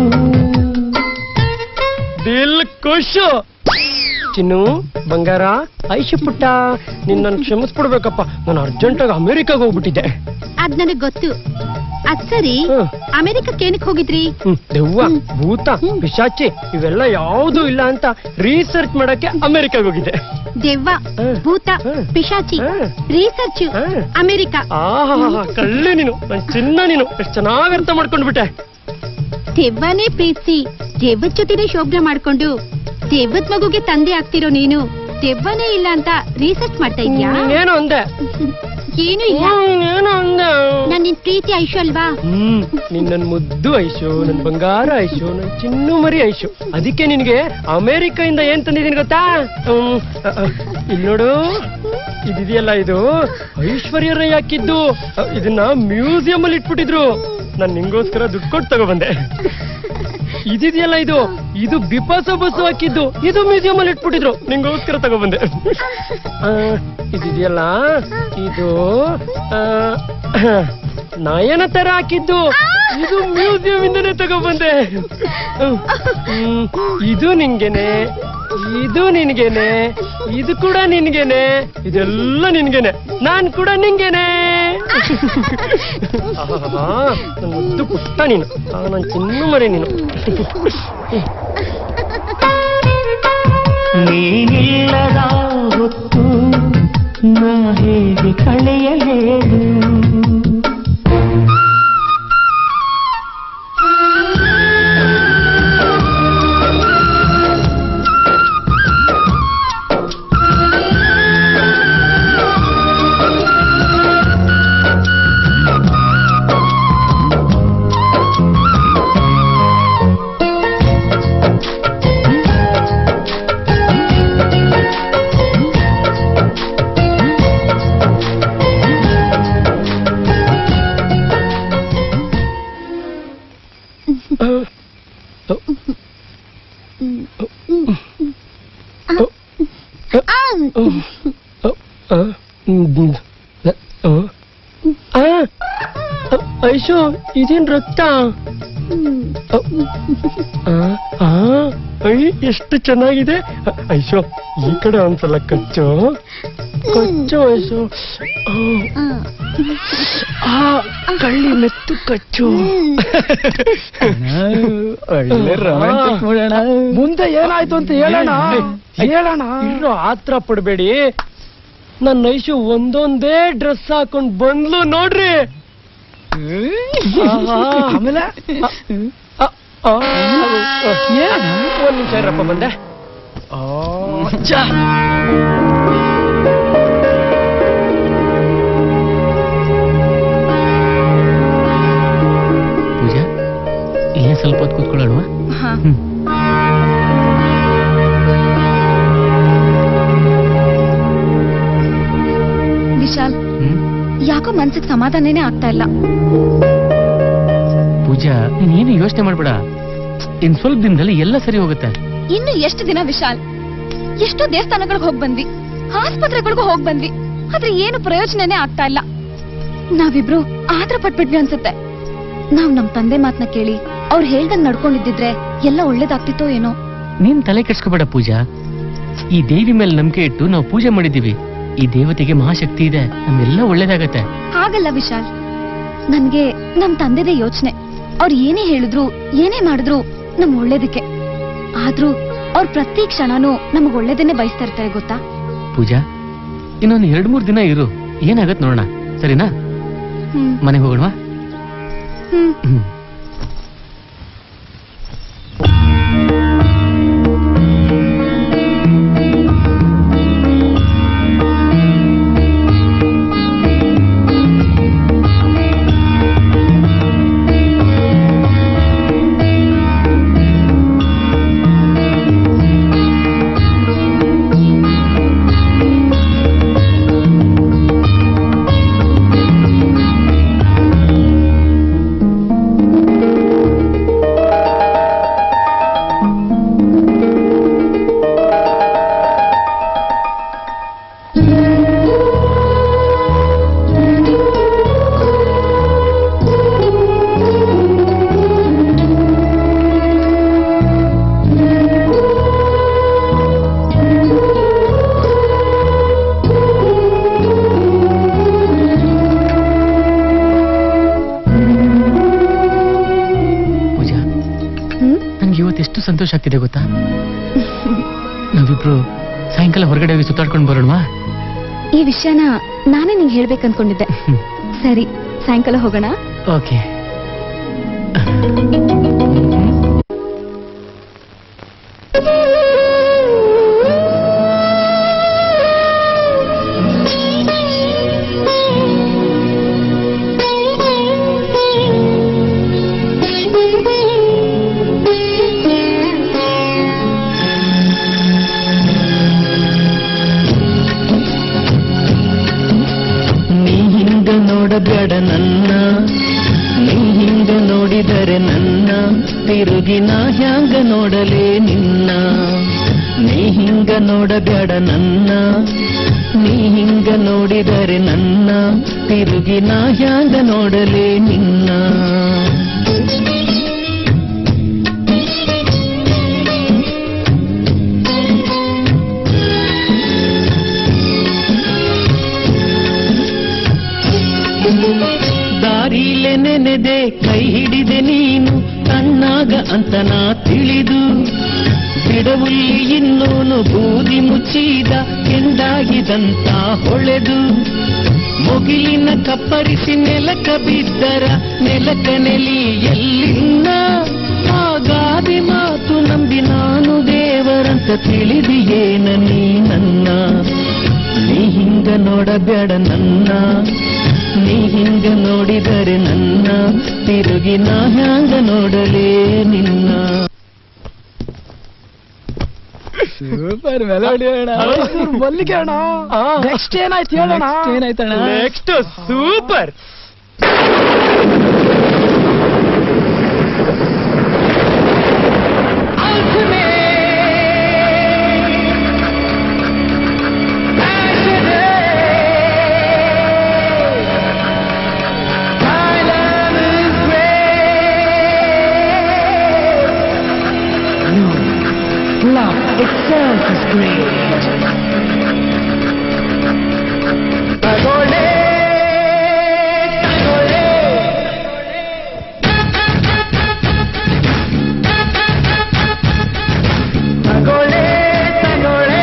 ದಿಲ್ ಖುಷು ಚಿನ್ನು ಬಂಗಾರ ಐಶು ಪುಟ್ಟ ನಿನ್ನ ಕ್ಷಮಿಸ್ಬಿಡ್ಬೇಕಪ್ಪ ನಾನು ಅರ್ಜೆಂಟಾಗಿ ಅಮೆರಿಕಾಗ ಹೋಗ್ಬಿಟ್ಟಿದ್ದೆ ಅದ್ ನನಗ್ ಗೊತ್ತು ಅದ್ ಸರಿ ಅಮೆರಿಕಕ್ಕೆ ಏನಕ್ ಹೋಗಿದ್ರಿ ಹ್ಮ್, ದೆವ್ವ ಭೂತ ಪಿಶಾಚಿ ಇವೆಲ್ಲ ಯಾವ್ದು ಇಲ್ಲ ಅಂತ ರಿಸರ್ಚ್ ಮಾಡಕ್ಕೆ ಅಮೆರಿಕಾಗ ಹೋಗಿದ್ದೆ ದೆವ್ವ ಭೂತ ಪಿಶಾಚಿ ರಿಸರ್ಚ್ ಅಮೆರಿಕ ಆಹಾ ಕಳ್ಳೆ ನೀನು ನನ್ ಚಿನ್ನ ನೀನು ಎಷ್ಟು ಚೆನ್ನಾಗಿ ಅರ್ಥ ಮಾಡ್ಕೊಂಡ್ಬಿಟ್ಟೆ ದೆವ್ವನೇ ಪ್ರೀತಿಸಿ ದೆವ್ವದ ಜೊತೆನೆ ಶೋಭನೆ ಮಾಡ್ಕೊಂಡು ದೆವ್ವದ್ ಮಗುಗೆ ತಂದೆ ಆಗ್ತಿರೋ ನೀನು ದೆವ್ವನೇ ಇಲ್ಲ ಅಂತ ರಿಸರ್ಚ್ ಮಾಡ್ತಾ ಇದ್ಯಾ ಏನೋ ಅಂದೆ ಏನು ಇಲ್ಲ ಏನೋ ಅಂದೆ ನಾನ್ ನಿನ್ ಪ್ರೀತಿ ಐಶು ಅಲ್ವಾ ಹ್ಮ್ ನಿನ್ ನನ್ ಮುದ್ದು ಐಶು ನನ್ ಬಂಗಾರ ಐಶು ನನ್ ಚಿನ್ನು ಮರಿ ಐಶು ಅದಕ್ಕೆ ನಿನ್ಗೆ ಅಮೆರಿಕ ಇಂದ ಏನ್ ತಂದಿದೀನಿ ಗೊತ್ತಾ ಹ್ಮ್, ಅ, ಅ, ಇಲ್ಲಿ ನೋಡು ಇದಿದೆಯಲ್ಲ ಇದು ಐಶ್ವರ್ಯ ರೈ ಹಾಕಿದ್ದು ಅ, ಇದನ್ನ ಮ್ಯೂಸಿಯಂ ಅಲ್ಲಿ ಇಟ್ಬಿಟ್ಟಿದ್ರು ನಾನ್ ನಿಂಗೋಸ್ಕರ ದುಡ್ಡು ಕೊಟ್ಟು ತಗೊಬಂದೆ ಇದಿದೆಯಲ್ಲ ಇದು ಇದು ಬಿಪಾಸ ಬಸ್ಸು ಹಾಕಿದ್ದು ಇದು ಮ್ಯೂಸಿಯಂ ಅಲ್ಲಿ ಇಟ್ಬಿಟ್ಟಿದ್ರು ನಿಂಗೋಸ್ಕರ ತಗೊಬಂದೆ ಆ, ಇದಿದೆಯಲ್ಲ ಇದು ಆ, ನಯನ ತರ ಹಾಕಿದ್ದು ಇದು ಮ್ಯೂಸಿಯಂ ಇಂದನೇ ತಗೊಬಂದೆ ಹ್ಮ್, ಇದು ನಿನ್ಗೆನೆ ಇದು ನಿನ್ಗೆನೆ ಇದು ಕೂಡ ನಿನ್ಗೆನೆ ಇದೆಲ್ಲ ನಿನ್ಗೆನೆ ನಾನ್ ಕೂಡ ನಿಂಗೆನೆ ಆಹಾಹಾ, ನನ್ ಮುದ್ದು ಪುಟ್ಟ ನೀನು ಆ, ನನ್ ಚಿನ್ನು ಮರಿ ನೀನು ನೀನಿಲ್ಲದ ಹೊತ್ತು ನಾ ಹೇಗೆ ಕಳೆಯಲೇನು ಆ, ಹ್ಮ್, ಆ, ಆ, ಐಶು ಇದೇನ್ ರಕ್ತ ಆ, ಆ, ಐ ಎಷ್ಟು ಚೆನ್ನಾಗಿದೆ ಐಶೋ ಈ ಕಡೆ ಒಂದ್ಸಲ ಕಚ್ಚು ಕಚ್ಚು ಐಶೋ ಆ ಕಳ್ಳಿ ಮೆತ್ತು ಕಚ್ಚು ಒಳ್ಳೆ romantic mood ಅಣ್ಣ. ಮುಂದೆ ಏನಾಯ್ತು ಅಂತ ಹೇಳೋಣ ಹೇಳೋಣ ಇನ್ನು ಆತ್ರ ಪಡ್ಬೇಡಿ ನನ್ನ ಐಶು ಒಂದೊಂದೇ ಡ್ರೆಸ್ ಹಾಕೊಂಡ್ ಬಂದ್ಲು ನೋಡ್ರಿ ಆಹಾ. ಆಮೇಲೆ ಆ, ಆ, ಏನ್? ಒಂದ್ ನಿಮಿಷ ಇರಪ್ಪ ಬಂದೆ ಆ, ಛ. ಪೂಜಾ ಇಲ್ಲೇ ಸ್ವಲ್ಪ ಹೊತ್ತು ಕೂತ್ಕೊಳ್ಳೋಣ ಹಾ ವಿಶಾಲ್ ಯಾಕೋ ಮನ್ಸಿಗೆ ಸಮಾಧಾನನೇ ಆಗ್ತಾ ಇಲ್ಲ ಪೂಜಾ ನೀನೇನು ಯೋಚನೆ ಮಾಡ್ಬೇಡ ಇನ್ ಸ್ವಲ್ಪ ದಿನದಲ್ಲಿ ಎಲ್ಲ ಸರಿ ಹೋಗುತ್ತೆ ಇನ್ನು ಎಷ್ಟು ದಿನ ವಿಶಾಲ್ ಎಷ್ಟೋ ದೇವಸ್ಥಾನಗಳಿಗೆ ಹೋಗ್ ಬಂದ್ವಿ ಆಸ್ಪತ್ರೆಗಳಿಗೂ ಹೋಗ್ ಬಂದ್ವಿ ಆದ್ರೆ ಏನು ಪ್ರಯೋಜನನೇ ಆಗ್ತಾ ಇಲ್ಲ ನಾವಿಬ್ರು ಆತರ ಪಟ್ಬಿಟ್ವಿ ಅನ್ಸುತ್ತೆ ನಾವ್ ನಮ್ ತಂದೆ ಮಾತನ್ನ ಕೇಳಿ ಅವ್ರು ಹೇಳ್ದಂಗ್ ನಡ್ಕೊಂಡಿದ್ದಿದ್ರೆ ಎಲ್ಲ ಒಳ್ಳೇದಾಗ್ತಿತ್ತೋ ಏನೋ ನೀನ್ ತಲೆ ಕೆಡ್ಸ್ಕೋಬೇಡ ಪೂಜಾ ಈ ದೇವಿ ಮೇಲೆ ನಂಬಿಕೆ ಇಟ್ಟು ನಾವು ಪೂಜೆ ಮಾಡಿದೀವಿ ಈ ದೇವತೆಗೆ ಮಹಾಶಕ್ತಿ ಇದೆ ನಮ್ಗೆಲ್ಲ ಒಳ್ಳೇದಾಗತ್ತೆ ಹಾಗಲ್ಲ ವಿಶಾಲ್ ನನ್ಗೆ ನಮ್ ತಂದೆದೇ ಯೋಚನೆ ಅವ್ರು ಏನೇ ಹೇಳಿದ್ರು ಏನೇ ಮಾಡಿದ್ರು ನಮ್ ಒಳ್ಳೇದಕ್ಕೆ ಆದ್ರೂ ಅವ್ರ ಪ್ರತಿ ಕ್ಷಣನೂ ನಮಗ್ ಒಳ್ಳೇದನ್ನೇ ಬಯಸ್ತಾ ಇರ್ತಾರೆ ಗೊತ್ತಾ ಪೂಜಾ ಇನ್ನೊಂದು ಎರಡ್ ಮೂರ್ ದಿನ ಇರು ಏನಾಗತ್ ನೋಡೋಣ ಸರಿನಾ ಹ್ಮ್ ಮನೆಗೆ ಹೋಗೋಣ ಹ್ಮ್ ಪೂಜಾ ನನ್ಗೆ ಇವತ್ತು ಎಷ್ಟು ಸಂತೋಷ ಆಗ್ತಿದೆ ಗೊತ್ತಾ ನಾವಿಬ್ರು ಸಾಯಂಕಾಲ ಹೊರಗಡೆ ಹೋಗಿ ಸುತ್ತಾಡ್ಕೊಂಡು ಬರೋಣವಾ ಈ ವಿಷಯನ ನಾನೇ ನಿಂಗೆ ಹೇಳ್ಬೇಕು ಅನ್ಕೊಂಡಿದ್ದೆ ಸರಿ ಸಾಯಂಕಾಲ ಹೋಗೋಣ ಓಕೆ ನೀ ಹಿಂಗ ನೋಡಬೇಡ ನನ್ನ ನೀ ಹಿಂಗ ನೋಡಿದರೆ ನನ್ನ ತಿರುಗಿ ನಾ ಹ್ಯಾಂಗ ನೋಡಲೇ ನಿನ್ನ ನೀ ಹಿಂಗ ನೋಡಬೇಡ ನನ್ನ ನೀ ಹಿಂಗ ನೋಡಿದರೆ ನನ್ನ ತಿರುಗಿ ನಾ ಹ್ಯಾಂಗ ನೋಡಲೇ ನಿನ್ನ ದಾರಿಲೆ ನೆನೆದೆ ಕೈ ಹಿಡಿದೆ ನೀನು ಕಣ್ಣಾಗ ಅಂತ ನಾ ತಿಳಿದು ಬಿಡವುಲ್ಲಿ ಇನ್ನೂನು ಬೂದಿ ಮುಚ್ಚಿದ ಕೆಂಡಾಗಿದಂತ ಹೊಳೆದು ಮುಗಿಲಿನ ಕಪ್ಪರಿಸಿ ನೆಲಕ ಬಿದ್ದರ ನೆಲಕ ನೆಲಿ ಎಲ್ಲಿನ್ನ ಆ ಗಾದಿ ಮಾತು ನಂಬಿ ನಾನು ದೇವರಂತ ತಿಳಿದಿಯೇನ ನೀ ನನ್ನ ನೀ ಹಿಂಗ ನೋಡಬೇಡ ನನ್ನ ನೀ ಹಿಂಗ ನೋಡಿದರೆ ನನ್ನ ತಿರುಗಿ ನಾ ಹ್ಯಾಂಗ ನೋಡಲೇ ನಿನ್ನ ಸೂಪರ್ ಮೆಲೋಡಿ ಅಣ್ಣ ಮಲ್ಲಿಗೆ ಅಣ್ಣ ನೆಕ್ಸ್ಟ್ ಏನಾಯ್ತು ಹೇಳೋಣ Next ಏನಾಯ್ತಣ್ಣ next super life is great. ತಗೊಳ್ಳೆ ತಗೊಳ್ಳೆ ತಗೊಳ್ಳೆ ತಗೊಳ್ಳೆ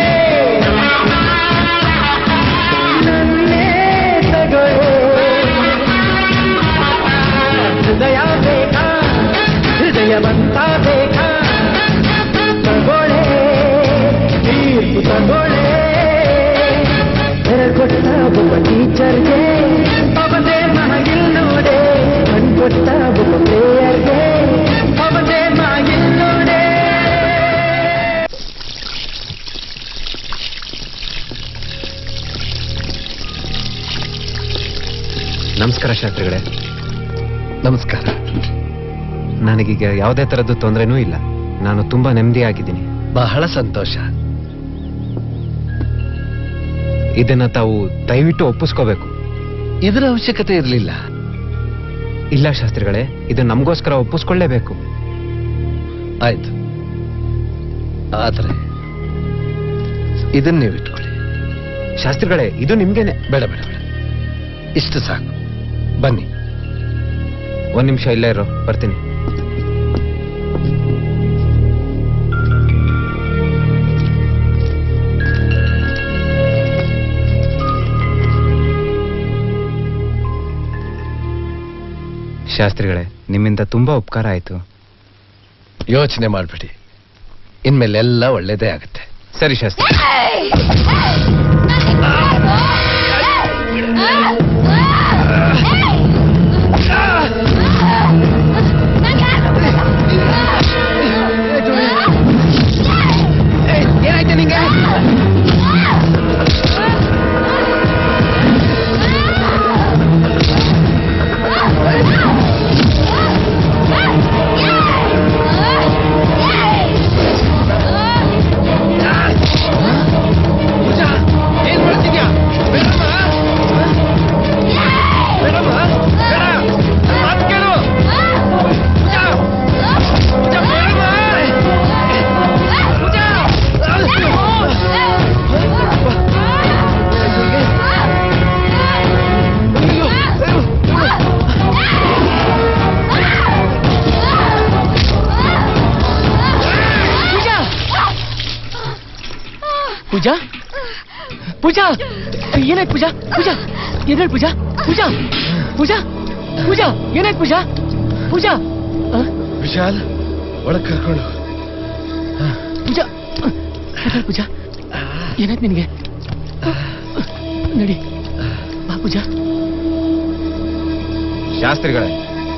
ನನ್ನೇ ತಗೊಳ್ಳೆ ಹೃದಯ ಬೇಕಾ ಹೃದಯವಂತ ಬೇಕಾ ತಗೊಳ್ಳೆ ತೀರ್ಪು ತಗೊಳ್ಳೆ ಕೊಟ್ಟ ಒಬ್ಬ ಟೀಚರ್ಗೆ ಅವನೇ ಮಗಿಲ್ಲೋಡೆ ಕೊಟ್ಟ ಒಬ್ಬ ಪ್ಲೇಯರ್ಗೆ ಅವನೇ ಮಗಿಲ್ಲೋಡೆ ನಮಸ್ಕಾರ ಶಾಸ್ತ್ರಿಗಳೇ ನಮಸ್ಕಾರ ನನಗೀಗ ಯಾವುದೇ ತರದ್ದು ತೊಂದರೆನೂ ಇಲ್ಲ ನಾನು ತುಂಬಾ ನೆಮ್ಮದಿಯಾಗಿದ್ದೀನಿ ಬಹಳ ಸಂತೋಷ ಇದನ್ನ ತಾವು ದಯವಿಟ್ಟು ಒಪ್ಪಿಸ್ಕೋಬೇಕು ಇದರ ಅವಶ್ಯಕತೆ ಇರಲಿಲ್ಲ ಇಲ್ಲ ಶಾಸ್ತ್ರಿಗಳೇ ಇದು ನಮಗೋಸ್ಕರ ಒಪ್ಪಿಸ್ಕೊಳ್ಳೇಬೇಕು ಆಯ್ತು ಆದ್ರೆ ಇದನ್ನ ನೀವು ಇಟ್ಕೊಳ್ಳಿ ಶಾಸ್ತ್ರಿಗಳೇ ಇದು ನಿಮ್ಗೇನೆ ಬೇಡ ಬೇಡ ಬೇಡ ಇಷ್ಟು ಸಾಕು ಬನ್ನಿ ಒಂದ್ ನಿಮಿಷ ಇಲ್ಲೇ ಇರೋ ಬರ್ತೀನಿ ಶಾಸ್ತ್ರಿಗಳೇ ನಿಮ್ಮಿಂದ ತುಂಬಾ ಉಪಕಾರ ಆಯ್ತು ಯೋಚನೆ ಮಾಡಬೇಡಿ ಇನ್ಮೇಲೆಲ್ಲ ಒಳ್ಳೇದೇ ಆಗುತ್ತೆ ಸರಿ ಶಾಸ್ತ್ರಿ ಏನಾಯ್ತು ನಿಂಗೆ ಏನ್ ಮಾಡ್ತಿದ್ಯಾ ಬೇಡಮ್ಮ ಬೇಡಮ್ಮ ಬೇಡ ಮಾತು ಕೇಳು ಪೂಜಾ ಪೂಜಾ ಬೇಡಮ್ಮ ಪೂಜಾ ಪೂಜಾ ಪೂಜಾ ಪೂಜಾ ಏನಾಯ್ತು ಪೂಜಾ ಪೂಜಾ ಎದ್ದೇಳು ಪೂಜಾ ಪೂಜಾ ಪೂಜಾ ಪೂಜಾ ಏನಾಯ್ತು ಪೂಜಾ ಪೂಜಾ ಆ? ವಿಶಾಲ್ ಒಳಗ್ ಕರ್ಕೊಂಡು ಪೂಜಾ ಎದ್ದೇಳು ಪೂಜಾ ಏನಾಯ್ತು ನಿನಗೆ ನಡಿ ಬಾ ಪೂಜಾ ಶಾಸ್ತ್ರಿಗಳೇ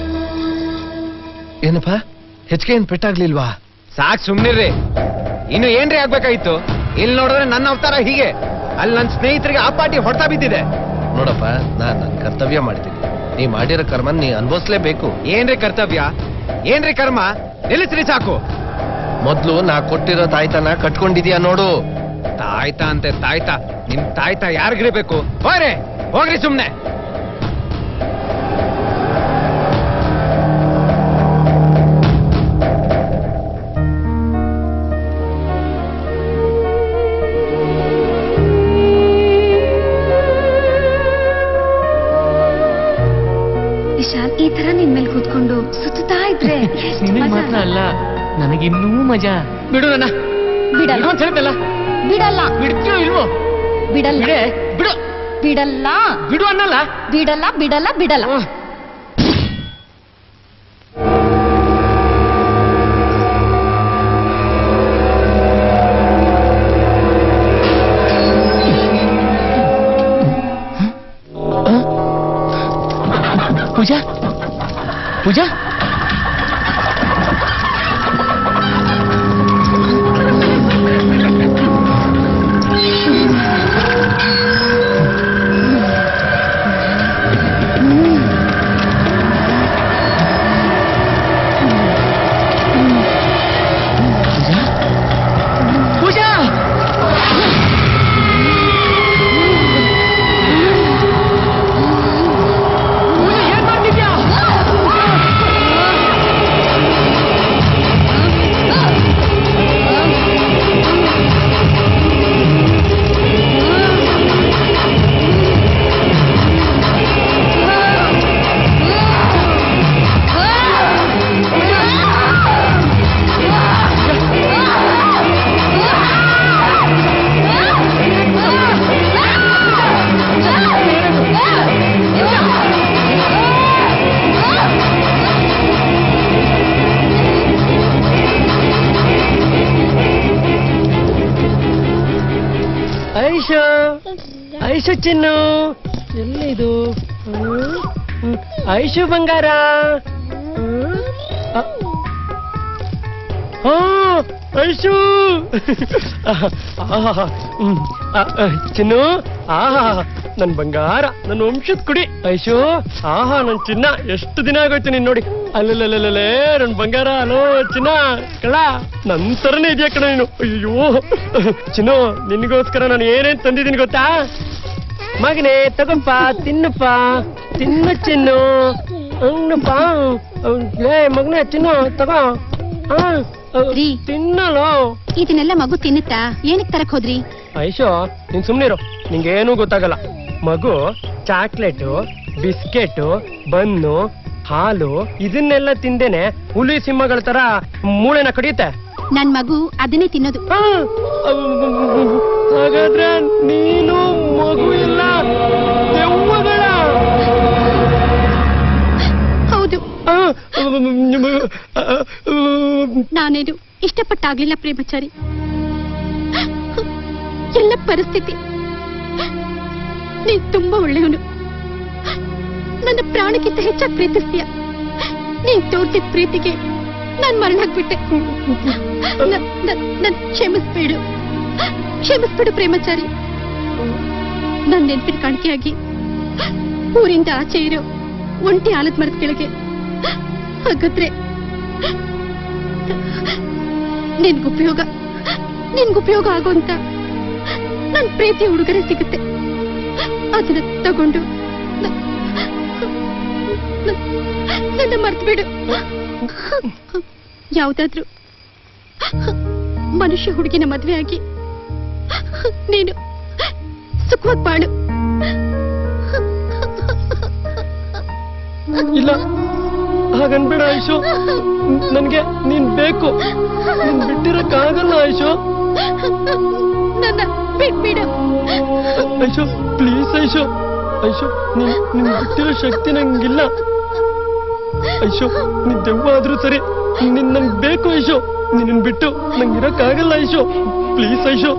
ಏನಪ್ಪ ಹೆಚ್ಚಿಗೆ ಏನ್ ಪೆಟ್ಟಾಗ್ಲಿಲ್ವಾ ಸಾಕ್ ಸುಮ್ನಿರ್ರಿ ಇನ್ನು ಏನ್ರಿ ಆಗ್ಬೇಕಾಗಿತ್ತು ಇಲ್ಲಿ ನೋಡಿದ್ರೆ ನನ್ನ ಅವತಾರ ಹೀಗೆ ಅಲ್ಲಿ ನನ್ನ ಸ್ನೇಹಿತರಿಗೆ ಆ ಪಾಟಿ ಹೊಡ್ತಾ ಬಿದ್ದಿದೆ ನೋಡಪ್ಪ ನಾನ್ ನನ್ನ ಕರ್ತವ್ಯ ಮಾಡಿದ್ದೀನಿ ನೀ ಮಾಡಿರೋ ಕರ್ಮ ನೀ ಅನ್ಭವಿಸ್ಲೇಬೇಕು ಏನ್ರಿ ಕರ್ತವ್ಯ ಏನ್ರಿ ಕರ್ಮ ನಿಲ್ಲಿಸ್ರಿ ಸಾಕು ಮೊದ್ಲು ನಾ ಕೊಟ್ಟಿರೋ ತಾಯ್ತನ ಕಟ್ಕೊಂಡಿದ್ಯಾ ನೋಡು ತಾಯ್ತ ಅಂತೆ ತಾಯ್ತ ನಿಮ್ ತಾಯ್ತ ಯಾರಿಗಿರ್ಬೇಕು ಹೋಗ್ರಿ ಹೋಗ್ರಿ ಸುಮ್ನೆ ವಿಶಾಲ್ ಈ ತರ ನಿನ್ ಮೇಲೆ ಕೂತ್ಕೊಂಡು ಸುತ್ತಾ ಇದ್ರೆ ಎಷ್ಟ್ ನಿನಗೆ ಮಜಾ ಮಾತ್ರ ಅಲ್ಲ? ಅಲ್ಲ ನನಗಿನ್ನೂ ಮಜಾ ಬಿಡು ನನ್ನ ಬಿಡಲ್ಲ ಅಂತ ಹೇಳ್ತಲ್ಲ ಬಿಡಲ್ಲ ಬಿಡ್ತೀಯೋ ಇಲ್ವೋ ಬಿಡಲ್ಲ ಬಿಡೆ ಬಿಡು ಬಿಡಲ್ಲ ಬಿಡು ಅನ್ನಲ್ಲ ಬಿಡಲ್ಲ ಬಿಡಲ್ಲ ಬಿಡಲ್ಲ ಪೂಜಾ ಪೂಜಾ ಪೂಜಾ ಪೂಜಾ ಏನ್ ಮಾಡ್ತಿದ್ಯಾ ಐಶು ಐಶು ಚಿನ್ನು ಎಲ್ಲಿದು ಹ್ಮ್? ಹ್ಮ್. ಐಶು ಬಂಗಾರ ಹ್ಮ್? ಅ- ಆ, ಐಶು ಆಹಾ, ಹ್ಮ್. ಆ, ಆ, ಚಿನ್ನು ಆಹಾ ನನ್ ಬಂಗಾರ ನನ್ನ ವಂಶದ ಕುಡಿ ಐಶು ಆಹಾ ನನ್ ಚಿನ್ನ ಎಷ್ಟು ದಿನ ಆಗೋಯ್ತು ನೀನ್ ನೋಡಿ ಅಲ್ಲಲ್ಲೇ ನನ್ ಬಂಗಾರ ಅಲೋ ಚಿನ್ನ ಕಳ ನನ್ ತರನೇ ಇದೆಯಾ ಕಣ ನೀನು ಅಯ್ಯೋ ಚಿನ್ನು ನಿನ್ಗೋಸ್ಕರ ನಾನು ಏನೇನ್ ತಂದಿದ್ದೀನಿ ಗೊತ್ತಾ ಮಗನೇ ತಗೊಂಪ ತಿನ್ನಪ್ಪ ತಿನ್ನು ಚಿನ್ನು ಹಣ್ಣಪ್ಪ ಲೇ ಮಗನೇ ಚಿನ್ನು ತಗೋ ಆ, ಆ, ತಿನ್ನಲೋ ಇದನ್ನೆಲ್ಲ ಮಗು ತಿನ್ನುತ್ತಾ ಏನಕ್ ತರಕ್ ಹೋದ್ರಿ ಐಶೋ ನೀನ್ ಸುಮ್ನಿರು ನಿಂಗೇನೂ ಗೊತ್ತಾಗಲ್ಲ ಮಗು ಚಾಕ್ಲೇಟು ಬಿಸ್ಕೆಟು ಬನ್ನು ಹಾಲು ಇದನ್ನೆಲ್ಲ ತಿಂದೇನೆ ಹುಲಿ ಸಿಂಹಗಳ ತರ ಮೂಳೆನ ಕಡಿಯುತ್ತೆ ನನ್ ಮಗು ಅದನ್ನೇ ತಿನ್ನೋದು ಹಾಗಾದ್ರೆ ನೀನು ಮಗು ಇಲ್ಲ ದೆವ್ವಗಳ ಹೌದು ನಾನೇನು ಇಷ್ಟಪಟ್ಟಾಗ್ಲಿಲ್ಲ ಪ್ರೇಮಚಾರಿ ಎಲ್ಲ ಪರಿಸ್ಥಿತಿ ನೀನ್ ತುಂಬಾ ಒಳ್ಳೆಯವನು ನನ್ನ ಪ್ರಾಣಕ್ಕಿಂತ ಹೆಚ್ಚಾಗಿ ಪ್ರೀತಿಸ್ತೀಯ ನೀನ್ ತೋರ್ಸಿದ ಪ್ರೀತಿಗೆ ನಾನ್ ಮರಣಾಗ್ಬಿಟ್ಟೆ ನ- ನ- ನನ್ ಕ್ಷಮಿಸ್ಬೇಡು ಕ್ಷಮಿಸ್ಬಿಡು ಪ್ರೇಮಚಾರಿ ನನ್ ನೆನ್ಪಿನ ಕಾಣಿಕೆಯಾಗಿ ಊರಿಂದ ಆಚೆ ಇರೋ ಒಂಟಿ ಆಲದ ಮರದ ಕೆಳಗೆ ಹಾಗಾದ್ರೆ ನಿನ್ಗುಪಯೋಗ ನಿನ್ಗುಪಯೋಗ ಆಗೋಂತ ನನ್ ಪ್ರೀತಿ ಉಡುಗೊರೆ ಸಿಗುತ್ತೆ ಅದನ್ನ ತಗೊಂಡು ನ- ನ- ನನ್ನ ಮರ್ತ್ಬಿಡು ಯಾವ್ದಾದ್ರು ಮನುಷ್ಯ ಹುಡುಗಿನ ಮದ್ವೆ ಆಗಿ ನೀನು ಸುಖವಾಗಿ ಬಾಳು ಇಲ್ಲ ಹಾಗನ್ಬೇಡ ಐಶು ನನ್ಗೆ ನೀನ್ ಬೇಕು ನೀನ್ ಬಿಟ್ಟಿರಕ್ಕಾಗಲ್ಲ ಐಶು ನನ್ನ ಬಿಟ್ಬಿಡು ಐಶು ಪ್ಲೀಸ್ ಐಶು ಐಶು ನೀನ್ ನಿನ್ ಬಿಟ್ಟಿರೋ ಶಕ್ತಿ ನಂಗಿಲ್ಲ ಐಶು ನೀನ್ ದೆವ್ವ ಆದ್ರೂ ಸರಿ ನಿನ್ ನಂಗ್ ಬೇಕು ಐಶು ನಿನ್ನ ಬಿಟ್ಟು ನಂಗೆ ಇರಕ್ಕಾಗಲ್ಲ ಐಶು ಪ್ಲೀಸ್ ಐಶು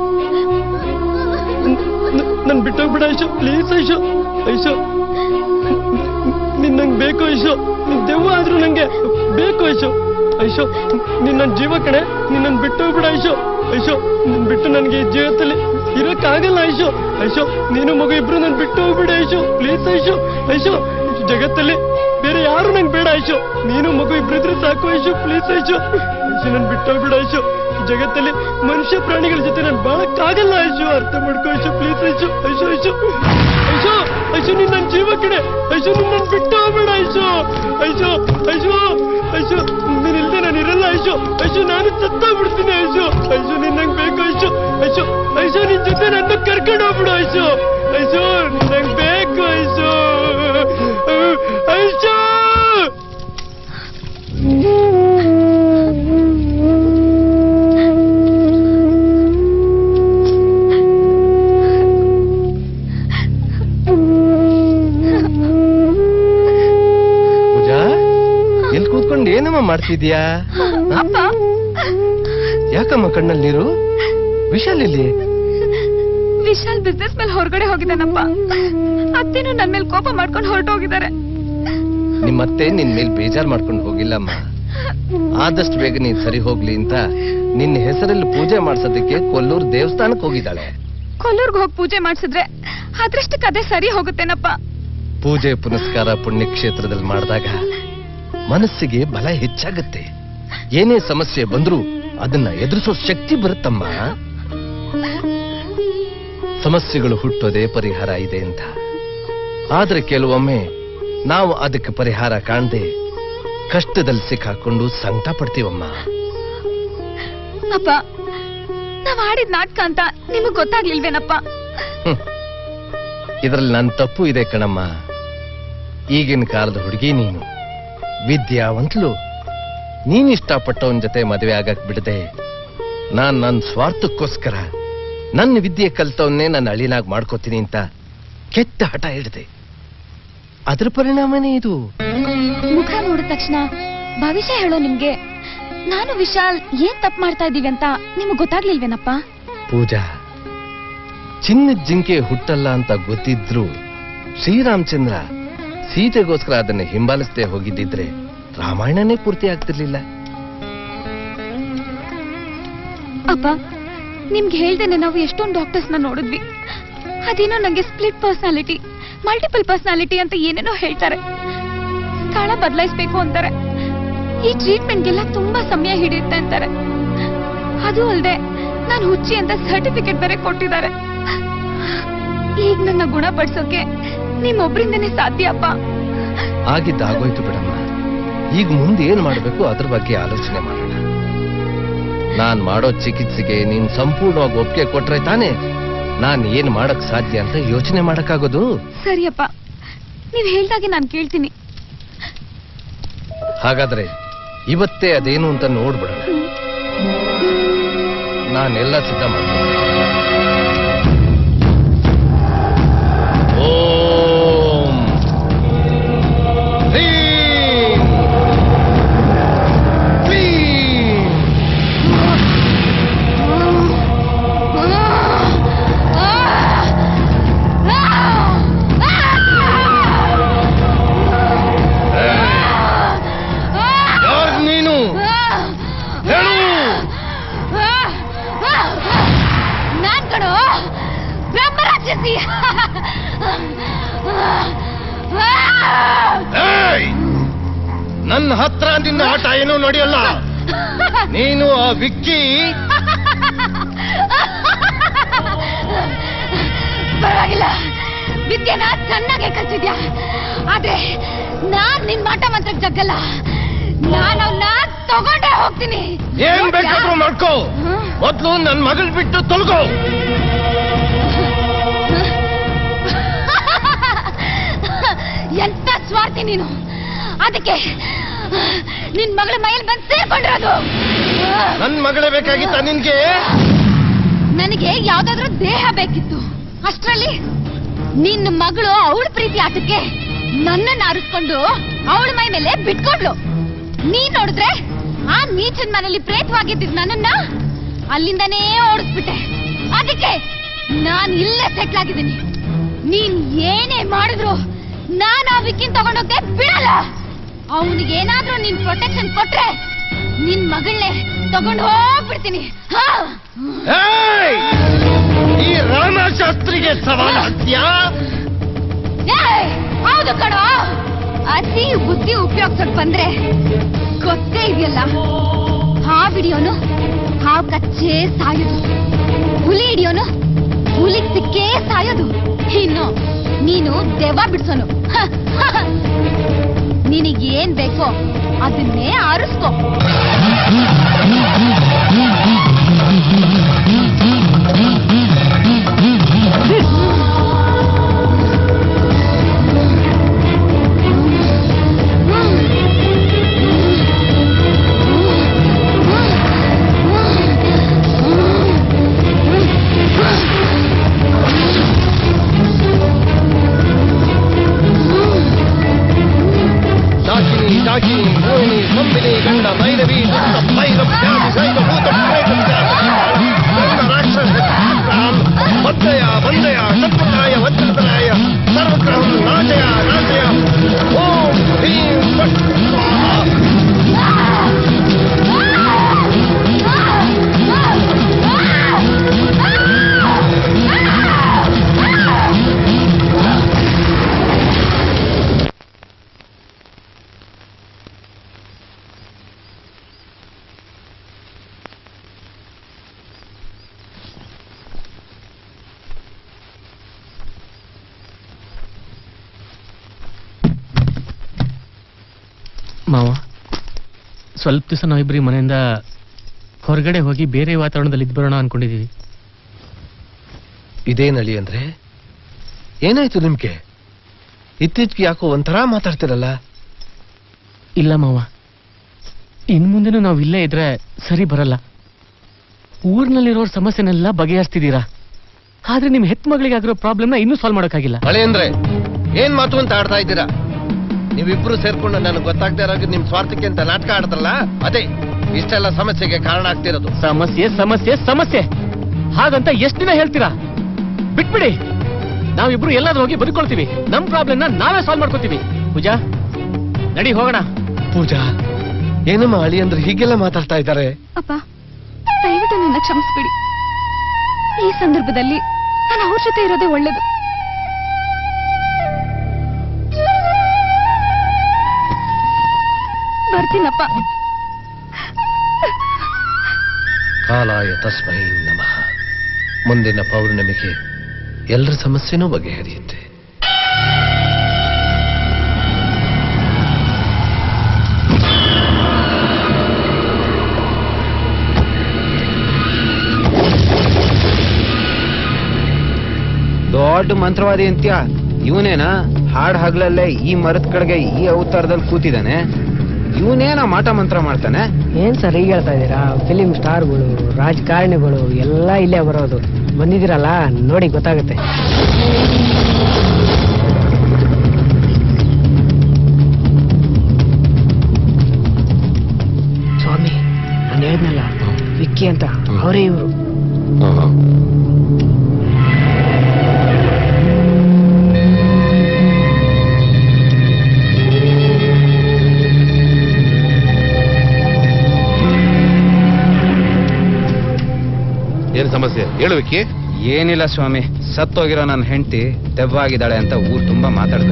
ನ- ನನ್ ಬಿಟ್ಟೋಗ್ಬಿಡ ಐಶು ಪ್ಲೀಸ್ ಐಶು ಐಶು ನಿನ್ ನಂಗೆ ಬೇಕು ಐಶು ನಿನ್ ದೆವ್ವ ಆದ್ರೂ ನಂಗೆ ಬೇಕು ಐಶು ಐಶು ನಿನ್ ನನ್ ಜೀವ ಕಣೆ ನಿನ್ ನನ್ ಬಿಟ್ಟೋಗ್ಬಿಡ ಐಶು ಐಶು ನಿನ್ ಬಿಟ್ಟು ನನ್ಗೆ ಈ ಜೀವನದಲ್ಲಿ ಇರಕ್ಕಾಗಲ್ಲ ಐಶು ಐಶು ನೀನು ಮಗು ಇಬ್ರು ನನ್ ಬಿಟ್ಟು ಹೋಗ್ಬಿಡ ಐಶು ಪ್ಲೀಸ್ ಐಶು ಐಶು ಈ ಜಗತ್ತಲ್ಲಿ ಬೇರೆ ಯಾರು ನಂಗೆ ಬೇಡ ಐಶು ನೀನು ಮಗು ಇಬ್ರಿದ್ರೆ ಸಾಕು ಐಶು ಪ್ಲೀಸ್ ಐಶು ಐಶು ನನ್ ಬಿಟ್ಟು ಹೋಗ್ಬಿಡ ಐಶು ಈ ಜಗತ್ತಲ್ಲಿ ಮನುಷ್ಯ ಪ್ರಾಣಿಗಳ ಜೊತೆ ನಾನು ಬಾಳಕ್ಕಾಗಲ್ಲ ಐಶು ಅರ್ಥ ಮಾಡ್ಕೋ ಐಶು ಪ್ಲೀಸ್ ಐಶು ಐಶು ಐಶು ಐಶು ಐಶು ನೀನ್ ನನ್ ಜೀವ ಕಡೆ ಐಶು ನೀನ್ ನನ್ ಬಿಟ್ಟು ಹೋಗ್ಬೇಡ ಐಶು ಐಶು ಐಶು ಐಶು ನೀನ್ ಇಲ್ದೆ ನಾನು ಇರಲ್ಲ ಐಶು ಐಶು ನಾನು ಸತ್ತೋಗ್ಬಿಡ್ತೀನಿ ಐಶು ಐಶು ನೀನ್ ನಂಗ್ ಬೇಕು ಐಶು ಐಶು ಐಶು ನಿನ್ ಜೊತೆ ನನ್ನ ಕರ್ಕೊಂಡು ಹೋಗ್ಬಿಡು ಐಶು ಐಶು ನೀನ್ ನಂಗ್ ಬೇಕು ಐಶು ಐಶು ಪೂಜಾ ಎಲ್ಲಿ ಕೂತ್ಕೊಂಡು ಏನಮ್ಮ ಮಾಡ್ತಿದ್ಯಾ ಅಪ್ಪ ಯಾಕಮ್ಮ ಕಣ್ಣಲ್ಲಿ ನೀರು ವಿಶಾಲ್ ಇಲ್ಲಿ ವಿಶಾಲ್ ಬಿಸ್ನೆಸ್ ಮೇಲೆ ಹೊರಗಡೆ ಹೋಗಿದ್ದಾನಪ್ಪ ಅತ್ತೆನೂ ನನ್ ಮೇಲೆ ಕೋಪ ಮಾಡ್ಕೊಂಡು ಹೊರಟೋಗಿದ್ದಾರೆ ನಿಮ್ಮತ್ತೆ ನಿನ್ ಮೇಲೆ ಬೇಜಾರ್ ಮಾಡ್ಕೊಂಡು ಹೋಗಿಲ್ಲಮ್ಮ ಆದಷ್ಟು ಬೇಗ ನೀನ್ ಸರಿ ಹೋಗ್ಲಿ ಅಂತ ನಿನ್ನ ಹೆಸರಲ್ಲಿ ಪೂಜೆ ಮಾಡ್ಸೋದಕ್ಕೆ ಕೊಲ್ಲೂರು ದೇವಸ್ಥಾನಕ್ಕೆ ಹೋಗಿದ್ದಾಳೆ ಕೊಲ್ಲೂರ್ಗ್ ಹೋಗಿ ಪೂಜೆ ಮಾಡ್ಸಿದ್ರೆ ಅದ್ರಷ್ಟಕ್ಕೆ ಅದೇ ಸರಿ ಹೋಗುತ್ತೇನಪ್ಪ ಪೂಜೆ ಪುನಸ್ಕಾರ ಪುಣ್ಯಕ್ಷೇತ್ರದಲ್ಲಿ ಮಾಡಿದಾಗ ಮನಸ್ಸಿಗೆ ಬಲ ಹೆಚ್ಚಾಗತ್ತೆ ಏನೇ ಸಮಸ್ಯೆ ಬಂದ್ರೂ ಅದನ್ನ ಎದುರಿಸೋ ಶಕ್ತಿ ಬರುತ್ತಮ್ಮ ಸಮಸ್ಯೆಗಳು ಹುಟ್ಟೋದೇ ಪರಿಹಾರ ಇದೆ ಅಂತ ಆದ್ರೆ ಕೆಲವೊಮ್ಮೆ ನಾವು ಅದಕ್ಕೆ ಪರಿಹಾರ ಕಾಣದೆ ಕಷ್ಟದಲ್ಲಿ ಸಿಕ್ಕಾಕೊಂಡು ಸಂಕಟ ಪಡ್ತೀವಮ್ಮ ಅಪ್ಪ ನಾವ್ ಆಡಿದ್ ನಾಟಕ ಅಂತ ನಿಮಗ್ ಗೊತ್ತಾಗ್ಲಿಲ್ವೇನಪ್ಪ ಇದರಲ್ಲಿ ನನ್ನ ತಪ್ಪು ಇದೆ ಕಣಮ್ಮ ಈಗಿನ ಕಾಲದ ಹುಡುಗಿ ನೀನು ವಿದ್ಯಾವಂತಲು ನೀನ್ ಇಷ್ಟಪಟ್ಟವನ್ ಜೊತೆ ಮದುವೆ ಆಗಕ್ ಬಿಡದೆ ನಾನ್ ನನ್ನ ಸ್ವಾರ್ಥಕ್ಕೋಸ್ಕರ ನನ್ನ ವಿದ್ಯೆ ಕಲ್ತವನ್ನೇ ನನ್ನ ಅಳಿನಾಗ್ ಮಾಡ್ಕೋತೀನಿ ಅಂತ ಕೆಟ್ಟ ಹಠ ಹಿಡ್ದೆ ಅದ್ರ ಪರಿಣಾಮನೇ ಇದು ಮುಖ ನೋಡಿದ ತಕ್ಷಣ ಭವಿಷ್ಯ ಹೇಳೋ ನಿಮ್ಗೆ ನಾನು ವಿಶಾಲ್ ಏನ್ ತಪ್ಪು ಮಾಡ್ತಾ ಇದೀವಿ ಅಂತ ನಿಮಗ್ ಗೊತ್ತಾಗ್ಲಿಲ್ವೇನಪ್ಪ ಪೂಜಾ ಚಿನ್ನದ ಜಿಂಕೆ ಹುಟ್ಟಲ್ಲ ಅಂತ ಗೊತ್ತಿದ್ರು ಶ್ರೀರಾಮಚಂದ್ರ ಸೀತೆಗೋಸ್ಕರ ಅದನ್ನ ಹಿಂಬಾಲಿಸದೆ ಹೋಗಿದ್ದಿದ್ರೆ ರಾಮಾಯಣನೇ ಪೂರ್ತಿ ಆಗ್ತಿರ್ಲಿಲ್ಲ ಅಪ್ಪ ನಿಮ್ಗೆ ಹೇಳ್ದೇನೆ ನಾವು ಎಷ್ಟೊಂದು ಡಾಕ್ಟರ್ಸ್ ನ ನೋಡಿದ್ವಿ ಅದೇನೋ ನಂಗೆ ಸ್ಪ್ಲಿಟ್ ಪರ್ಸನಾಲಿಟಿ ಮಲ್ಟಿಪಲ್ ಪರ್ಸನಾಲಿಟಿ ಅಂತ ಏನೇನೋ ಹೇಳ್ತಾರೆ ಸ್ಥಳ ಬದಲಾಯಿಸ್ಬೇಕು ಅಂತಾರೆ ಈ ಟ್ರೀಟ್ಮೆಂಟ್ಗೆಲ್ಲ ತುಂಬಾ ಸಮಯ ಹಿಡಿಯುತ್ತೆ ಅಂತಾರೆ ಅದು ಅಲ್ಲದೆ ನಾನು ಹುಚ್ಚಿ ಅಂತ ಸರ್ಟಿಫಿಕೇಟ್ ಬೇರೆ ಕೊಟ್ಟಿದ್ದಾರೆ ಈಗ ನನ್ನ ಗುಣಪಡಿಸೋಕೆ ನಿಮ್ಮೊಬ್ರಿಂದನೇ ಸಾಧ್ಯ ಅಪ್ಪ ಆಗಿದ್ದ ಆಗೋಯ್ತು ಬಿಡಮ್ಮ ಈಗ ಮುಂದೆ ಏನ್ ಮಾಡಬೇಕು ಅದ್ರ ಬಗ್ಗೆ ಆಲೋಚನೆ ಮಾಡೋಣ ನಾನ್ ಮಾಡೋ ಚಿಕಿತ್ಸೆಗೆ ನೀನ್ ಸಂಪೂರ್ಣವಾಗಿ ಒಪ್ಪಿಗೆ ಕೊಟ್ರೆ ತಾನೇ ನಾನ್ ಏನ್ ಮಾಡಕ್ ಸಾಧ್ಯ ಅಂತ ಯೋಚನೆ ಮಾಡಕ್ಕಾಗೋದು ಸರಿಯಪ್ಪ ನೀವ್ ಹೇಳ್ದಾಗೆ ನಾನು ಕೇಳ್ತೀನಿ ಹಾಗಾದ್ರೆ ಇವತ್ತೇ ಅದೇನು ಅಂತ ನೋಡ್ಬಿಡೋಣ ನಾನೆಲ್ಲ ಸಿದ್ಧ ಮಾಡ್ತೀನಿ ಓಂ ಹ್ರೀಂ ಕ್ಲೀಂ ಯಾರ್ ನೀನು ಹೇಳು ನಾನ್ ಕಣೋ ಬ್ರಹ್ಮರಾಕ್ಷಸಿ ಏಯ್! ನನ್ನ ಹತ್ರ ನಿನ್ನ ಆಟ ಏನೂ ನಡೆಯಲ್ಲ ನೀನು ಆ ವಿಕ್ಕಿ ಪರವಾಗಿಲ್ಲ ವಿದ್ಯೆನ ಚೆನ್ನಾಗೆ ಕಲ್ಸಿದ್ಯಾ ಆದ್ರೆ ನಾನ್ ನಿನ್ ಮಾಟ ಮಂತ್ರಕ್ ಜಗ್ಗಲ್ಲ ನಾನು ಅವನ್ನ ತಗೊಂಡೇ ಹೋಗ್ತೀನಿ ಏನ್ ಬೇಕಾದ್ರೂ ಮಾಡ್ಕೋ ಮೊದ್ಲು ನನ್ ಮಗಳ್ ಬಿಟ್ಟು ತೊಲಗೋ ಎಂತ ಸ್ವಾರ್ಥಿ ನೀನು ಅದಕ್ಕೆ ನಿನ್ ಮಗಳ ಮೈಲ್ ಬಂದ್ ಸೇರ್ಕೊಂಡಿರೋದು ನನ್ ಮಗಳೇ ಬೇಕಾಗಿತ್ತ ನಿನ್ಗೆ ನನಗೆ ಯಾವ್ದಾದ್ರೂ ದೇಹ ಬೇಕಿತ್ತು ಅಷ್ಟ್ರಲ್ಲಿ ನಿನ್ನ ಮಗಳು ಅವಳ ಪ್ರೀತಿ ಆಟಕ್ಕೆ ನನ್ನನ್ನ ಆರಿಸ್ಕೊಂಡು ಅವಳ ಮೈ ಮೇಲೆ ಬಿಟ್ಕೊಂಡ್ಲು ನೀನ್ ನೋಡಿದ್ರೆ ಆ ನೀಚನ್ ಮನೇಲಿ ಪ್ರೇತವಾಗಿದ್ದ ನನ್ನನ್ನ ಅಲ್ಲಿಂದನೇ ಓಡಿಸ್ಬಿಟ್ಟೆ ಅದಕ್ಕೆ ನಾನ್ ಇಲ್ಲೇ ಸೆಟ್ಲ್ ಆಗಿದ್ದೀನಿ ನೀನ್ ಏನೇ ಮಾಡಿದ್ರು ನಾನ್ ಆ ವಿಕ್ಕಿನ್ ತಗೊಂಡೋಗದೆ ಬಿಡಲ್ಲ ಅವನಿಗೆ ಏನಾದ್ರೂ ನೀನ್ ಪ್ರೊಟೆಕ್ಷನ್ ಕೊಟ್ರೆ ನಿನ್ ಮಗಳನ್ನೇ ತಗೊಂಡು ಹೋಗ್ಬಿಡ್ತೀನಿ ಹಾ ಏಯ್! ಈ ರಾಮಶಾಸ್ತ್ರಿಗೆ ಸವಾಲ್ ಹಾಕ್ತೀಯಾ ಏಯ್! ಹೌದು ಕಣೋ ಅತಿ ಬುದ್ಧಿ ಉಪಯೋಗಿಸೋಕ್ ಬಂದ್ರೆ ಗೊತ್ತೇ ಇದೆಯಲ್ಲ ಹಾವ್ ಹಿಡಿಯೋನು ಹಾವ್ ಕಚ್ಚೇ ಸಾಯೋದು ಹುಲಿ ಹಿಡಿಯೋನು ಹುಲಿಗ್ ಸಿಕ್ಕೇ ಸಾಯೋದು ಇನ್ನು ನೀನು ದೆವ್ವ ಬಿಡ್ಸೋನು ಹ, ಹ, ಹ. ನಿನಗೇನ್ ಬೇಕೋ ಅದನ್ನೇ ಆರಿಸ್ಕೋ ಶಾಕಿನಿ ಶಾಕಿನಿ ಮೋಹಿನಿ ಕಂಬಿನಿ ಗಂಡ ಭೈರವಿ ದುಷ್ಟ ಭೈರವ ಜ್ಞಾನಿ ಸೈಕ ಭೂತ ಪ್ರೇತ ಗಂಡ ರಾಕ್ಷಸ ರಾಮ್ ಮದ್ದಯ ಬಂದಯ ಶತ್ರುಕಾಯ ವಜ್ರತರಾಯ ಸರ್ವಗ್ರಹ ನಾಶಯ ನಾಶಯ ಓಂ ಹ್ರೀಂ ಫಟ್ ಸ್ವಾಹಾ. ಮಾವ ಸ್ವಲ್ಪ ದಿವಸ ನಾವಿಬ್ರಿ ಮನೆಯಿಂದ ಹೊರಗಡೆ ಹೋಗಿ ಬೇರೆ ವಾತಾವರಣದಲ್ಲಿ ಇದ್ದು ಬರೋಣ ಅನ್ಕೊಂಡಿದೀವಿ ಇದೇನಳಿ ಅಂದ್ರೆ ಏನಾಯ್ತು ನಿಮ್ಗೆ ಇತ್ತೀಚೆಗೆ ಯಾಕೋ ಒಂಥರ ಮಾತಾಡ್ತಿರಲ್ಲ ಇಲ್ಲ ಮಾವ ಇನ್ ಮುಂದೆನೂ ನಾವು ಇಲ್ಲೇ ಇದ್ರೆ ಸರಿ ಬರಲ್ಲ ಊರ್ನಲ್ಲಿರೋ ಸಮಸ್ಯೆನೆಲ್ಲ ಬಗೆಹರಿಸ್ತಿದ್ದೀರಾ ಆದ್ರೆ ನಿಮ್ ಹೆತ್ ಮಗಳಿಗೆ ಆಗಿರೋ ಪ್ರಾಬ್ಲಮ್ನ ಇನ್ನೂ ಸಾಲ್ವ್ ಮಾಡೋಕ್ಕಾಗಿಲ್ಲ ಹಳೆ ಅಂದ್ರೆ ಏನ್ ಮಾತು ಅಂತ ಆಡ್ತಾ ಇದ್ದೀರಾ ನೀವಿಬ್ರು ಸೇರ್ಕೊಂಡು ನನಗೆ ಗೊತ್ತಾಗ್ತಾ ಇರೋ ನಿಮ್ ಸ್ವಾರ್ಥಕ್ಕೆ ಅಂತ ನಾಟಕ ಆಡ್ತಲ್ಲ ಅದೇ ಇಷ್ಟೆಲ್ಲ ಸಮಸ್ಯೆಗೆ ಕಾರಣ ಆಗ್ತಿರೋದು ಸಮಸ್ಯೆ ಸಮಸ್ಯೆ ಸಮಸ್ಯೆ ಹಾಗಂತ ಎಷ್ಟು ದಿನ ಹೇಳ್ತೀರಾ ಬಿಟ್ಬಿಡಿ ನಾವಿಬ್ರು ಎಲ್ಲಾದ್ರೂ ಹೋಗಿ ಬದುಕೊಳ್ತೀವಿ ನಮ್ ಪ್ರಾಬ್ಲಮ್ ನಾವೇ ಸಾಲ್ವ್ ಮಾಡ್ಕೋತೀವಿ ಪೂಜಾ ನಡಿ ಹೋಗೋಣ ಪೂಜಾ ಏನಮ್ಮ ಅಳಿ ಅಂದ್ರೆ ಹೀಗೆಲ್ಲ ಮಾತಾಡ್ತಾ ಇದ್ದಾರೆ ಅಪ್ಪ ದಯವಿಟ್ಟು ನನ್ನ ಕ್ಷಮಿಸ್ಬಿಡಿ ಈ ಸಂದರ್ಭದಲ್ಲಿ ನಾನು ಅವ್ರ ಜೊತೆ ಇರೋದೇ ಒಳ್ಳೇದು ಬರ್ತೀನಪ್ಪ ಕಾಲಾಯ ತಸ್ಮೈ ನಮಃ ಮುಂದಿನ ಪೌರ್ಣಮಿಗೆ ಎಲ್ಲರ ಸಮಸ್ಯೆನೂ ಬಗೆಹರಿಯುತ್ತೆ ದೊಡ್ಡ ಮಂತ್ರವಾದಿ ಅಂತ್ಯ ಇವನೇನಾ ಹಾಡ್ ಹಗ್ಲಲ್ಲೇ ಈ ಮರದ ಕಡೆಗೆ ಈ ಅವತಾರದಲ್ಲಿ ಕೂತಿದ್ದಾನೆ ಇವನೇನ ಮಾಟ ಮಂತ್ರ ಮಾಡ್ತಾನೆ ಏನ್ ಸರ್ ಈಗ ಹೇಳ್ತಾ ಇದ್ದೀರಾ ಫಿಲಿಂ ಸ್ಟಾರ್ಗಳು ರಾಜಕಾರಣಿಗಳು ಎಲ್ಲ ಇಲ್ಲೇ ಬರೋದು ಬಂದಿದ್ದೀರಲ್ಲ ನೋಡಿ ಗೊತ್ತಾಗುತ್ತೆ ಸ್ವಾಮಿ ನಾನು ಹೇಳಿದ್ನಲ್ಲ ವಿಕ್ಕಿ ಅಂತ ಅವರೇ ಇವರು ಏನ್ ಸಮಸ್ಯೆ ಹೇಳುವಿಕಿ ಏನಿಲ್ಲ ಸ್ವಾಮಿ ಸತ್ತೋಗಿರೋ ನನ್ನ ಹೆಂಡತಿ ದೆವ್ವಾಗಿದ್ದಾಳೆ ಅಂತ ಊರ್ ತುಂಬಾ ಮಾತಾಡ್ದೆ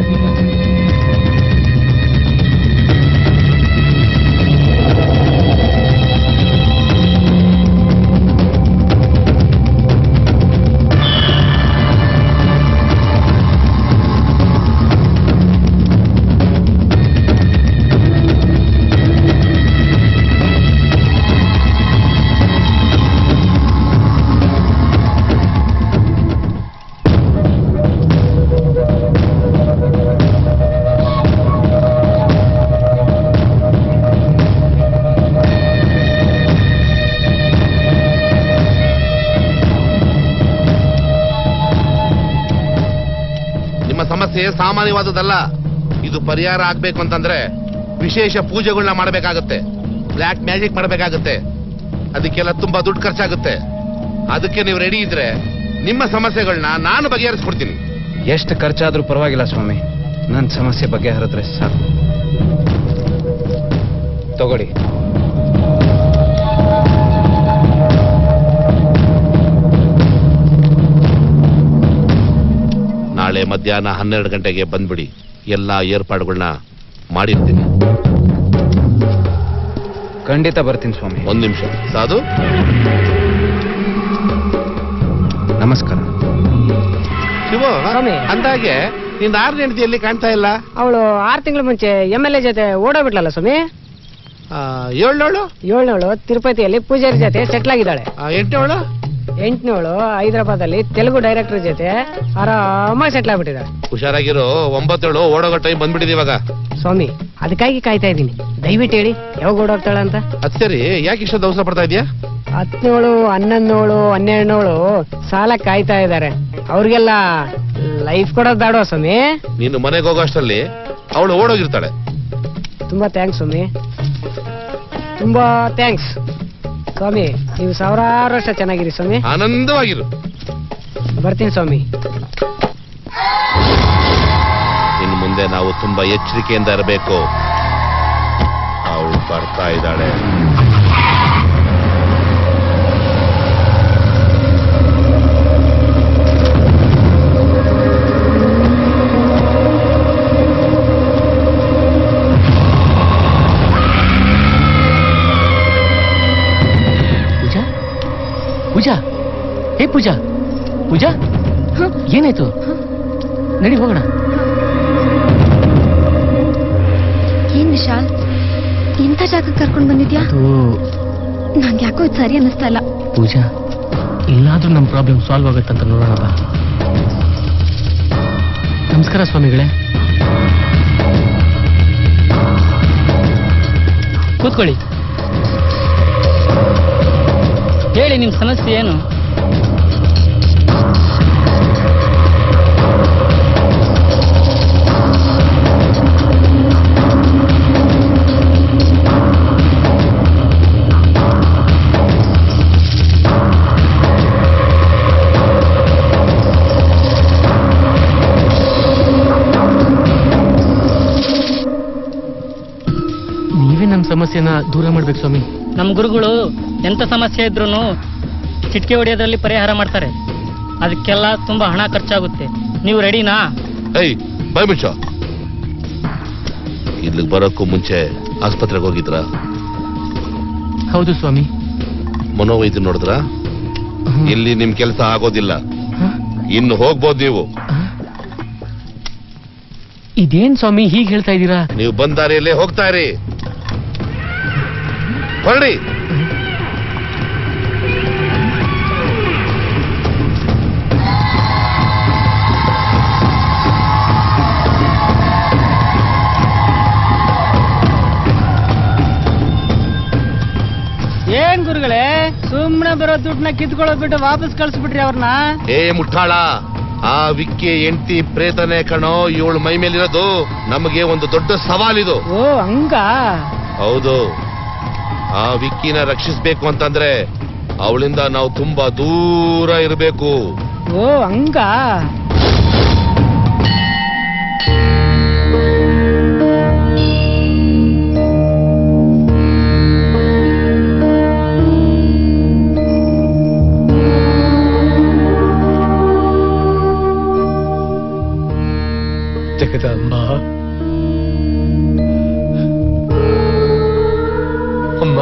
ನಿಮ್ಮ ಸಮಸ್ಯೆ ಸಾಮಾನ್ಯವಾದದಲ್ಲ ಇದು ಪರಿಹಾರ ಆಗ್ಬೇಕು ಅಂತಂದ್ರೆ ವಿಶೇಷ ಪೂಜೆಗಳನ್ನ ಮಾಡಬೇಕಾಗುತ್ತೆ ಬ್ಲ್ಯಾಕ್ ಮ್ಯಾಜಿಕ್ ಮಾಡಬೇಕಾಗುತ್ತೆ ಅದಕ್ಕೆಲ್ಲ ತುಂಬಾ ದುಡ್ಡು ಖರ್ಚಾಗುತ್ತೆ ಅದಕ್ಕೆ ನೀವು ರೆಡಿ ಇದ್ರೆ ನಿಮ್ಮ ಸಮಸ್ಯೆಗಳನ್ನ ನಾನು ಬಗೆಹರಿಸ್ಕೊಡ್ತೀನಿ ಎಷ್ಟು ಖರ್ಚಾದ್ರೂ ಪರವಾಗಿಲ್ಲ ಸ್ವಾಮಿ ನನ್ನ ಸಮಸ್ಯೆ ಬಗ್ಗೆ ಹರಿದ್ರೆ ಸಾಕು ತಗೊಳ್ಳಿ ನಾಳೆ ಮಧ್ಯಾಹ್ನ ಹನ್ನೆರಡು ಗಂಟೆಗೆ ಬಂದ್ಬಿಡಿ ಎಲ್ಲಾ ಏರ್ಪಾಡುಗಳನ್ನ ಮಾಡಿರ್ತೀನಿ ಖಂಡಿತ ಬರ್ತೀನಿ ಸ್ವಾಮಿ ಒಂದ್ ನಿಮಿಷ ಸಾಧು ನಮಸ್ಕಾರ ಶಿವ ಅಂದಾಗೆ ನಿನ್ ಆರನೇ ಹೆಂಡತಿ ಎಲ್ಲಿ ಕಾಣ್ತಾ ಇಲ್ಲ ಅವಳು ಆರು ತಿಂಗಳ ಮುಂಚೆ ಎಮ್ ಎಲ್ ಎ ಜೊತೆ ಓಡೋಗ್ಬಿಟ್ಲಲ್ಲ ಸ್ವಾಮಿ ಏಳ್ನೋಳು ಏಳ್ನವಳು ತಿರುಪತಿಯಲ್ಲಿ ಪೂಜಾರಿ ಜೊತೆ ಸೆಟ್ಲ್ ಆಗಿದ್ದಾಳೆ ಎಂಟನೇವಳು ಎಂಟನೇವಳು ಹೈದರಾಬಾದ್ ಅಲ್ಲಿ ತೆಲುಗು ಡೈರೆಕ್ಟರ್ ಜೊತೆ ಆರಾಮಾಗಿ ಸೆಟ್ಲ್ ಆಗ್ಬಿಟ್ಟಿದ್ದಾಳೆ ಹುಷಾರಾಗಿರೋ ಒಂಬತ್ತೇಳು ಓಡೋಗೋ ಟೈಮ್ ಬಂದ್ಬಿಟ್ಟಿದೆ ಇವಾಗ ಸ್ವಾಮಿ ಅದಕ್ಕಾಗಿ ಕಾಯ್ತಾ ಇದ್ದೀನಿ ದಯವಿಟ್ಟು ಹೇಳಿ ಯಾವಾಗ ಓಡೋಗ್ತಾಳ ಅಂತ ಅದ್ ಸರಿ ಯಾಕೆ ಇಷ್ಟೊಂದು ಅವಸರ ಪಡ್ತಾ ಇದೆಯಾ ಹತ್ತನೇಳು ಹನ್ನೊಂದನೇಳು ಹನ್ನೆರಡನೇಳು ಸಾಲ ಕಾಯ್ತಾ ಇದ್ದಾರೆ ಅವ್ರಿಗೆಲ್ಲ ಲೈಫ್ ಕೊಡೋದು ಬೇಡ ಸ್ವಾಮಿ ನೀನು ಮನೆಗೆ ಹೋಗೋ ಅಷ್ಟರಲ್ಲಿ ಅವಳು ಓಡೋಗಿರ್ತಾಳೆ ತುಂಬಾ ಥ್ಯಾಂಕ್ಸ್ ಸ್ವಾಮಿ ತುಂಬಾ ಥ್ಯಾಂಕ್ಸ್ ಸ್ವಾಮಿ ನೀವು ಸಾವಿರಾರು ವರ್ಷ ಚೆನ್ನಾಗಿರಿ ಸ್ವಾಮಿ ಆನಂದವಾಗಿರು ಬರ್ತೀನಿ ಸ್ವಾಮಿ ಇನ್ನು ಮುಂದೆ ನಾವು ತುಂಬಾ ಎಚ್ಚರಿಕೆಯಿಂದ ಇರಬೇಕು ಅವಳು ಬರ್ತಾ ಇದ್ದಾಳೆ ಪೂಜಾ ಪೂಜಾ ಹೇ ಪೂಜಾ ಪೂಜಾ ಏನಾಯ್ತು ನಡಿ ಹೋಗೋಣ ಏನ್ ವಿಶಾಲ್ ಇಂಥ ಜಾಗಕ್ಕೆ ಕರ್ಕೊಂಡ್ ಬಂದಿದ್ಯಾ ನನ್ಗೆ ಯಾಕೋ ಇದು ಸರಿ ಅನ್ನಿಸ್ತಾ ಇಲ್ಲ ಪೂಜಾ ಇಲ್ಲಾದ್ರೂ ನಮ್ಮ ಪ್ರಾಬ್ಲಮ್ ಸಾಲ್ವ್ ಆಗುತ್ತಂತ ನೋಡೋಣ ಬಾ ನಮಸ್ಕಾರ ಸ್ವಾಮಿಗಳೇ ಕೂತ್ಕೊಳ್ಳಿ ಹೇಳಿ ನಿಮ್ ಸಮಸ್ಯೆ ಏನು ಸಮಸ್ಯೆನ ದೂರ ಮಾಡ್ಬೇಕು ಸ್ವಾಮಿ ನಮ್ಮ ಗುರುಗಳು ಎಂತ ಸಮಸ್ಯೆ ಇದ್ರೂ ಚಿಟಿಕೆ ಹೊಡೆಯೋದ್ರಲ್ಲಿ ಪರಿಹಾರ ಮಾಡ್ತಾರೆ ಅದಕ್ಕೆಲ್ಲ ತುಂಬಾ ಹಣ ಖರ್ಚಾಗುತ್ತೆ ನೀವು ರೆಡಿನಾ ಏಯ್ ಬಾಯ್ ಮುಚ್ಚ ಇಲ್ಲಿಗೆ ಬರೋಕ್ಕೂ ಮುಂಚೆ ಆಸ್ಪತ್ರೆಗೆ ಹೋಗಿದ್ರ ಹೌದು ಸ್ವಾಮಿ ಮನೋವೈದ್ಯ ನೋಡಿದ್ರ ಇಲ್ಲಿ ನಿಮ್ ಕೆಲಸ ಆಗೋದಿಲ್ಲ ಇನ್ನು ಹೋಗ್ಬೋದು ನೀವು ಇದೇನ್ ಸ್ವಾಮಿ ಹೀಗೆ ಹೇಳ್ತಾ ಇದ್ದೀರಾ ನೀವು ಬಂದ ದಾರಿಯಲ್ಲೇ ಹೋಗ್ತಾ ಇರಿ ಹೊರಡಿ ಏನ್ ಗುರುಗಳೇ ಸುಮ್ನೆ ಬರೋ ದುಡ್ಡನ್ನ ಕಿತ್ಕೊಳ್ಳೋದ್ ಬಿಟ್ಟು ವಾಪಸ್ ಕಳ್ಸ್ಬಿಟ್ರಿ ಅವ್ರನ್ನ ಏ ಮುಟ್ಟಾಳ ಆ ವಿಕ್ಕಿ ಎಂಟಿ ಪ್ರೇತನೆ ಕಣೋ ಇವಳು ಮೈ ಮೇಲಿರೋದು ನಮಗೆ ಒಂದು ದೊಡ್ಡ ಸವಾಲಿದು ಓ ಹಂಗ ಹೌದು ಆ ವಿಕ್ಕಿನ ರಕ್ಷಿಸ್ಬೇಕು ಅಂತಂದ್ರೆ ಅವಳಿಂದ ನಾವು ತುಂಬಾ ದೂರ ಇರಬೇಕು ಓ ಹಂಗ ಜಗದಾಂಬ ಅಮ್ಮ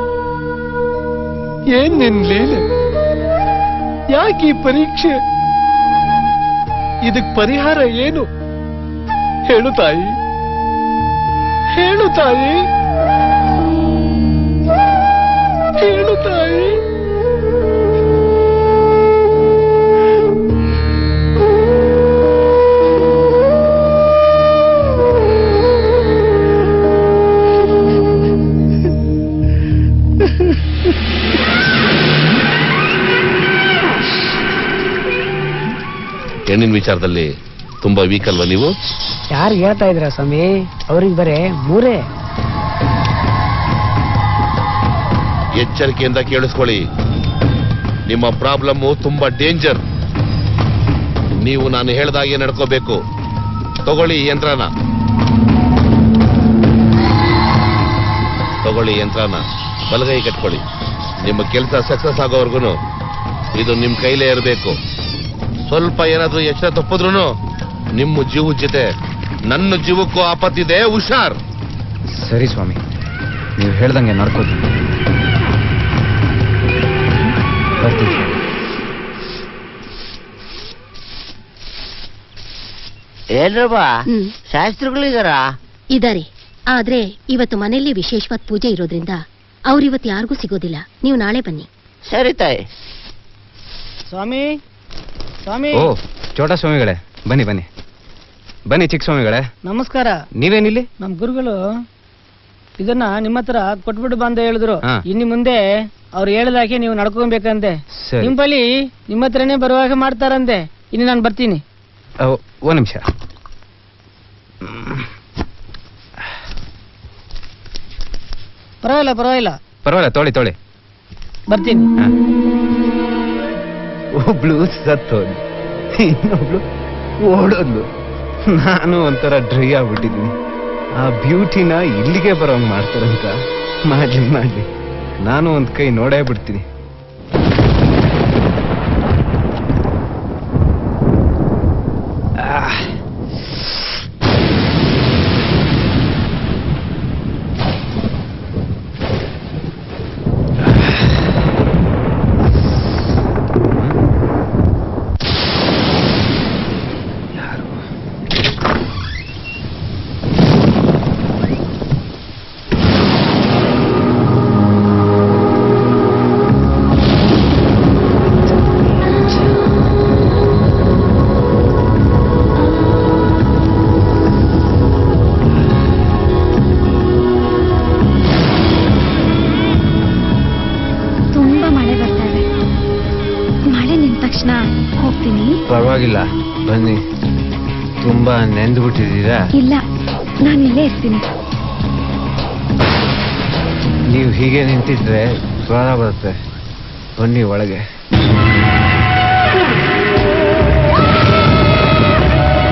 ಏನ್ ನಿನ್ ಲೀಲೆ ಯಾಕೆ ಈ ಪರೀಕ್ಷೆ ಇದಕ್ ಪರಿಹಾರ ಏನು ಹೇಳು ತಾಯಿ ಹೇಳು ತಾಯಿ ಹೇಳು ತಾಯಿ ಹೆಣ್ಣಿನ ವಿಚಾರದಲ್ಲಿ ತುಂಬಾ ವೀಕ್ ಅಲ್ವಾ ನೀವು ಯಾರು ಹೇಳ್ತಾ ಇದ್ರ ಸ್ವಾಮಿ ಅವ್ರಿಗೆ ಬರೇ ಮೂರೇ ಎಚ್ಚರಿಕೆಯಿಂದ ಕೇಳಿಸ್ಕೊಳ್ಳಿ ನಿಮ್ಮ ಪ್ರಾಬ್ಲಮ್ ತುಂಬಾ ಡೇಂಜರ್ ನೀವು ನಾನು ಹೇಳ್ದಾಗೆ ನಡ್ಕೋಬೇಕು ತಗೊಳ್ಳಿ ಈ ಯಂತ್ರನ ತಗೊಳ್ಳಿ ಯಂತ್ರನ ಬಲಗೈ ಕಟ್ಕೊಳ್ಳಿ ನಿಮ್ಮ ಕೆಲಸ ಸಕ್ಸಸ್ ಆಗೋವರೆಗೂ ಇದು ನಿಮ್ಮ ಕೈಲೇ ಇರಬೇಕು ಸ್ವಲ್ಪ ಏನಾದ್ರೂ ಎಚ್ಚರ ತಪ್ಪಿದ್ರು ನಿಮ್ಮ ಜೀವದ ಜೊತೆ ನನ್ನ ಜೀವಕ್ಕೂ ಆಪತ್ತಿದೆ ಹುಷಾರ್ ಸರಿ ಸ್ವಾಮಿ ನೀವು ಹೇಳ್ದಂಗೆ ನಡ್ಕೋತೀನಿ ಬರ್ತೀನಿ ಏನ್ರಪ್ಪ ಶಾಸ್ತ್ರಿಗಳಿಗಾರ ಇದಾರೆ ಆದ್ರೆ ಇವತ್ತು ಮನೆಯಲ್ಲಿ ವಿಶೇಷವಾದ ಪೂಜೆ ಇರೋದ್ರಿಂದ ಅವ್ರಿವತ್ತು ಯಾರಿಗೂ ಸಿಗೋದಿಲ್ಲ ನೀವು ನಾಳೆ ಬನ್ನಿ ಸರಿ ತಾಯಿ ಸ್ವಾಮಿ ಸ್ವಾಮಿ ಓ ಚೋಟ ಸ್ವಾಮಿಗಳೇ ಬನ್ನಿ ಬನ್ನಿ ಬನ್ನಿ ಚಿಕ್ಕ ಸ್ವಾಮಿಗಳೇ ನಮಸ್ಕಾರ ನೀವೇನಿಲ್ಲಿ ನಮ್ ಗುರುಗಳು ಇದನ್ನ ನಿಮ್ಮ ಹತ್ರ ಕೊಟ್ಬಿಟ್ಟು ಬಂದ ಹೇಳಿದ್ರು ಹಾ. ಇನ್ನು ಮುಂದೆ ಅವ್ರು ಹೇಳ್ದಾಗೆ ನೀವು ನಡ್ಕೊಬೇಕಂತೆ ಸರಿ. ನಿಮ್ ಬಳಿ ನಿಮ್ಮ ಹತ್ರನೇ ಬರುವಾಗ ಮಾಡ್ತಾರಂತೆ ಇನ್ನು ನಾನು ಬರ್ತೀನಿ ಓ, ಒಂದ್ ನಿಮಿಷ ಪರವಾಗಿಲ್ಲ ಪರವಾಗಿಲ್ಲ ಪರವಾಗಿಲ್ಲ ತೊಳಿ ತೊಳಿ ಬರ್ತೀನಿ ಒಬ್ಳು ಸತ್ತೋದ್ಲು ಇನ್ನೊಬ್ಳು ಓಡೋದ್ಲು ನಾನು ಒಂಥರ ಡ್ರೈ ಆಗ್ಬಿಟ್ಟಿದ್ದೀನಿ ಆ ಬ್ಯೂಟಿನ ಇಲ್ಲಿಗೆ ಬರೋಂಗ್ ಮಾಡ್ತಾರಂತ ಮಾಡ್ಲಿ ಮಾಡ್ಲಿ ನಾನು ಒಂದ್ ಕೈ ನೋಡೇ ಬಿಡ್ತೀನಿ ಆಹ್. ತುಂಬಾ ಮಳೆ ಬರ್ತಾ ಇದೆ ಮಳೆ ನಿಂತ ತಕ್ಷಣ ಹೋಗ್ತೀನಿ ಪರವಾಗಿಲ್ಲ ಬನ್ನಿ ತುಂಬಾ ನೆಂದು ಬಿಟ್ಟಿದ್ದೀರಾ ಇಲ್ಲ ನಾನು ಇಲ್ಲೇ ಇರ್ತೀನಿ ನೀವು ಹೀಗೆ ನಿಂತಿದ್ರೆ ಜ್ವರ ಬರುತ್ತೆ ಬನ್ನಿ ಒಳಗೆ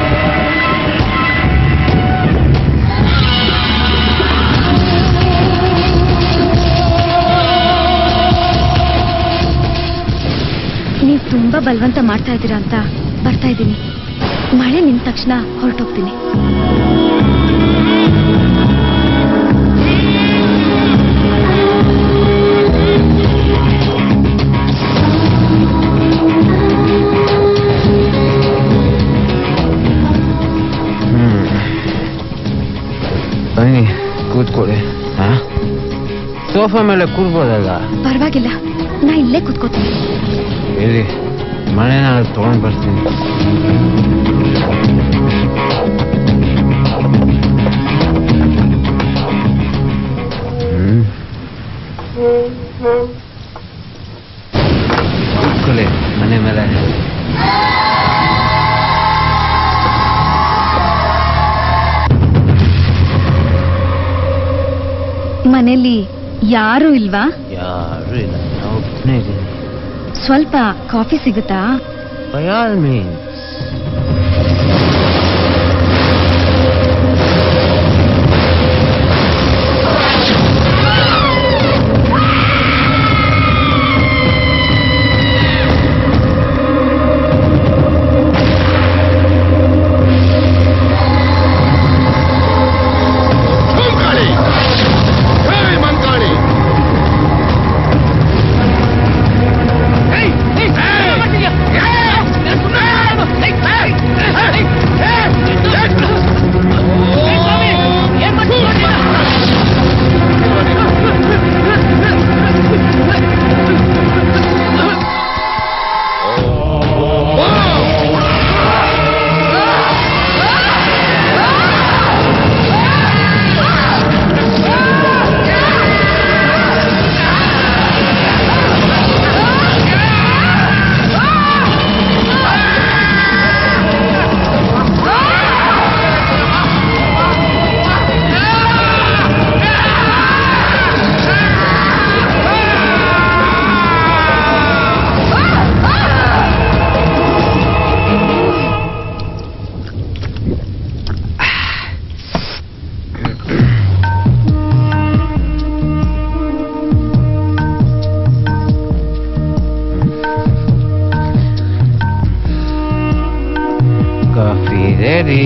ಆ ಬಲವಂತ ಮಾಡ್ತಾ ಇದ್ದೀರಾ ಅಂತ ಬರ್ತಾ ಇದ್ದೀನಿ ಮಳೆ ನಿಂತ ತಕ್ಷಣ ಹೊರಟೋಗ್ತೀನಿ ಬನ್ನಿ ಕೂತ್ಕೊಳ್ಳಿ ಹಾ ಸೋಫಾ ಮೇಲೆ ಕೂರ್ಬೋದಲ್ಲ ಪರವಾಗಿಲ್ಲ ನಾ ಇಲ್ಲೇ ಕೂತ್ಕೋತೀನಿ ಇಲ್ಲಿ ಮನೆ ನಾನು ತಗೊಂಡ್ ಬರ್ತೀನಿ ಹ್ಮ್ ಕೂತ್ಕೊಳ್ಳಿ ಮನೆ ಮೇಲೆ ಮನೇಲಿ ಯಾರೂ ಇಲ್ವಾ ಯಾರು ಇಲ್ಲ ನಾವು ಒಬ್ಬನೇ ಇದ್ದೀನಿ ಸ್ವಲ್ಪ ಕಾಫಿ ಸಿಗುತ್ತಾ by all means coffee ready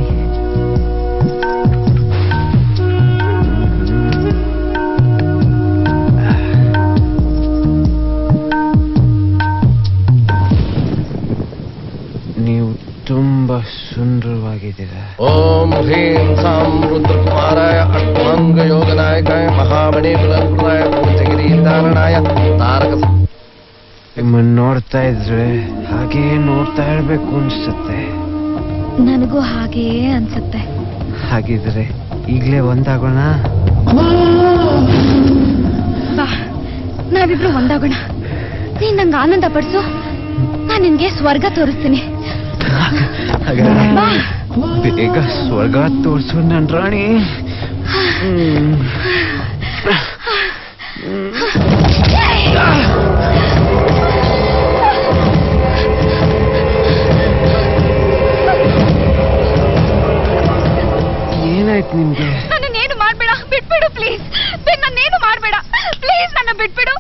ನೀವು ತುಂಬಾ ಸುಂದರವಾಗಿದ್ದೀರಾ ಓಂ ಹ್ರೀಂ ಸಾಂ ರುದ್ರಕುಮಾರಾಯ ಅಷ್ಟಾಂಗ ಯೋಗ ನಾಯಕಾಯ ಮಹಾಮಣಿ ಬಲಪ್ರದಾಯ ಪೂಜಗಿರಿ ಧಾರಣಾಯ ತಾರಕ ಸ- ನಿಮ್ಮನ್ನ ನೋಡ್ತಾ ಇದ್ರೆ ಹಾಗೇ ನೋಡ್ತಾ ಇರ್ಬೇಕು ಅನ್ಸುತ್ತೆ ನನಗೂ ಹಾಗೆಯೇ ಅನ್ಸುತ್ತೆ ಹಾಗಿದ್ರೆ ಈಗ್ಲೇ ಒಂದಾಗೋಣ ಬಾ ನಾವಿಬ್ರು ಒಂದಾಗೋಣ ನೀನ್ ನಂಗೆ ಆನಂದ ಪಡಿಸು ನಾನ್ ನಿನ್ಗೆ ಸ್ವರ್ಗ ತೋರಿಸ್ತೀನಿ ಹಾಗಾದ್ರೆ ಬಾ ಬೇಗ ಸ್ವರ್ಗ ತೋರ್ಸು ನನ್ ರಾಣಿ ಹ್ಮ್. ಏನಾಯ್ತು ನಿಮ್ಗೆ ನನ್ನನ್ನೇನು ಮಾಡ್ಬೇಡ ಬಿಟ್ಬಿಡು ಪ್ಲೀಸ್ ನನ್ನೇನು ಮಾಡ್ಬೇಡ ಪ್ಲೀಸ್ ನನ್ನ ಬಿಟ್ಬಿಡು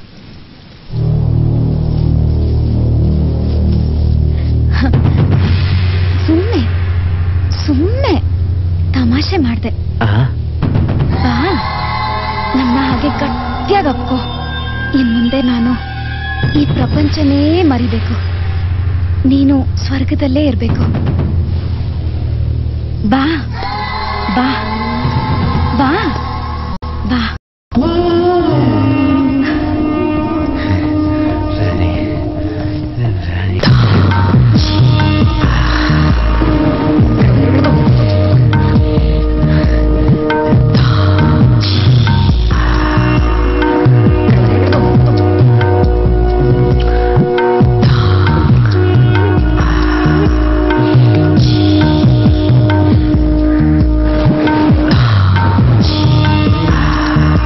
ಸುಮ್ಮನೆ ಸುಮ್ಮನೆ ತಮಾಷೆ ಮಾಡ್ದೆ ಆ? ಬಾ ನನ್ನ ಹಾಗೆ ಗಟ್ಟಿಯಾಗಿ ಅಪ್ಕೋ ಇನ್ ಮುಂದೆ ನಾನು ಈ ಪ್ರಪಂಚನೇ ಮರಿಬೇಕು ನೀನು ಸ್ವರ್ಗದಲ್ಲೇ ಇರ್ಬೇಕು ಬಾ ಬಾ ಬಾ ಬಾ ರಾಣಿ ನನ್ ರಾಣಿ ಆ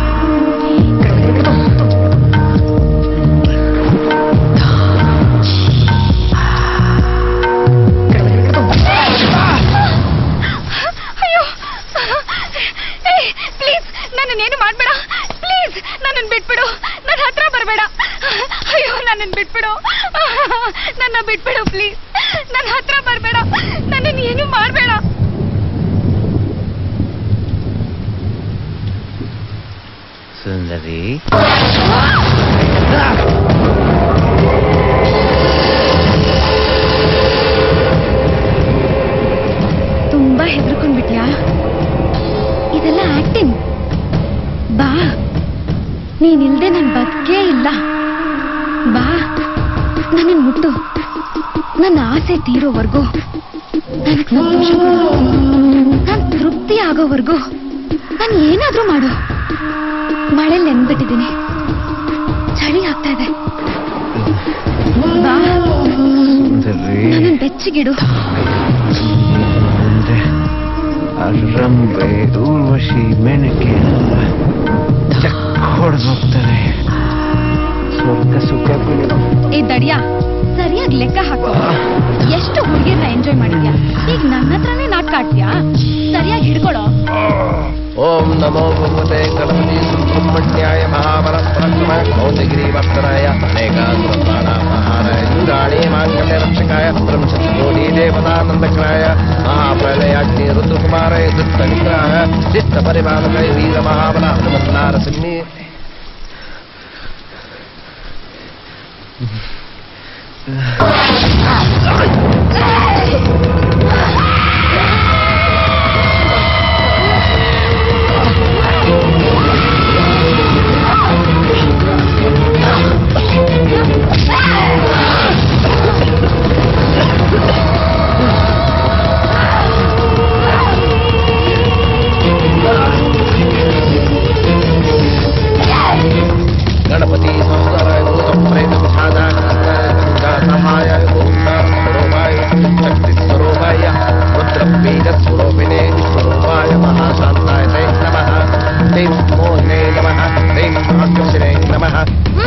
ಬಿಟ್ಬಿಡು ಪ್ಲೀಸ್ ನನ್ನ ಹತ್ರ ಬರ್ಬೇಡ ನನ್ನನ್ನು ಏನು ಮಾಡ್ಬೇಡ ಸುಂದರಿ ತುಂಬಾ ಹೆದರ್ಕೊಂಡ್ಬಿಟ್ಯಾ ಇದೆಲ್ಲ ಆಕ್ಟಿಂಗ್ ಬಾ ನೀನಿಲ್ದೆ ನನ್ ಬದುಕೇ ಇಲ್ಲ ಬಾ ನನ್ನ ಮುಟ್ಟು ನನ್ನ ಆಸೆ ತೀರೋವರೆಗೂ ನನಗ್ ಸಂತೋಷ ಕೊಡು ನಾನ್ ತೃಪ್ತಿ ಆಗೋವರೆಗೂ ನಾನು ಏನಾದ್ರೂ ಮಾಡು ಮಳೆಲ್ ನೆನ್ಬಿಟ್ಟಿದ್ದೀನಿ ಚಳಿ ಆಗ್ತಾ ಇದೆ ಬಾ ನನ್ನ ಬೆಚ್ಚಗಿಡು ಮುಂದೆ ರಂಬೆ ಊರ್ವಶಿ ಮೆಣಕೆ ಎಲ್ಲ ಚಕ್ ಹೊಡೆದು ಹೋಗ್ತಾರೆ ಸ್ವರ್ಗ ಸುಖ ಕೊಡು ಏ ದಡಿಯಾ ಸರಿಯಾಗಿ ಲೆಕ್ಕ ಹಾಕೋ ಎಷ್ಟು ಹುಡುಗಿರ್ನ ಎಂಜಾಯ್ ಮಾಡಿದ್ಯಾ ಈಗ ನನ್ನ ಹತ್ರನೇ ನಾಟಕ ಆಡ್ತೀಯಾ ಸರಿಯಾಗಿ ಹಿಡ್ಕೊಳೋ ಓಂ ನಮೋ ಭಗವತೆ ಗಣಪತಿ ಸುಬ್ರಹ್ಮಣ್ಯಾಯ ಮಹಾಬಲ ಪರಾಕ್ರಮ ಕೌಂದಗಿರಿವರ್ಧನಾಯ ಅನೇಕಾಂತಪ್ರಾಣ ಮಹಾರಾಯ ಇಂದ್ರಾಣಿ ಮಾಂಗಲ್ಯ ರಕ್ಷಕಾಯ ಬ್ರಹ್ಮಶಕ್ತಿ ಕೋಟಿ ದೇವತಾನಂದಕರಾಯ ಮಹಾಪ್ರಲಯಾಗ್ನಿ ರುದ್ರಕುಮಾರಾಯ ದುಷ್ಟ ನಿಗ್ರಹಾಯ ಚಿತ್ತ ಪರಿಪಾಲಕಾಯ ವೀರ ಮಹಾಬಲ ಹನುಮನ್ನಾರಸಿಂಹಿ ಗಣಪತಿ ಸಂಸ್ಕಾರಾಯ ಭೂತ ಪ್ರೇತ ವಿಷಾದಾಯ ಗಂಗಾ ಸಹಾಯ ಓಂಕಾರ ಸ್ವರೂಪಾಯ ಶಕ್ತಿ ಸ್ವರೂಪಾಯ ರುದ್ರ ಬೀಜ ಸ್ವರೂಪಿಣೆ ಸ್ವರೂಪಾಯ ಮಹಾಶಾಂತಾಯ ತೈ ನಮಃ ತೈ ಮೋಹನೆ ನಮಃ ತೈ ಮಹಾಕೃಷ್ಣೇ ನಮಃ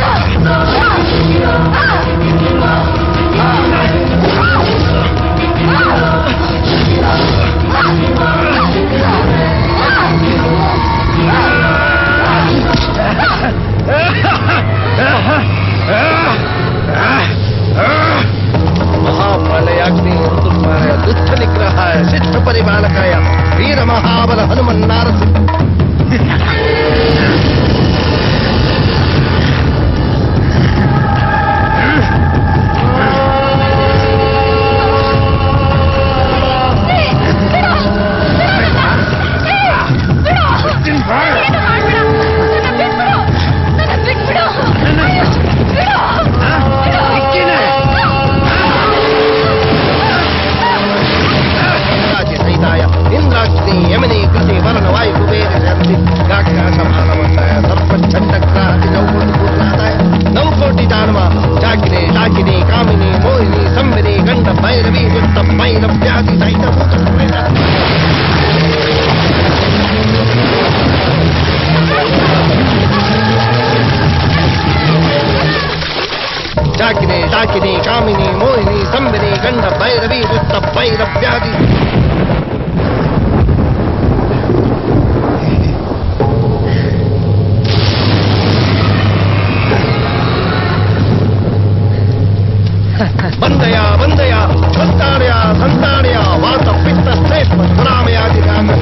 ಮಹಾಪ್ರಲಯಾಗ್ನಿ ಋತುರ್ಮಾಯ ದುಷ್ಟ ನಿಗ್ರಹಾಯ ಶಿಷ್ಟ ಪರಿಪಾಲಕಾಯ ವೀರ ಮಹಾಬಲ ಹನುಮನ್ನಾರಸಿ ಸಹಿತಾಯ ಇಂದ್ರಾಗ್ನಿ ಯಮನಿ ಕೃತಿ ವರಣ ವಾಯು ಕುಬೇರ ಶಕ್ತಿ ಕಾಕಾಶ ಮಾನವಂತಾಯ ಸರ್ಪ ಚಂಡಕ್ರಾತಿ ನೌಕೋಟಿ ಪೂರ್ಣಾದಾಯ ನೌಕೋಟಿ ದಾನವ ಚಾಕಿನಿ ಶಾಕಿನಿ ಕಾಮಿನಿ ಮೋಹಿನಿ ಸಂಬಿನಿ ಗಂಡ ಭೈರವಿ ದುಷ್ಟ ಭೈರವ ವ್ಯಾಧಿ ಸಹಿತ ಭೂತ ಪ್ರೇತ ಶಾಕಿನಿ ಶಾಕಿನಿ ಕಾಮಿನಿ ಮೋಹಿನಿ ಸಂಬಿನಿ ಗಂಡ ಭೈರವಿ ದುಷ್ಟ ಭೈರವ ವ್ಯಾಧಿ ಬಂದಯ ಬಂದಯ ಸಂತಾನಯ ಸಂತಾನಯ ವಾತ ಪಿತ್ತ ಶ್ರೇಷ್ಠ ಗುರಾಮಯಾದಿ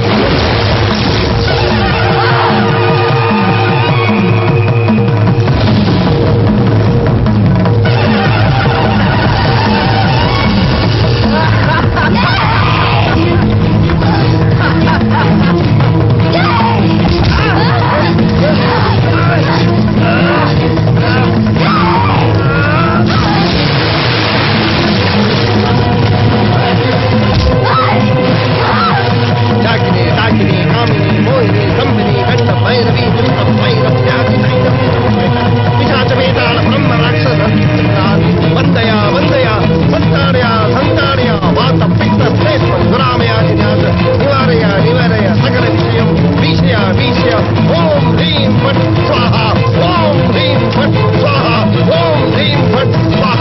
ಶಾಕಿನಿ ಶಾಕಿನಿ ಕಾಮಿನಿ ಮೋಹಿನಿ ಸಂಬಿನಿ ಗಂಡ ಭೈರವಿ ದುಷ್ಟ ಭೈರವ ವ್ಯಾಧಿ ಸಹಿತ ಪಿಶಾಚ ವೇದಾಳ ಬ್ರಹ್ಮ ರಾಕ್ಷಸ ಬಂದಯ ಬಂದಯ ಸಂತಾನಯ ಸಂತಾನಯ ವಾತ ಪಿತ್ತ ಶ್ರೇಷ್ಠ ಗುರಾಮಯಾದಿ ನ್ಯಾಸ ನಿವಾರಯ ನಿವಾರಯ ಸಕಲ ವಿಷಯ ವಿಷಯ ವಿಷಯ ಓಂ ಹ್ರೀಂ ಫಟ್ ಸ್ವಾಹ ಓಂ ಹ್ರೀಂ ಫಟ್ ಸ್ವಾಹ ಓಂ ಹ್ರೀಂ ಫಟ್ ಸ್ವಾಹ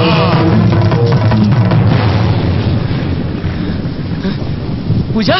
ಪೂಜಾ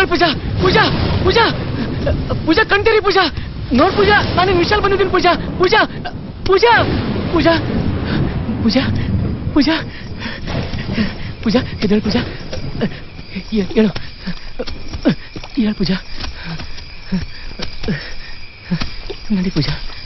ಎದ್ದೇಳ್ ಪೂಜಾ ಪೂಜಾ ಪೂಜಾ ಪೂಜಾ ಕಂತೀರಿ ಪೂಜಾ ನೋಡ್ ಪೂಜಾ ನಾನು ವಿಶಾಲ್ ಬಂದಿದ್ದೀನಿ ಪೂಜಾ ಪೂಜಾ ಪೂಜಾ ಪೂಜಾ ಪೂಜಾ ಪೂಜಾ ಪೂಜಾ ಎದ್ದೇಳ್ ಪೂಜಾ ಏ- ಹೇಳು ಹೇಳು ಪೂಜಾ ನಡಿ ಪೂಜಾ